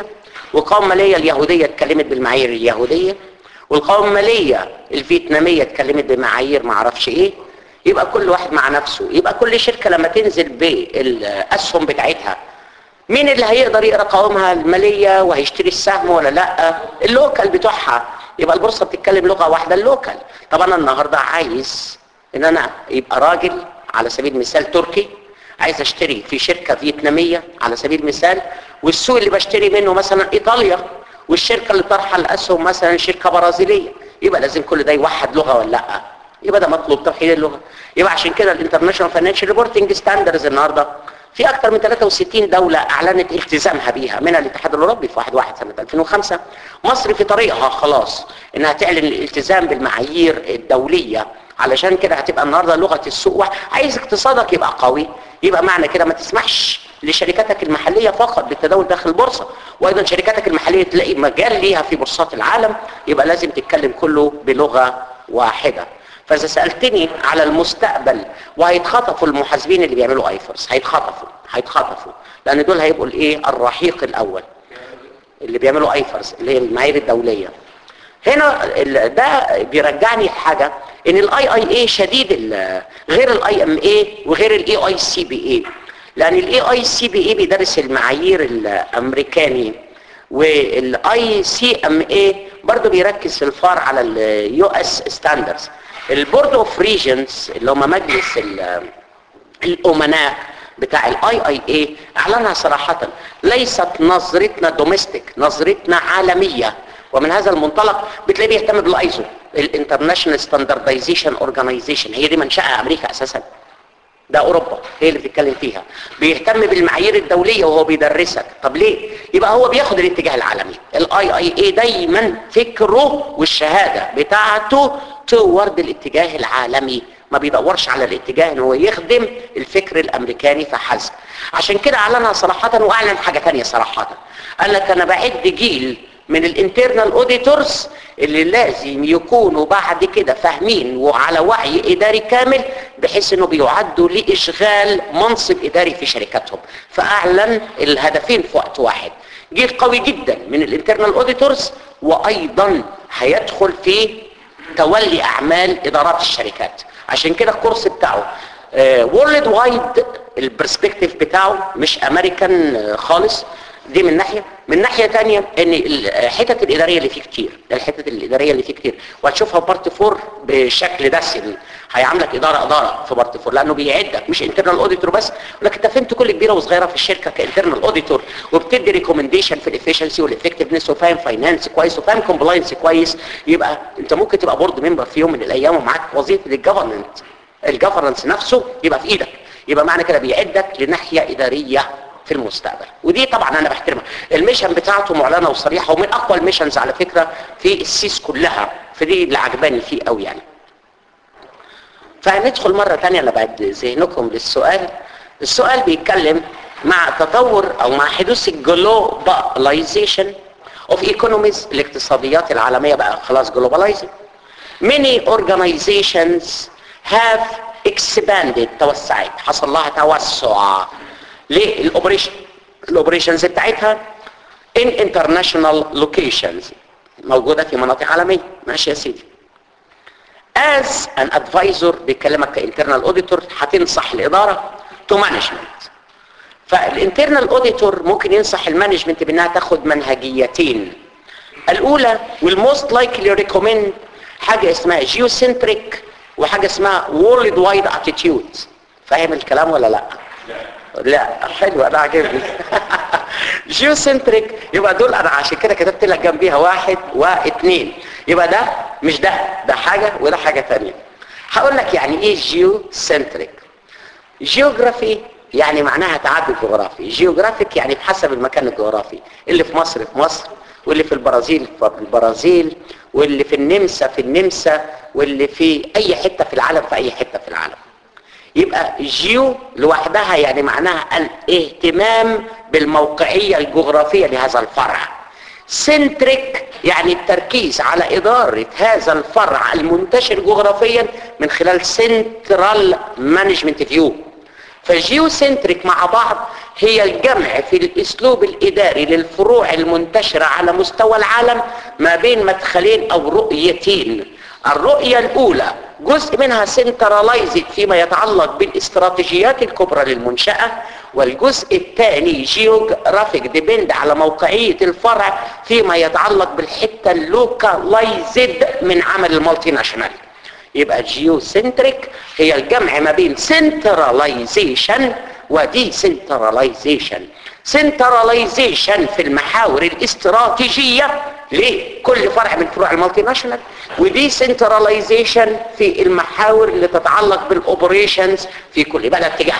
والقوائم الماليه اليهوديه اتكلمت بالمعايير اليهوديه والقوائم الماليه الفيتناميه اتكلمت بمعايير ما اعرفش ايه يبقى كل واحد مع نفسه يبقى كل شركه لما تنزل بالاسهم بتاعتها مين اللي هيقدر يقرا قوائمها الماليه وهيشتري السهم ولا لا اللوكال بتوعها يبقى البورصه بتتكلم لغه واحده اللوكال طب انا النهارده عايز ان انا يبقى راجل على سبيل المثال تركي عايز اشتري في شركه فيتناميه على سبيل المثال والسوق اللي بشتري منه مثلا ايطاليا والشركه اللي طرحه الاسهم مثلا شركه برازيليه يبقى لازم كل ده يوحد لغه ولا لا يبقى ده مطلوب توحيد اللغه يبقى عشان كده الانترناشونال فاينانشال ريبورتنج ستاندرز النهارده في اكثر من 63 دولة اعلنت التزامها بيها منها الاتحاد الاوروبي في 1 1 سنة 2005 مصر في طريقها خلاص انها تعلن الالتزام بالمعايير الدولية علشان كده هتبقى النهارده لغة السوق واحد. عايز اقتصادك يبقى قوي يبقى معنى كده ما تسمحش لشركاتك المحلية فقط بالتداول داخل البورصة وايضا شركاتك المحلية تلاقي مجال ليها في بورصات العالم يبقى لازم تتكلم كله بلغة واحدة فاذا سالتني على المستقبل وهيتخطفوا المحاسبين اللي بيعملوا ايفرس هيتخطفوا هيتخطفوا لان دول هيبقوا الايه الرحيق الاول اللي بيعملوا ايفرس اللي هي المعايير الدوليه هنا ال- ده بيرجعني لحاجه ان الاي اي اي شديد ال- غير الاي ام اي وغير الاي اي سي بي اي لان الاي اي سي بي اي بيدرس المعايير الامريكاني والاي سي ام اي برضه بيركز في الفار على اليو اس ستاندردز البورد اوف ريجنز اللي هم مجلس ال- الامناء بتاع الاي اي اي اعلنها صراحه ليست نظرتنا دوميستيك نظرتنا عالميه ومن هذا المنطلق بتلاقيه بيهتم بالايزو الانترناشونال ستاندردايزيشن اورجانيزيشن هي دي منشأها امريكا اساسا ده اوروبا هي اللي بتتكلم فيها بيهتم بالمعايير الدوليه وهو بيدرسك طب ليه يبقى هو بياخد الاتجاه العالمي الاي اي اي دايما فكره والشهاده بتاعته تورد الاتجاه العالمي ما بيدورش على الاتجاه ان هو يخدم الفكر الامريكاني فحسب عشان كده اعلنها صراحه واعلن حاجه تانية صراحه قال لك انا بعد جيل من الانترنال اوديتورز اللي لازم يكونوا بعد كده فاهمين وعلى وعي اداري كامل بحيث انه بيعدوا لاشغال منصب اداري في شركاتهم فاعلن الهدفين في وقت واحد جيل قوي جدا من الانترنال اوديتورز وايضا هيدخل في تولي اعمال ادارات الشركات عشان كده الكورس بتاعه وورلد وايد البرسبكتيف بتاعه مش امريكان خالص دي من ناحية من ناحية تانية ان الحتت الادارية اللي فيه كتير الحتت الادارية اللي فيه كتير وهتشوفها في بارت فور بشكل دسم هيعاملك ادارة ادارة في بارت فور لانه بيعدك مش انترنال اوديتور بس لكن انت فهمت كل كبيرة وصغيرة في الشركة كانترنال اوديتور وبتدي ريكومنديشن في الافشنسي والافكتفنس وفاهم فاينانس كويس وفاهم كومبلاينس كويس يبقى انت ممكن تبقى بورد ممبر في يوم من الايام ومعاك وظيفة الجفرنمنت الجفرنس نفسه يبقى في ايدك يبقى معنى كده بيعدك لناحية ادارية في المستقبل ودي طبعا انا بحترمها الميشن بتاعته معلنه وصريحه ومن اقوى الميشنز على فكره في السيس كلها فدي اللي عجباني فيه قوي يعني فهندخل مره ثانيه لبعد ذهنكم للسؤال السؤال بيتكلم مع تطور او مع حدوث الجلوباليزيشن اوف ايكونوميز الاقتصاديات العالميه بقى خلاص جلوباليزنج many organizations have expanded توسعت حصل لها توسع للاوبريشن الاوبريشنز بتاعتها in international locations موجوده في مناطق عالميه ماشي يا سيدي as an advisor بيكلمك كانترنال اوديتور هتنصح الاداره تو مانجمنت فالانترنال اوديتور ممكن ينصح المانجمنت بانها تاخد منهجيتين الاولى والموست لايكلي ريكومند حاجه اسمها جيوسنتريك وحاجه اسمها وورلد وايد اتيتيود فاهم الكلام ولا لا لا حلو انا عاجبني جيوسنتريك يبقى دول انا عشان كده كتبت لك جنبيها واحد واثنين يبقى ده مش ده ده حاجه وده حاجه ثانيه هقول لك يعني ايه جيوسنتريك جيوغرافي يعني معناها تعدد جغرافي جيوغرافيك يعني بحسب المكان الجغرافي اللي في مصر في مصر واللي في البرازيل في البرازيل واللي في النمسا في النمسا واللي في اي حته في العالم في اي حته في العالم يبقى جيو لوحدها يعني معناها الاهتمام بالموقعية الجغرافية لهذا الفرع سنتريك يعني التركيز على إدارة هذا الفرع المنتشر جغرافيا من خلال سنترال مانجمنت فيو فالجيو سنتريك مع بعض هي الجمع في الاسلوب الاداري للفروع المنتشرة على مستوى العالم ما بين مدخلين او رؤيتين الرؤية الاولى جزء منها سنتراليزد فيما يتعلق بالاستراتيجيات الكبرى للمنشأة والجزء الثاني جيوغرافيك ديبند على موقعية الفرع فيما يتعلق بالحتة اللوكالايزد من عمل المالتي ناشونال يبقى جيو سنتريك هي الجمع ما بين سنتراليزيشن ودي سنتراليزيشن سنتراليزيشن في المحاور الاستراتيجية لكل فرع من فروع المالتي ناشونال ودي سنتراليزيشن في المحاور اللي تتعلق بالاوبريشنز في كل بلد اتجاه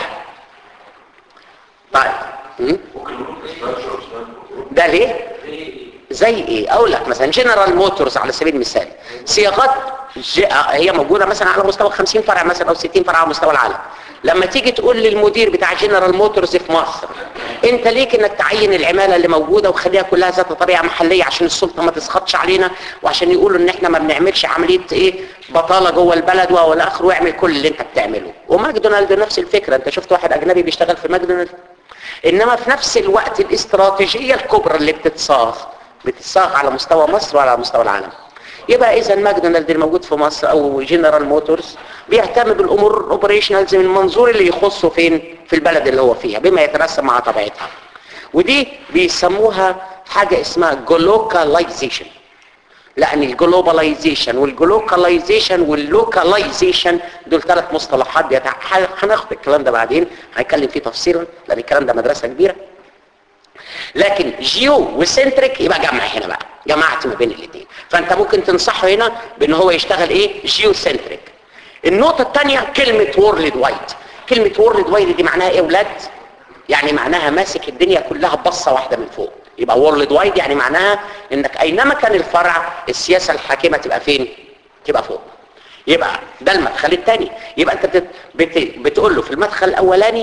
طيب م? ممكن نقول structure of management. ده ليه زي ايه اقول لك مثلا جنرال موتورز على سبيل المثال صياغات ج- هي موجوده مثلا على مستوى 50 فرع مثلا او 60 فرع على مستوى العالم لما تيجي تقول للمدير بتاع جنرال موتورز في مصر انت ليك انك تعين العماله اللي موجوده وخليها كلها ذات طبيعه محليه عشان السلطه ما تسخطش علينا وعشان يقولوا ان احنا ما بنعملش عمليه ايه بطاله جوه البلد والى اخره واعمل كل اللي انت بتعمله وماكدونالد نفس الفكره انت شفت واحد اجنبي بيشتغل في ماكدونالد انما في نفس الوقت الاستراتيجيه الكبرى اللي بتتصاغ بتتصاغ على مستوى مصر وعلى مستوى العالم يبقى اذا ماكدونالد الموجود في مصر او جنرال موتورز بيهتم بالامور الاوبريشنالز من المنظور اللي يخصه فين في البلد اللي هو فيها بما يتناسب مع طبيعتها ودي بيسموها حاجه اسمها جلوكاليزيشن لان الجلوباليزيشن والجلوكاليزيشن واللوكاليزيشن دول ثلاث مصطلحات بيتع... ح- هناخد الكلام ده بعدين هنتكلم فيه تفصيلا لان الكلام ده مدرسه كبيره لكن جيو وسنتريك يبقى جمع هنا بقى جمعت ما بين الاثنين فانت ممكن تنصحه هنا بان هو يشتغل ايه جيو سنتريك النقطه الثانيه كلمه وورلد وايد كلمه وورلد وايد دي معناها ايه يا اولاد يعني معناها ماسك الدنيا كلها بصه واحده من فوق يبقى وورلد وايد يعني معناها انك اينما كان الفرع السياسه الحاكمه تبقى فين تبقى فوق يبقى ده المدخل الثاني يبقى انت بت... بت... بتقول له في المدخل الاولاني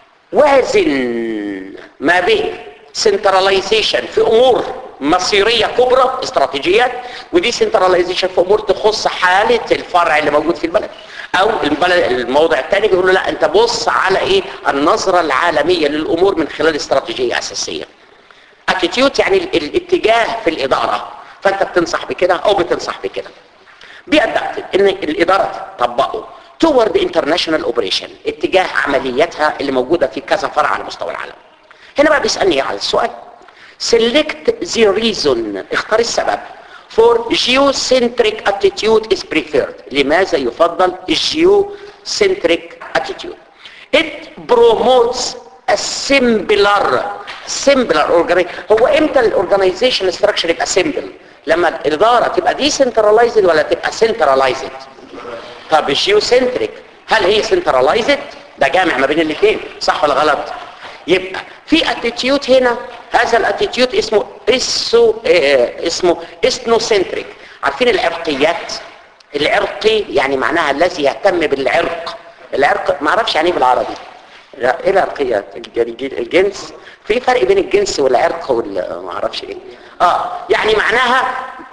وازن ما بين سنتراليزيشن في امور مصيريه كبرى استراتيجيات ودي سنتراليزيشن في امور تخص حاله الفرع اللي موجود في البلد او البلد الموضع الثاني بيقول له لا انت بص على ايه النظره العالميه للامور من خلال استراتيجيه اساسيه اتيتيود يعني ال- الاتجاه في الاداره فانت بتنصح بكده او بتنصح بكده بيأدبت ان الاداره تطبقه toward international operation اتجاه عملياتها اللي موجوده في كذا فرع على مستوى العالم هنا بقى بيسالني على السؤال select the reason اختار السبب for geocentric attitude is preferred لماذا يفضل geocentric attitude it promotes a simpler simpler organization هو امتى الاورجنايزيشن ستراكشر يبقى simple لما الاداره تبقى decentralized ولا تبقى centralized طب الجيوسنتريك هل هي سنتراليزد ده جامع ما بين الاثنين صح ولا غلط يبقى في اتيتيود هنا هذا الاتيتيود اسمه اسو اه اسمه اثنوسنتريك عارفين العرقيات العرقي يعني معناها الذي يهتم بالعرق العرق ما اعرفش يعني ايه بالعربي لا ايه العرقيات الج- الج- الجنس في فرق بين الجنس والعرق وال ما اعرفش ايه اه يعني معناها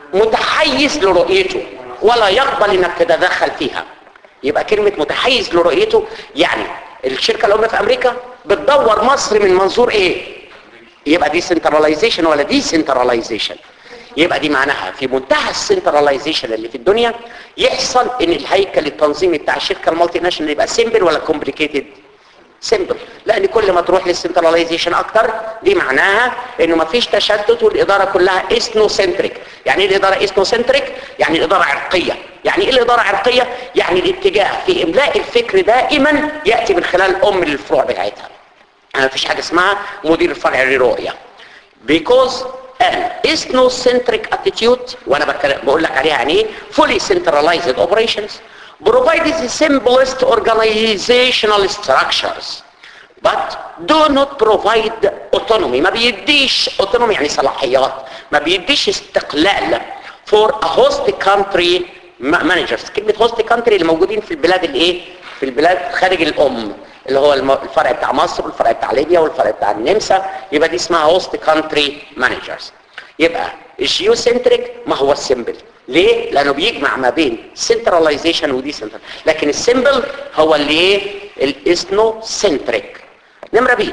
متحيز لرؤيته ولا يقبل انك تتدخل فيها يبقى كلمة متحيز لرؤيته يعني الشركة الأم في أمريكا بتدور مصر من منظور إيه؟ يبقى دي سنتراليزيشن ولا دي سنتراليزيشن يبقى دي معناها في منتهى السنتراليزيشن اللي في الدنيا يحصل ان الهيكل التنظيمي بتاع الشركه المالتي ناشونال يبقى سيمبل ولا كومبليكيتد سيمبل لان كل ما تروح للسنتراليزيشن اكتر دي معناها انه ما فيش تشتت والاداره كلها اثنوسنتريك يعني ايه الاداره اثنوسنتريك يعني الاداره عرقيه يعني ايه الاداره عرقيه يعني الاتجاه في املاء الفكر دائما ياتي من خلال ام للفروع بتاعتها ما فيش حاجه اسمها مدير الفرع للرؤيه because an ethnocentric attitude وانا بتكلم بقول لك عليها يعني ايه fully centralized operations provides the simplest organizational structures but do not provide autonomy ما بيديش autonomy يعني صلاحيات ما بيديش استقلال for a host country ma- managers كلمة host country اللي موجودين في البلاد الايه في البلاد خارج الام اللي هو الم- الفرع بتاع مصر والفرع بتاع ليبيا والفرع بتاع النمسا يبقى دي اسمها هوست كانتري مانجرز يبقى الجيوسنتريك ما هو السيمبل ليه؟ لانه بيجمع ما بين سنتراليزيشن ودي سنترال لكن السيمبل هو اللي ايه؟ الاثنوسنتريك نمره بي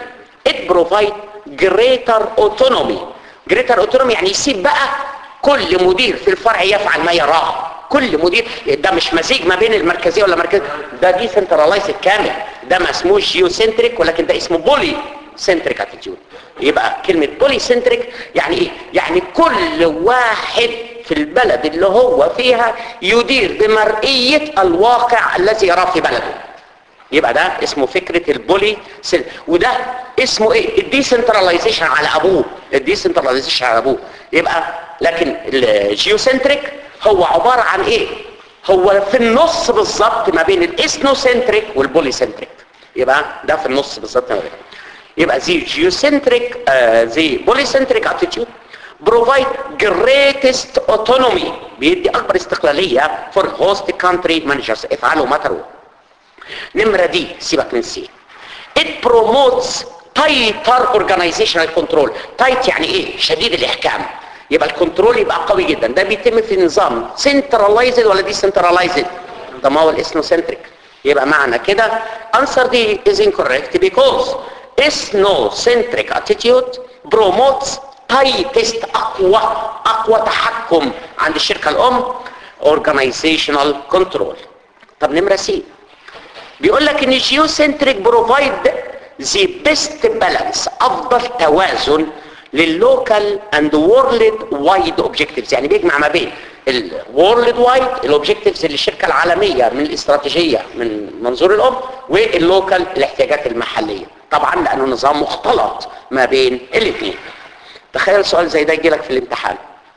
it provide greater autonomy greater autonomy يعني يسيب بقى كل مدير في الفرع يفعل ما يراه كل مدير ده مش مزيج ما بين المركزيه ولا مركز ده دي سنترلايز كامل ده ما اسموش جيو سنتريك ولكن ده اسمه بولي سنتريك اتيتيود يبقى كلمه بولي سنتريك يعني ايه يعني كل واحد في البلد اللي هو فيها يدير بمرئيه الواقع الذي يراه في بلده يبقى ده اسمه فكرة البولي سيل وده اسمه ايه الديسنتراليزيشن على ابوه الديسنتراليزيشن على ابوه يبقى لكن الجيوسنتريك هو عبارة عن ايه هو في النص بالظبط ما بين الاثنوسنتريك والبوليسنتريك يبقى ده في النص بالظبط ما بين يبقى the geocentric uh, the polycentric attitude provide greatest autonomy بيدي اكبر استقلالية for host country managers افعلوا ما تروا نمرة دي سيبك من سي it promotes tighter organizational control tight يعني ايه شديد الاحكام يبقى الكنترول يبقى قوي جدا ده بيتم في نظام centralized ولا decentralized ده ما هو الاسنوسنتريك يبقى معنى كده answer دي is incorrect because ethnocentric attitude promotes tightest اقوى اقوى تحكم عند الشركة الام organizational control طب نمرة سي بيقول لك ان الجيوسنتريك بروفايد ذا بيست بالانس افضل توازن لللوكال اند وورلد وايد اوبجكتيفز يعني بيجمع ما بين الوورلد وايد الاوبجكتيفز اللي الشركه العالميه من الاستراتيجيه من منظور الام واللوكال الاحتياجات المحليه طبعا لانه نظام مختلط ما بين الاثنين تخيل سؤال زي ده يجي لك في الامتحان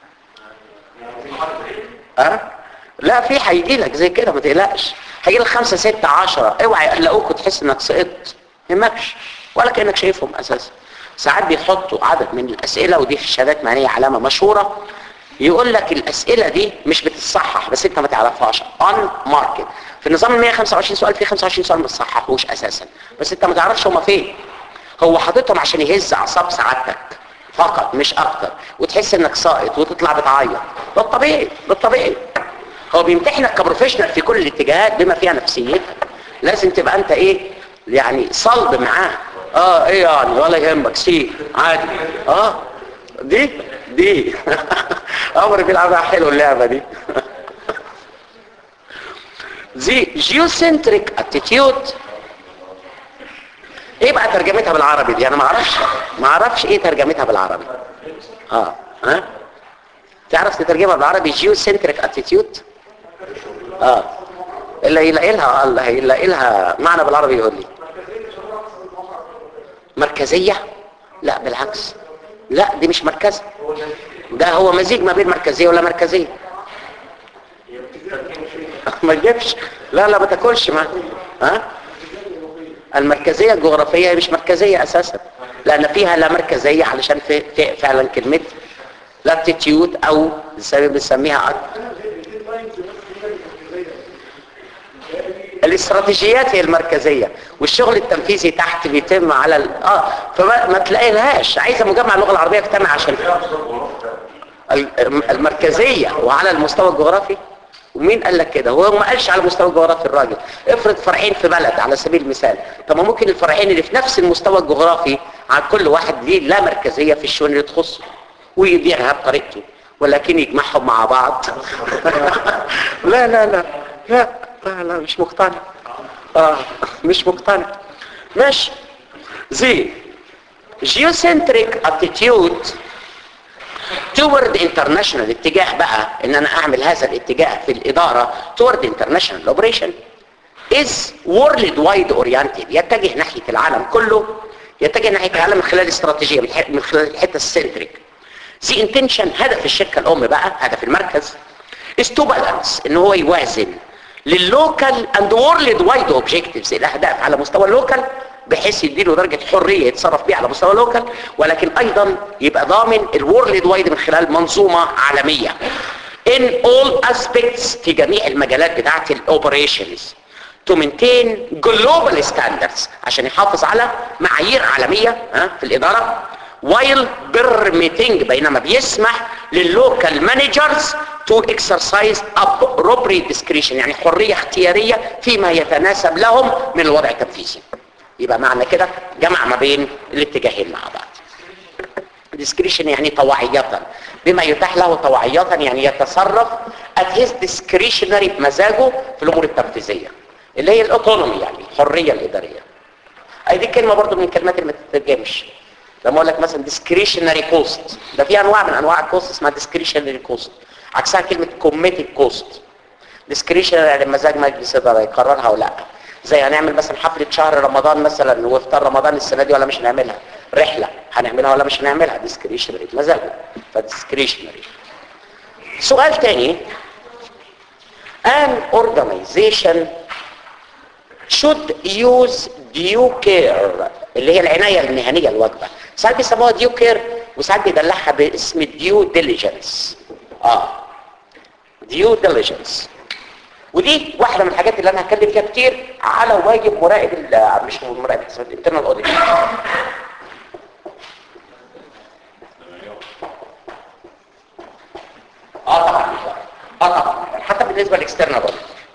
أه؟ لا في هيجي لك زي كده ما تقلقش هيجي لك خمسة ستة عشرة اوعى يقلقوك وتحس انك سقطت يهمكش ولا كانك شايفهم اساسا ساعات بيحطوا عدد من الاسئله ودي في الشهادات معنيه علامه مشهوره يقول لك الاسئله دي مش بتتصحح بس انت ما تعرفهاش ان ماركت في النظام ال 125 سؤال في 25 سؤال ما تصححوش اساسا بس انت ما تعرفش هما فين هو حاططهم عشان يهز اعصاب سعادتك فقط مش اكتر وتحس انك ساقط وتطلع بتعيط ده الطبيعي ده الطبيعي هو بيمتحنك كبروفيشنال في كل الاتجاهات بما فيها نفسيتك لازم تبقى انت ايه يعني صلب معاه اه ايه يعني ولا يهمك سي عادي اه دي دي عمري بيلعبها حلو اللعبه دي the geocentric attitude ايه بقى ترجمتها بالعربي دي انا ما اعرفش ما اعرفش ايه ترجمتها بالعربي اه ها تعرف تترجمها بالعربي geocentric attitude اه اللي يلاقي لها الله يلاقي لها معنى بالعربي يقول لي مركزية لا بالعكس لا دي مش مركزة ده هو مزيج ما بين مركزية ولا مركزية ما تجيبش لا لا ما تاكلش ما ها المركزية الجغرافية مش مركزية اساسا لان فيها لا مركزية علشان في, في فعلا كلمة لاتيتيود او زي ما بنسميها الاستراتيجيات هي المركزيه والشغل التنفيذي تحت بيتم على ال... اه فما ما تلاقي لهاش عايزه مجمع اللغه العربيه اجتمع عشان ال- المركزيه وعلى المستوى الجغرافي ومين قال لك كده هو ما قالش على المستوى الجغرافي الراجل افرض فرعين في بلد على سبيل المثال طب ما ممكن الفرعين اللي في نفس المستوى الجغرافي على كل واحد ليه لا مركزيه في الشؤون اللي تخصه ويديرها بطريقته ولكن يجمعهم مع بعض لا لا لا لا لا لا مش مقتنع اه مش مقتنع ماشي زي geocentric attitude toward international اتجاه بقى ان انا اعمل هذا الاتجاه في الادارة toward international operation is world wide oriented يتجه ناحية العالم كله يتجه ناحية العالم من خلال استراتيجية من ح- من خلال الحتة السنتريك the intention هدف الشركة الام بقى هدف المركز is to balance ان هو يوازن لللوكال اند وورلد وايد اوبجكتيفز الاهداف على مستوى اللوكال بحيث يديله درجة حرية يتصرف بيها على مستوى اللوكال ولكن ايضا يبقى ضامن الوورلد وايد من خلال منظومة عالمية in all aspects في جميع المجالات بتاعة الاوبريشنز to maintain global standards عشان يحافظ على معايير عالمية ها، في الإدارة while permitting بينما بيسمح لللوكال مانجرز to exercise appropriate discretion يعني حرية اختيارية فيما يتناسب لهم من الوضع التنفيذي يبقى معنى كده جمع ما بين الاتجاهين مع بعض discretion يعني طوعية بما يتاح له طوعية يعني يتصرف at his discretionary بمزاجه في الامور التنفيذية اللي هي الاوتونومي يعني الحرية الادارية اي دي كلمة برضو من الكلمات اللي ما تترجمش لما اقول لك مثلا discretionary cost ده في انواع من انواع الكوست اسمها discretionary cost عكسها كلمة committed cost discretionary يعني مزاج مجلس اداره يقررها او لا زي هنعمل مثلا حفلة شهر رمضان مثلا وافطار رمضان السنة دي ولا مش هنعملها رحلة هنعملها ولا مش هنعملها discretionary مزاجه فدiscretionary سؤال تاني an organization should use due care اللي هي العناية المهنية الواجبة ساعات بيسموها due care وساعات بيدلعها باسم due diligence اه due diligence ودي واحدة من الحاجات اللي انا هتكلم فيها كتير على واجب مراقب ال- مش مراقب الانترنال اوديت اه طبعا اه طبعا حتى بالنسبه للاكسترنال اوديت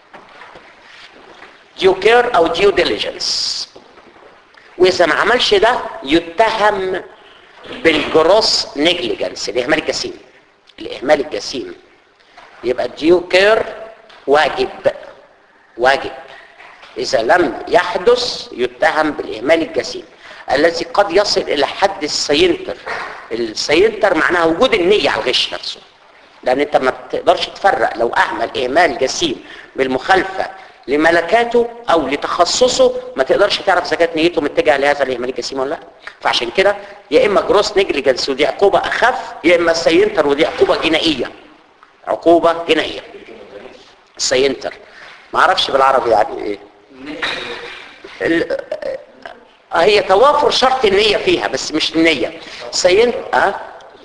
ديو كير او ديو ديليجنس واذا ما عملش ده يتهم بالجروس نيجليجنس الاهمال الجسيم الاهمال الجسيم يبقى الديو كير واجب واجب اذا لم يحدث يتهم بالاهمال الجسيم الذي قد يصل الى حد السينتر السينتر معناها وجود النية على الغش نفسه لان انت ما تقدرش تفرق لو اهمل اهمال جسيم بالمخالفة لملكاته او لتخصصه ما تقدرش تعرف اذا كانت نيته متجهه لهذا الاهمال الجسيم ولا لا فعشان كده يا اما جروس نيجليجنس ودي عقوبه اخف يا اما سينتر ودي عقوبه جنائيه عقوبه جنائيه سينتر ما اعرفش بالعربي يعني ايه ال- آه، هي توافر شرط النية فيها بس مش النية سينت اه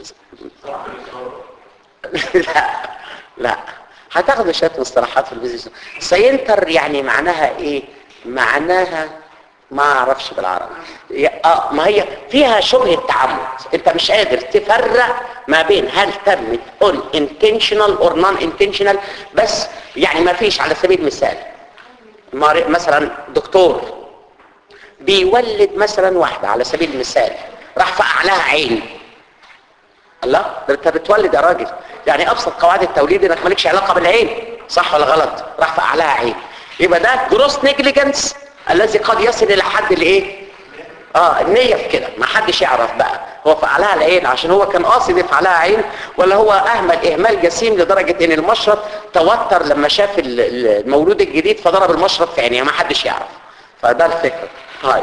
لا لا هتاخدوا شويه مصطلحات في البيزنس سينتر يعني معناها ايه معناها ما اعرفش بالعربي يا- اه ما هي فيها شبهه تعمد انت مش قادر تفرق ما بين هل تمت on intentional or non intentional بس يعني ما فيش على سبيل المثال مار- مثلا دكتور بيولد مثلا واحده على سبيل المثال راح فقع لها عين الله ده انت بتولد يا راجل يعني ابسط قواعد التوليد انك مالكش علاقه بالعين صح ولا غلط راح فقع لها عين يبقى ده جروس نيجليجنس الذي قد يصل الى حد الايه اه النيه في كده ما حدش يعرف بقى هو فقع لها العين عشان هو كان قاصد يفعل لها عين ولا هو اهمل اهمال جسيم لدرجه ان المشرط توتر لما شاف ال- ال- المولود الجديد فضرب المشرط في عينيه ما حدش يعرف فده الفكره طيب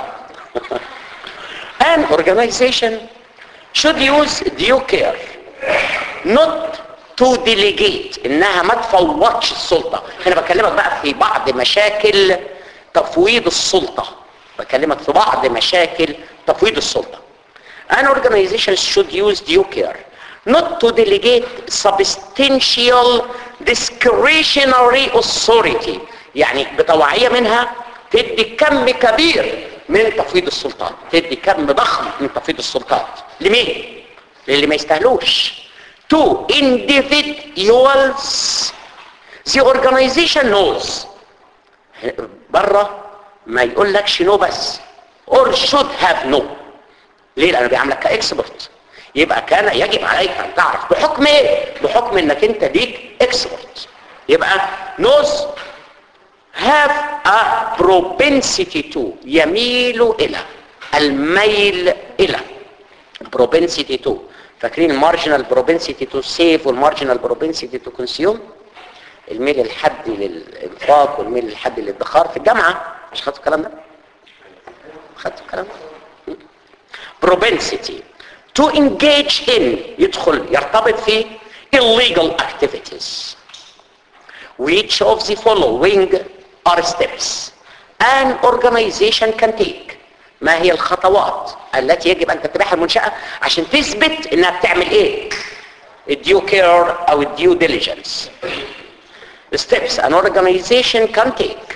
an organization should use due care not to delegate انها ما تفوضش السلطة هنا بكلمك بقى في بعض مشاكل تفويض السلطة بكلمك في بعض مشاكل تفويض السلطة an organization should use due care not to delegate substantial discretionary authority يعني بطوعية منها تدي كم كبير من تفويض السلطات تدي كم ضخم من تفويض السلطات لمين؟ للي ما يستاهلوش to individuals the organization knows بره ما يقول لكش نو بس or should have no ليه لانه بيعاملك كاكسبرت يبقى كان يجب عليك ان تعرف بحكم ايه بحكم انك انت ليك اكسبرت يبقى knows have a propensity to يميل الى الميل الى propensity to فاكرين المارجنال propensity to save والمارجنال propensity to consume الميل الحدي للانفاق والميل الحدي للادخار في الجامعه مش خدتوا الكلام ده خدتوا الكلام ده propensity to engage in يدخل يرتبط في illegal activities which of the following are steps an organization can take ما هي الخطوات التي يجب ان تتبعها المنشأة عشان تثبت انها بتعمل ايه الديو كير او الديو ديليجنس steps an organization can take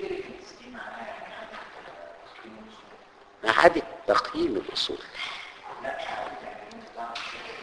إعادة تقييم الأصول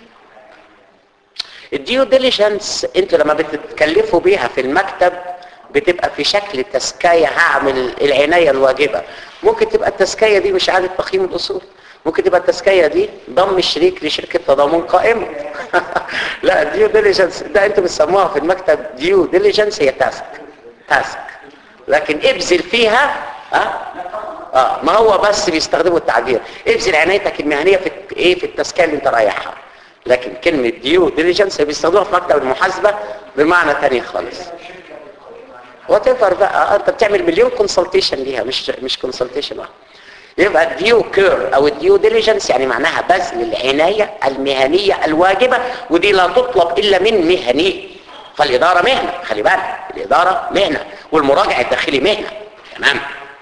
الديو ديليجنس انتوا لما بتتكلفوا بيها في المكتب بتبقى في شكل تزكية هعمل العناية الواجبة ممكن تبقى التزكية دي مش إعادة تقييم الأصول ممكن تبقى التزكية دي ضم الشريك لشركة تضامن قائمة لا ديو ديليجنس ده انتوا بتسموها في المكتب ديو ديليجنس هي تاسك تاسك لكن ابذل فيها ها اه ما هو بس بيستخدموا التعبير ابذل عنايتك المهنيه في ايه في التزكيه اللي انت رايحها لكن كلمه ديو ديليجنس بيستخدموها في مكتب المحاسبه بمعنى تاني خالص وات ايفر بقى انت بتعمل مليون كونسلتيشن ليها مش مش كونسلتيشن واحد يبقى الديو كير او الديو ديليجنس يعني معناها بذل العنايه المهنيه الواجبه ودي لا تطلب الا من مهني فالاداره مهنه خلي بالك الاداره مهنه والمراجع الداخلي مهنه تمام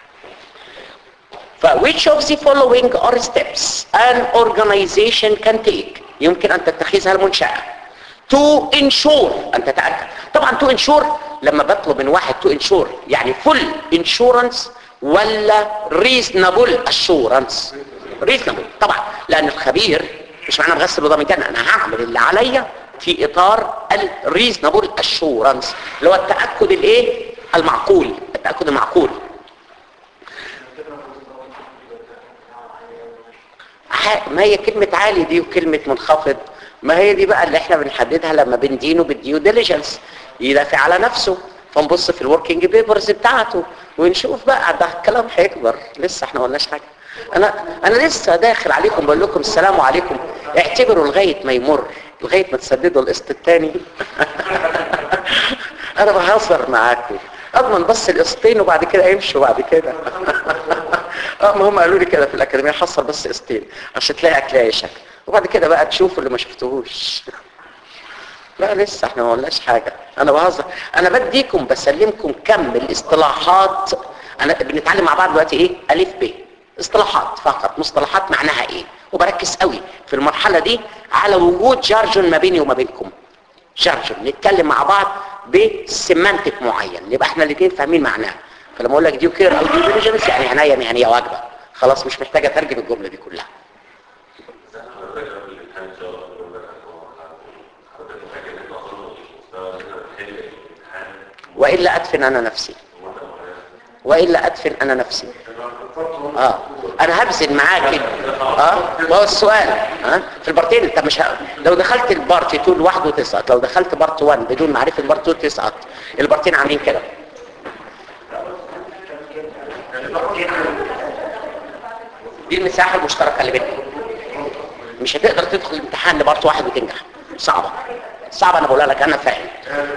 ف which of the following are steps an organization can take يمكن ان تتخذها المنشاه to ensure ان تتاكد طبعا to ensure لما بطلب من واحد to ensure يعني full insurance ولا reasonable assurance reasonable طبعا لان الخبير مش معنى بغسل وضامن انا هعمل اللي عليا في اطار الريزنبل اشورنس اللي هو التاكد الايه المعقول التاكد المعقول ع- ما هي كلمة عالي دي وكلمة منخفض ما هي دي بقى اللي احنا بنحددها لما بندينه بالديو ديليجنس يدافع على نفسه فنبص في الوركينج بيبرز بتاعته ونشوف بقى ده الكلام هيكبر لسه احنا ما قلناش حاجه انا انا لسه داخل عليكم بقول لكم السلام عليكم اعتبروا لغايه ما يمر لغايه ما تسددوا القسط الثاني انا بهزر معاكم اضمن بس القسطين وبعد كده يمشوا بعد كده اه ما هم قالوا لي كده في الاكاديميه حصل بس قسطين عشان تلاقي اكل شكل وبعد كده بقى تشوفوا اللي ما شفتوهوش لا لسه احنا ما قلناش حاجه انا بهزر انا بديكم بسلمكم كم الاصطلاحات انا بنتعلم مع بعض دلوقتي ايه الف ب اصطلاحات فقط مصطلحات معناها ايه وبركز قوي في المرحله دي على وجود جارجون ما بيني وما بينكم جارجون نتكلم مع بعض بسيمانتك معين يبقى احنا الاثنين فاهمين معناه فلما اقول لك ديو كير او ديو ديليجنس يعني عنايه مهنيه واجبه خلاص مش محتاجه اترجم الجمله دي كلها والا ادفن انا نفسي والا ادفن انا نفسي اه انا هبذل معاك اه ما هو السؤال ها في البارتين انت مش ه... لو دخلت البارت 2 لوحده تسقط لو دخلت بارت 1 بدون معرفه البارت 2 تسقط البارتين عاملين كده دي المساحه المشتركه اللي بينهم مش هتقدر تدخل الامتحان لبارت واحد وتنجح صعبه صعبه انا بقولها لك انا فاهم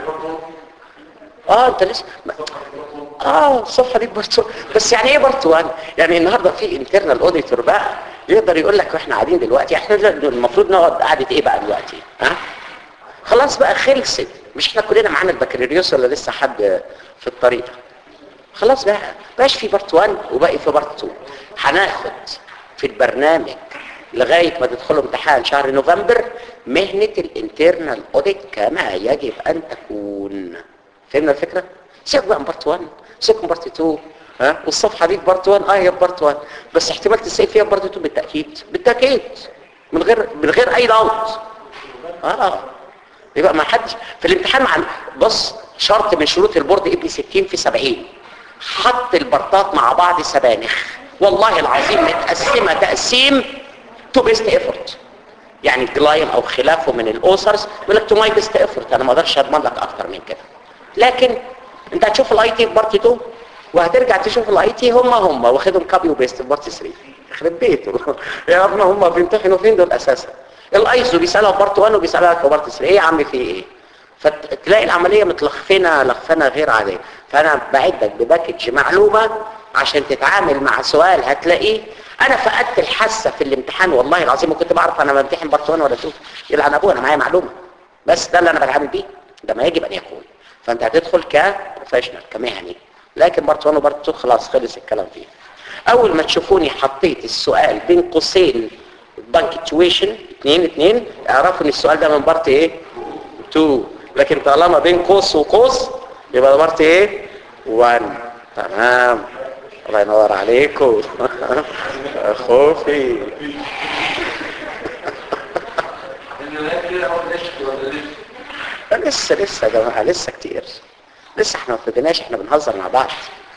اه انت لسه ما- اه الصفحه دي بارت بس يعني ايه بارت 1 يعني النهارده في انترنال اوديتور بقى يقدر يقول لك واحنا قاعدين دلوقتي احنا دل- المفروض نقعد قعده ايه بقى دلوقتي ها خلاص بقى خلصت مش احنا كلنا معانا البكالوريوس ولا لسه حد في الطريق خلاص بقى بقاش في بارت 1 وباقي في بارت 2 هناخد في البرنامج لغايه ما تدخلوا امتحان شهر نوفمبر مهنه الانترنال اوديت كما يجب ان تكون فهمنا الفكره سيبك بقى من بارت 1 سيبك من بارت 2 ها والصفحه دي في بارت 1 اه هي في بارت 1 بس احتمال تسيب فيها في بارت 2 بالتاكيد بالتاكيد من غير من غير اي ضغط اه يبقى ما حدش في الامتحان مع بص شرط من شروط البورد ابن 60 في 70 حط البرطات مع بعض سبانخ والله العظيم متقسمه تقسيم تو بيست ايفورت يعني الجلايم او خلافه من الاوسرز يقول لك تو ماي بيست ايفورت انا ما اقدرش اضمن لك اكتر من كده لكن انت هتشوف الاي تي في بارت 2 وهترجع تشوف الاي تي هم هم واخدهم كابي وبيست في بارت 3 يخرب بيته يا ابني هم بيمتحنوا فين دول اساسا الايزو بيسالها في بارت 1 وبيسالها في بارت 3 ايه يا عم في ايه فتلاقي العمليه متلخفنه لخفنه غير عاديه فانا بعدك بباكج معلومه عشان تتعامل مع سؤال هتلاقيه انا فقدت الحاسه في الامتحان والله العظيم وكنت بعرف انا بمتحن بارت 1 ولا 2 يلعن ابوه انا معايا معلومه بس ده اللي انا بتعامل بيه ده ما يجب ان يكون فانت هتدخل كبروفيشنال كمهني لكن بارت 1 وبارت 2 خلاص خلص الكلام فيه اول ما تشوفوني حطيت السؤال بين قوسين بانكتويشن اتنين اتنين اعرفوا ان السؤال ده من بارت ايه 2 لكن طالما بين قوس وقوس يبقى ده بارت ايه 1 تمام الله ينور عليكم خوفي لسه لسه يا جماعه لسه كتير لسه احنا ما ابتديناش احنا بنهزر مع بعض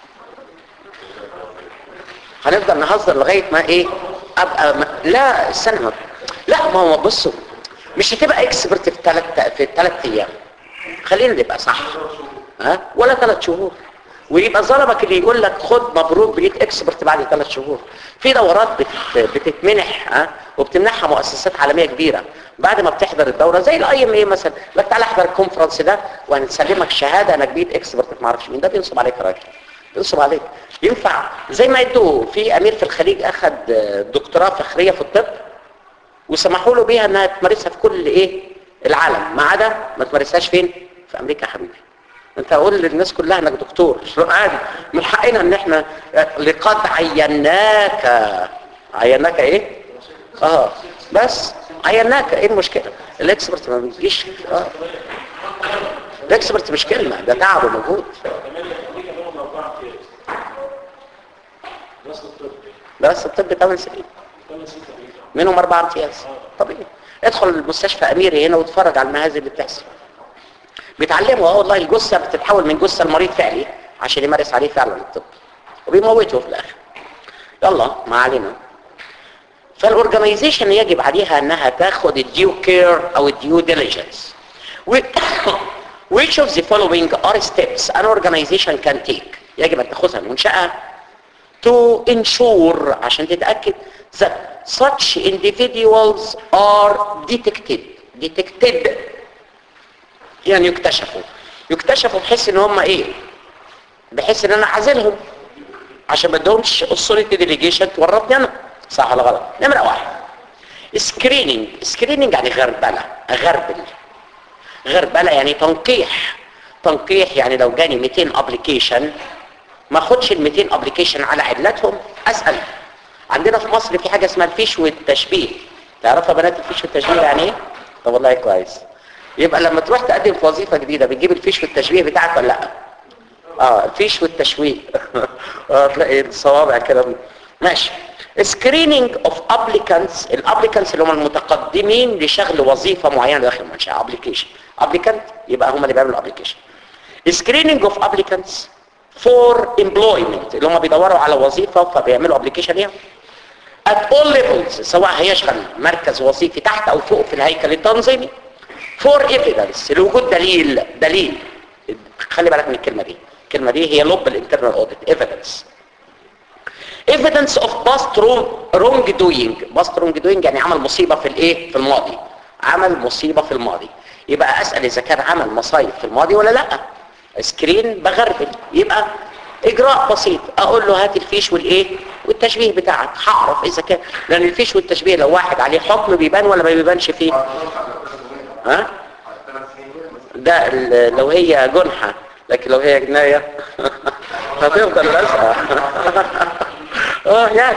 هنفضل نهزر لغايه ما ايه ابقى ما... لا استنى ما... لا ما هو بصوا مش هتبقى اكسبرت في ثلاث في ثلاث ايام خلينا نبقى صح ها ولا ثلاث شهور ويبقى ظلمك اللي يقول لك خد مبروك بقيت اكسبرت بعد ثلاث شهور في دورات بت... بتتمنح ها وبتمنحها مؤسسات عالميه كبيره بعد ما بتحضر الدوره زي الاي ام اي مثلا لك تعالى احضر الكونفرنس ده وهنسلمك شهاده انك بقيت اكسبرت في ما اعرفش مين ده بينصب عليك يا راجل بينصب عليك ينفع زي ما ادوا في امير في الخليج اخذ دكتوراه فخريه في الطب وسمحوا له بيها انها تمارسها في كل ايه العالم ما عدا ما تمارسهاش فين في امريكا يا حبيبي انت اقول للناس كلها انك دكتور عادي من حقنا ان احنا لقد عيناك عيناك ايه اه بس عيناك ايه المشكله الاكسبرت ما بيجيش اه الاكسبرت مش كلمه ده تعب ومجهود دراسه الطب 8 سنين منهم اربع امتياز طبيعي ادخل المستشفى اميري هنا واتفرج على المهازل اللي بتحصل بيتعلموا اه والله الجثه بتتحول من جثه لمريض فعلي عشان يمارس عليه فعلا الطب وبيموته في الاخر يلا ما علينا فالاورجنايزيشن يجب عليها انها تاخد الديو كير او الديو ديليجنس which of the following are steps an organization can take يجب ان تاخذها المنشاه to ensure عشان تتاكد that such individuals are detected detected يعني يكتشفوا يكتشفوا بحيث ان هم ايه بحيث ان انا اعزلهم عشان ما ادهمش authority delegation تورطني انا صح ولا غلط نمرة واحد سكريننج سكريننج يعني غربلة غربل غربلة يعني تنقيح تنقيح يعني لو جاني 200 ابلكيشن ما اخدش ال 200 ابلكيشن على علتهم اسال عندنا في مصر في حاجه اسمها الفيش والتشبيه تعرفوا يا بنات الفيش والتشبيه يعني ايه طب والله كويس يبقى لما تروح تقدم في وظيفه جديده بتجيب الفيش والتشبيه بتاعك ولا لا اه الفيش والتشويه اه تلاقي الصوابع كده ماشي سكريننج اوف ابليكانتس الابليكانتس اللي هم المتقدمين لشغل وظيفه معينه داخل المنشاه ابلكيشن ابليكانت يبقى هم اللي بيعملوا الابلكيشن سكريننج اوف ابليكانتس فور امبلويمنت اللي هم بيدوروا على وظيفه فبيعملوا ابلكيشن ليها at all levels سواء هيشغل مركز وظيفي تحت او فوق في الهيكل التنظيمي for evidence لوجود دليل دليل خلي بالك من الكلمه دي الكلمه دي هي لب الانترنال اوديت evidence evidence of past wrong doing past wrong doing يعني عمل مصيبه في الايه في الماضي عمل مصيبه في الماضي يبقى اسال اذا كان عمل مصايب في الماضي ولا لا سكرين بغربل يبقى اجراء بسيط اقول له هات الفيش والايه والتشبيه بتاعك هعرف اذا كان لان الفيش والتشبيه لو واحد عليه حكم بيبان ولا ما بيبانش فيه ها ده ال- لو هي جنحة لكن لو هي جناية هتفضل لازقة اه يعني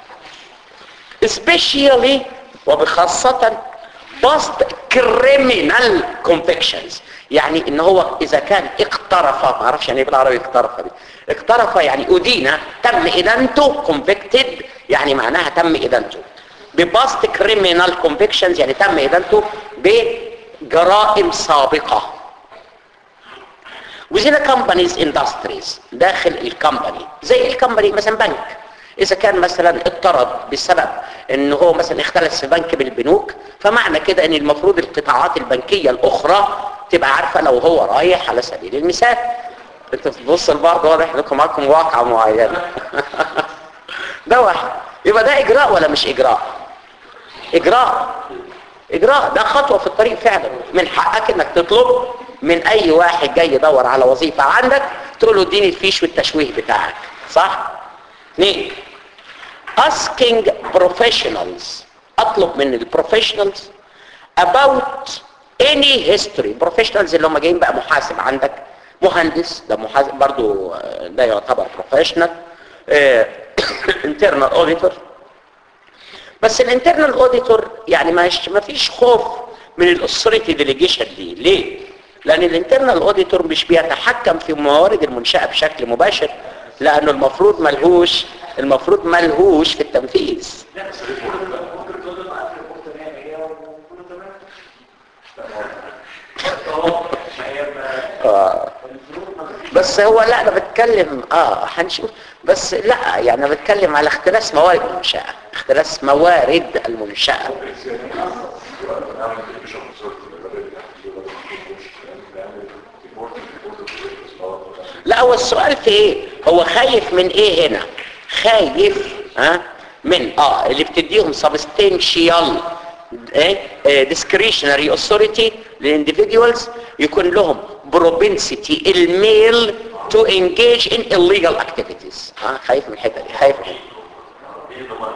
especially وبخاصة post criminal convictions يعني ان هو اذا كان اقترف ما اعرفش يعني ايه بالعربي اقترف دي اقترف يعني ادين تم ادانته convicted يعني معناها تم ادانته بباست كريمينال convictions يعني تم ادانته بجرائم سابقة within a company's industries داخل الكمباني زي الكمباني مثلا بنك اذا كان مثلا اضطرد بسبب ان هو مثلا اختلس في بنك من البنوك فمعنى كده ان المفروض القطاعات البنكية الاخرى تبقى عارفة لو هو رايح على سبيل المثال انت بتبص لبعض واضح انكم معاكم واقعة معينة ده واحد يبقى ده اجراء ولا مش اجراء اجراء اجراء ده خطوة في الطريق فعلا من حقك انك تطلب من اي واحد جاي يدور على وظيفة عندك تقول له اديني الفيش والتشويه بتاعك صح اثنين asking professionals اطلب من البروفيشنالز about any history professionals اللي هم جايين بقى محاسب عندك مهندس ده محاسب برضو آه، ده يعتبر بروفيشنال internal auditor بس الانترنال اوديتور يعني مش ما فيش خوف من الاثوريتي ديليجيشن دي ليه لان الانترنال اوديتور مش بيتحكم في موارد المنشاه بشكل مباشر لانه المفروض ملهوش المفروض ملهوش في التنفيذ لا بس ممكن تقول لنا قبل الأخت تمام هي وكله تمام اه هيبقى آه. الفروض ما بس هو لا انا بتكلم اه هنشوف بس لا يعني انا بتكلم على اختلاس موارد المنشاه اختلاس موارد المنشاه لا هو السؤال في ايه هو خايف من ايه هنا خايف ها من اه اللي بتديهم substantial ايه discretionary authority للانديفيدوالز يكون لهم propensity الميل to engage in illegal activities ها خايف من الحته دي خايف من الحته دي.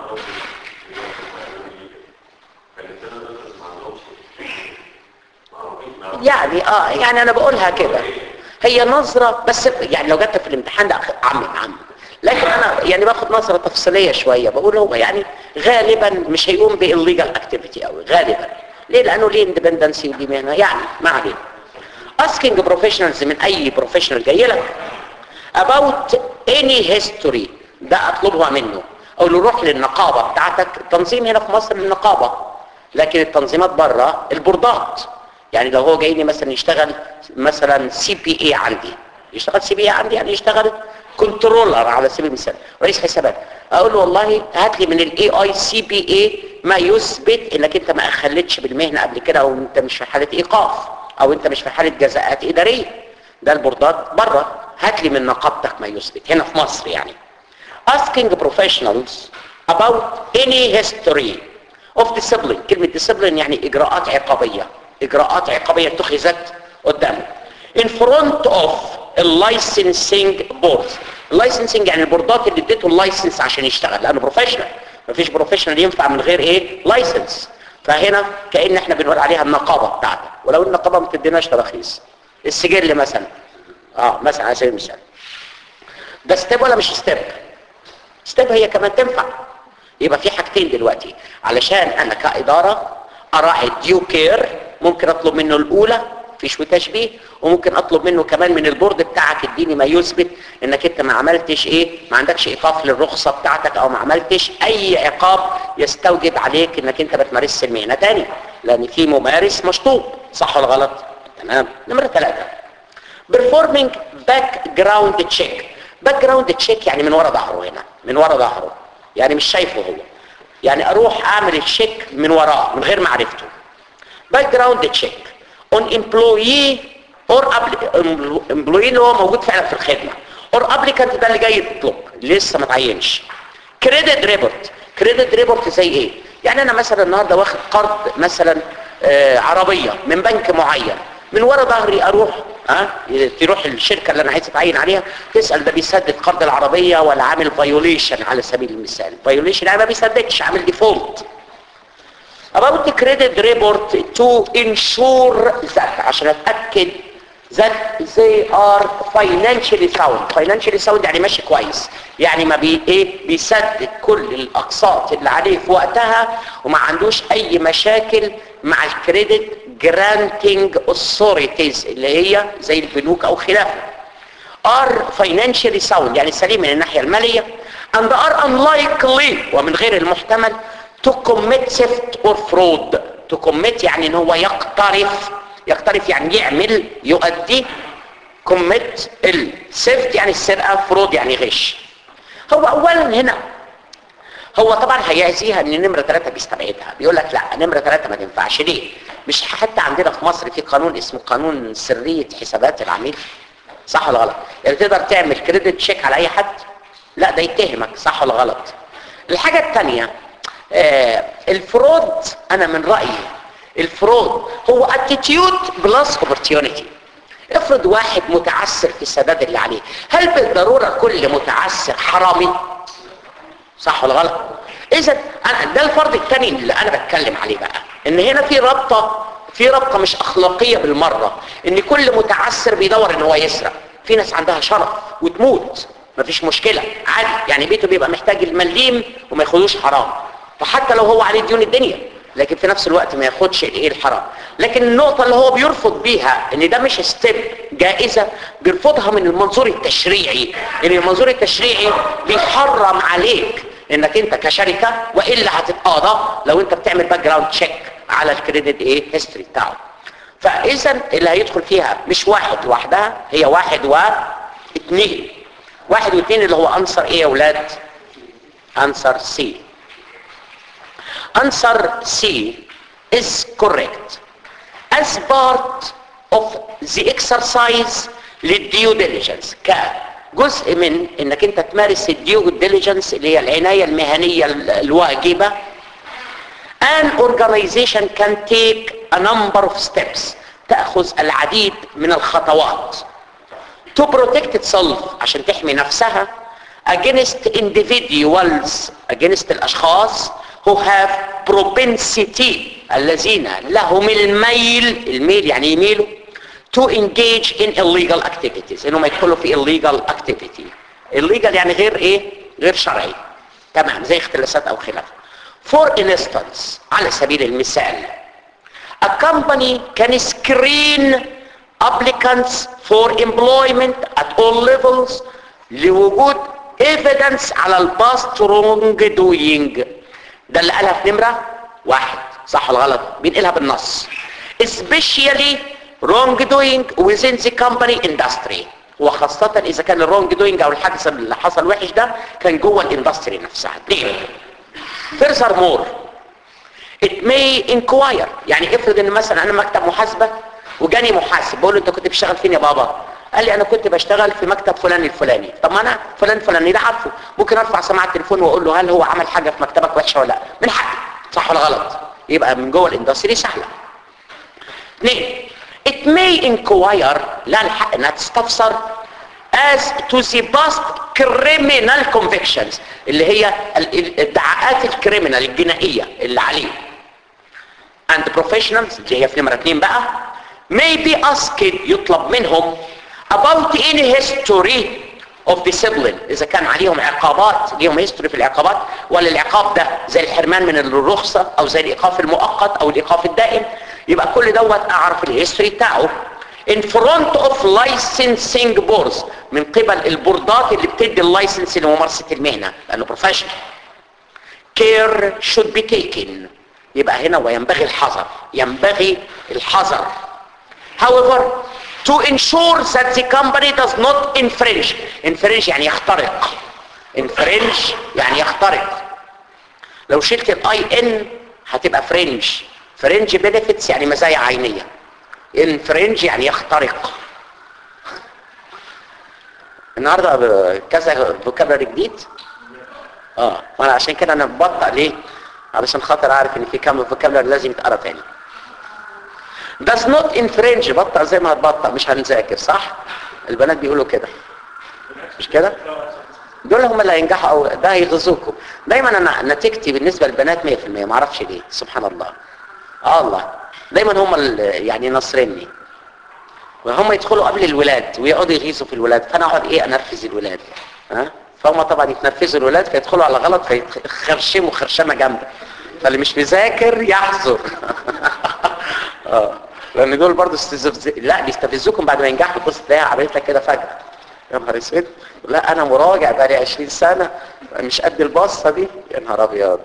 يعني اه يعني انا بقولها كده هي نظرة بس يعني لو جت في الامتحان ده عم عم لكن انا يعني باخد نظرة تفصيلية شوية بقول هو يعني غالبا مش هيقوم بالليجال اكتيفيتي قوي غالبا ليه لانه ليه اندبندنسي ودي مهنة يعني ما علينا asking professionals من اي بروفيشنال جاي لك about any history ده اطلبها منه او له روح للنقابة بتاعتك التنظيم هنا في مصر النقابة لكن التنظيمات بره البوردات يعني لو هو جاي لي مثلا يشتغل مثلا سي بي اي عندي يشتغل سي بي اي عندي يعني يشتغل كنترولر على سبيل المثال رئيس حسابات اقول له والله هات لي من الاي اي سي بي اي ما يثبت انك انت ما اخلتش بالمهنه قبل كده او انت مش في حاله ايقاف او انت مش في حاله جزاءات اداريه ده البوردات بره هات لي من نقابتك ما يثبت هنا في مصر يعني asking professionals about any history of discipline كلمة discipline يعني إجراءات عقابية إجراءات عقابية اتخذت قدامه in front of اللايسنسنج بورد اللايسنسنج يعني البوردات اللي اديته اللايسنس عشان يشتغل لانه بروفيشنال مفيش بروفيشنال ينفع من غير ايه لايسنس فهنا كأن احنا بنقول عليها النقابة بتاعتك ولو النقابة ما بتديناش تراخيص السجل مثلا اه مثلا على سبيل المثال ده ستيب ولا مش ستيب ستيب هي كمان تنفع يبقى في حاجتين دلوقتي علشان انا كإدارة اراعي ديو كير ممكن اطلب منه الاولى فيش وتشبيه وممكن اطلب منه كمان من البورد بتاعك اديني ما يثبت انك انت ما عملتش ايه ما عندكش ايقاف للرخصة بتاعتك او ما عملتش اي عقاب يستوجب عليك انك انت ما تمارسش المهنة تاني لان في ممارس مشطوب صح ولا غلط تمام نمرة ثلاثة performing background check background check يعني من ورا ظهره هنا من ورا ظهره يعني مش شايفه هو يعني اروح اعمل الشيك من وراه من غير معرفته background check on employee or employee اللي هو موجود فعلا في الخدمة or applicant ده اللي جاي يطلب لسه ما تعينش credit report credit report زي ايه يعني انا مثلا النهارده واخد قرض مثلا آه عربية من بنك معين من ورا ظهري اروح ها أه؟ تروح الشركه اللي انا عايز اتعين عليها تسال ده بيسدد قرض العربيه ولا عامل فايوليشن على سبيل المثال فايوليشن يعني ما بيسددش عامل ديفولت about the credit report to ensure that عشان اتاكد that they are financially sound financially sound يعني ماشي كويس يعني ما بي ايه بيسدد كل الاقساط اللي عليه في وقتها وما عندوش اي مشاكل مع الكريدت جرانتنج authorities اللي هي زي البنوك او خلافه are financially sound يعني سليم من الناحية المالية and are unlikely ومن غير المحتمل to commit theft or fraud to commit يعني ان هو يقترف يقترف يعني يعمل يؤدي commit الثeft يعني السرقة fraud يعني غش هو اولا هنا هو طبعا هيعزيها ان نمرة ثلاثة بيستبعدها بيقول لك لا نمرة ثلاثة ما تنفعش ليه مش حتى عندنا في مصر في قانون اسمه قانون سرية حسابات العميل صح ولا غلط يعني تقدر تعمل كريدت تشيك على اي حد لا ده يتهمك صح ولا غلط الحاجة الثانية آه الفرود انا من رأيي الفرود هو attitude بلس opportunity افرض واحد متعسر في السداد اللي عليه هل بالضرورة كل متعسر حرامي صح ولا غلط اذا أنا ده الفرض الثاني اللي انا بتكلم عليه بقى ان هنا في رابطه في رابطه مش اخلاقيه بالمره ان كل متعسر بيدور ان هو يسرق في ناس عندها شرف وتموت مفيش مشكله عادي يعني بيته بيبقى محتاج المليم وما ياخدوش حرام فحتى لو هو عليه ديون الدنيا لكن في نفس الوقت ما ياخدش الايه الحرام لكن النقطه اللي هو بيرفض بيها ان ده مش ستيب جائزه بيرفضها من المنظور التشريعي ان المنظور التشريعي بيحرم عليك انك انت كشركه والا هتتقاضى لو انت بتعمل باك جراوند تشيك على الكريدت ايه هيستوري بتاعه فاذا اللي هيدخل فيها مش واحد لوحدها هي واحد و اتنين واحد واثنين اللي هو انصر ايه يا اولاد انصر سي answer C is correct as part of the exercise للديو diligence كجزء من انك انت تمارس الديو diligence اللي هي العناية المهنية الواجبة an organization can take a number of steps تأخذ العديد من الخطوات to protect itself عشان تحمي نفسها against individuals against الاشخاص who have propensity الذين لهم الميل الميل يعني يميلوا to engage in illegal activities انهم يدخلوا في illegal activity illegal يعني غير ايه غير شرعي تمام زي اختلاسات او خلافه for instance على سبيل المثال a company can screen applicants for employment at all levels لوجود evidence على الباست wrong doing ده اللي قالها في نمرة واحد صح ولا غلط بينقلها بالنص especially wrong doing within the company industry وخاصة اذا كان الرونج دوينج او الحدث اللي حصل وحش ده كان جوه الاندستري نفسها اثنين furthermore it may inquire يعني افرض ان مثلا انا مكتب محاسبة وجاني محاسب بقول له انت كنت بتشتغل فين يا بابا قال لي انا كنت بشتغل في مكتب فلان الفلاني طب ما انا فلان فلاني ده عارفه ممكن ارفع سماعه التليفون واقول له هل هو عمل حاجه في مكتبك وحشه ولا لا من حقي صح ولا غلط يبقى من جوه الاندستري سهله اثنين it may inquire لا الحق انها تستفسر as to the past criminal convictions اللي هي الادعاءات الكريمنال الجنائيه اللي عليه and professionals اللي هي في نمره اثنين بقى may be asked يطلب منهم about any history of discipline اذا كان عليهم عقابات ليهم history في العقابات ولا العقاب ده زي الحرمان من الرخصة او زي الايقاف المؤقت او الايقاف الدائم يبقى كل دوت اعرف الهيستوري بتاعه in front of licensing boards من قبل البوردات اللي بتدي اللايسنس لممارسة المهنة لانه professional care should be taken يبقى هنا وينبغي الحذر ينبغي الحذر however to ensure that the company does not infringe infringe يعني يخترق infringe يعني يخترق لو شلت الاي ان هتبقى فرنج فرنج بنفيتس يعني مزايا عينيه infringe يعني يخترق النهارده كذا فوكابلري جديد اه وانا عشان كده انا ببطأ ليه علشان خاطر اعرف ان في كام فوكابلري لازم يتقرا تاني does not infringe بطأ زي ما هتبطأ مش هنذاكر صح البنات بيقولوا كده مش كده دول هم اللي هينجحوا او ده هيغزوكم دايما انا نتيجتي بالنسبه للبنات 100% ما اعرفش ليه سبحان الله اه الله دايما هم يعني نصرني وهم يدخلوا قبل الولاد ويقعدوا يغيظوا في الولاد فانا اقعد ايه انرفز الولاد ها فهم طبعا يتنرفزوا الولاد فيدخلوا على غلط فيخرشموا خرشمه جامده فاللي مش مذاكر يحذر اه لان دول برضه استفز... لا بيستفزوكم بعد ما ينجحوا تبص تلاقيها عملت لك كده فجاه يا نهار اسود لا انا مراجع بقالي 20 سنه مش قد البصه دي يا نهار ابيض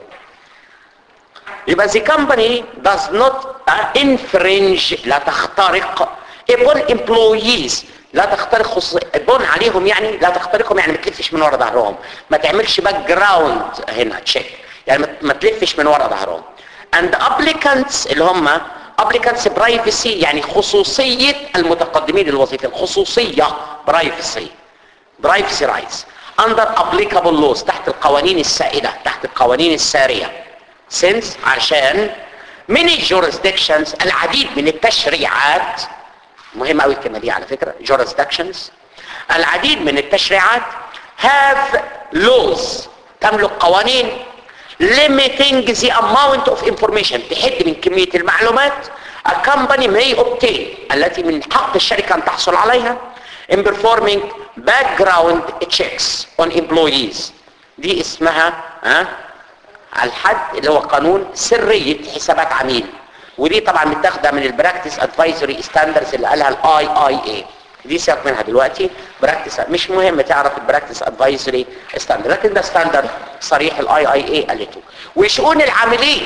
يبقى the company does not infringe لا تخترق upon employees لا تخترق خصوص بون عليهم يعني لا تخترقهم يعني ما تلفش من ورا ظهرهم ما تعملش باك جراوند هنا تشيك يعني ما تلفش من ورا ظهرهم and applicants اللي هم applicants privacy يعني خصوصية المتقدمين للوظيفة الخصوصية privacy privacy rights under applicable laws تحت القوانين السائدة تحت القوانين السارية since عشان many jurisdictions العديد من التشريعات مهم قوي الكلمة دي على فكرة jurisdictions العديد من التشريعات have laws تملك قوانين limiting the amount of information تحد من كمية المعلومات a company may obtain التي من حق الشركة أن تحصل عليها in performing background checks on employees دي اسمها ها الحد اللي هو قانون سرية حسابات عميل ودي طبعا متاخده من البراكتس ادفايزري ستاندرز اللي قالها الاي اي اي دي سيبك منها دلوقتي براكتس مش مهم تعرف البراكتس ادفايزري ستاندرد لكن ده ستاندرد صريح الاي اي اي قالته وشؤون العاملين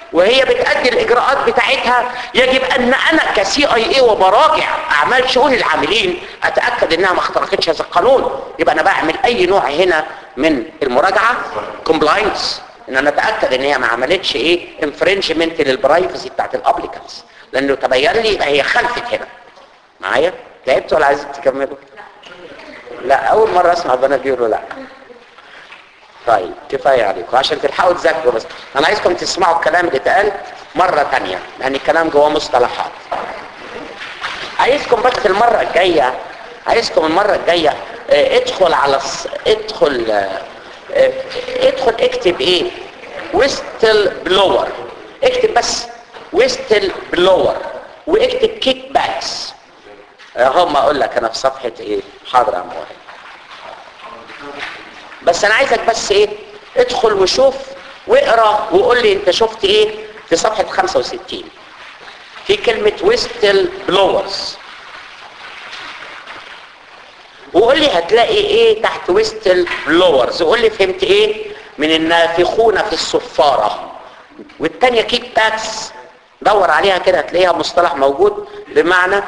وهي بتأدي الاجراءات بتاعتها يجب ان انا كسي اي اي وبراجع اعمال شؤون العاملين اتاكد انها ما اخترقتش هذا القانون يبقى انا بعمل اي نوع هنا من المراجعه كومبلاينس ان انا اتاكد ان هي ما عملتش ايه انفرنجمنت للبرايفسي بتاعت الابليكانس لانه تبين لي يبقى هي خلفت هنا معايا تعبت ولا عايزين تكملوا لا اول مره اسمع البنات بيقولوا لا طيب كفايه عليكم عشان تلحقوا تذاكروا بس انا عايزكم تسمعوا الكلام اللي اتقال مره تانية لان الكلام جواه مصطلحات عايزكم بس المره الجايه عايزكم المره الجايه اه ادخل على الص... ادخل اه اه ادخل اكتب ايه ويستل بلور اكتب بس ويستل بلور واكتب كيك باكس هم اقول لك انا في صفحه ايه حاضر يا عم واحد بس انا عايزك بس ايه ادخل وشوف واقرا وقول لي انت شفت ايه في صفحه 65 في كلمه ويستل بلورز وقول لي هتلاقي ايه تحت ويستل بلورز وقول لي فهمت ايه من النافخون في الصفاره والتانية كيك باكس دور عليها كده هتلاقيها مصطلح موجود بمعنى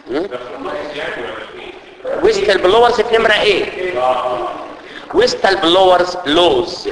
ويستل بلورز في نمرة ايه ويستل بلورز لوز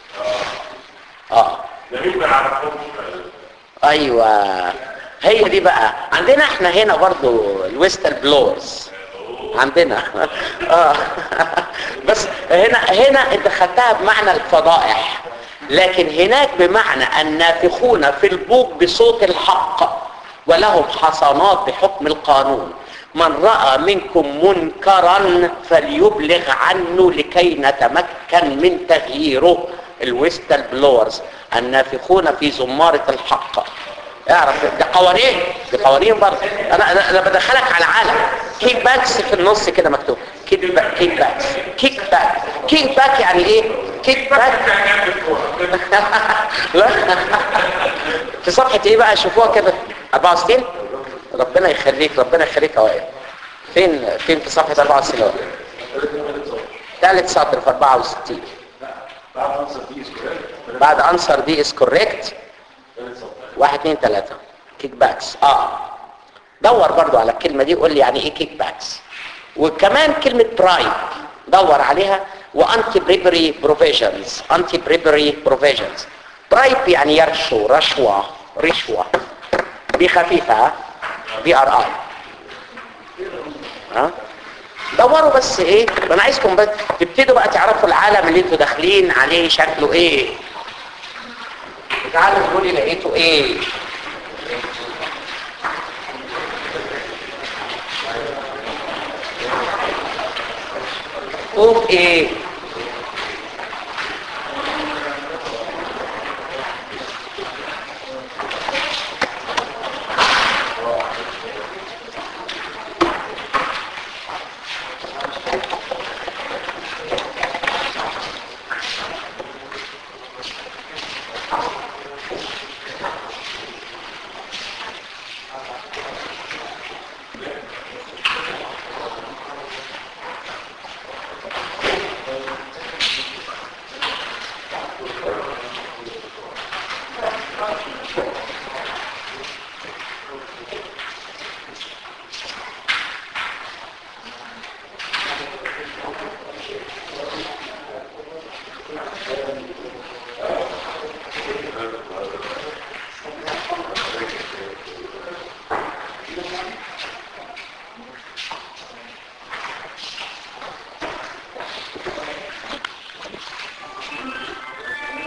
اه ده مين ما يعرفهمش ايوه هي دي بقى عندنا احنا هنا برضو الويستل بلورز عندنا اه بس هنا هنا انت خدتها بمعنى الفضائح لكن هناك بمعنى النافخون في البوق بصوت الحق ولهم حصانات بحكم القانون من رأى منكم منكرا فليبلغ عنه لكي نتمكن من تغييره الويستل بلورز النافخون في زمارة الحق اعرف ده قوانين دي قوانين برضه انا انا انا بدخلك على عالم كيك باكس في النص كده مكتوب كيك باك كيك باكس كيك باك كيك باك يعني ايه كيك باك لا في صفحة ايه بقى شوفوها كده 64 ربنا يخليك ربنا يخليك يا وائل فين فين في صفحة 64 ثالث سطر في 64 بعد انسر دي سؤال بعد انسر دي از كوريكت واحد اتنين تلاتة كيك باكس اه دور برضو على الكلمة دي قول لي يعني ايه كيك باكس وكمان كلمة برايب دور عليها وانتي بريبري بروفيجنز انتي بريبري بروفيجنز برايب يعني يرشو رشوة رشوة دي خفيفة بي ار اي ها دوروا بس ايه انا عايزكم بس تبتدوا بقى تعرفوا العالم اللي انتوا داخلين عليه شكله ايه تعالوا قولوا لي لقيته ايه فوق ايه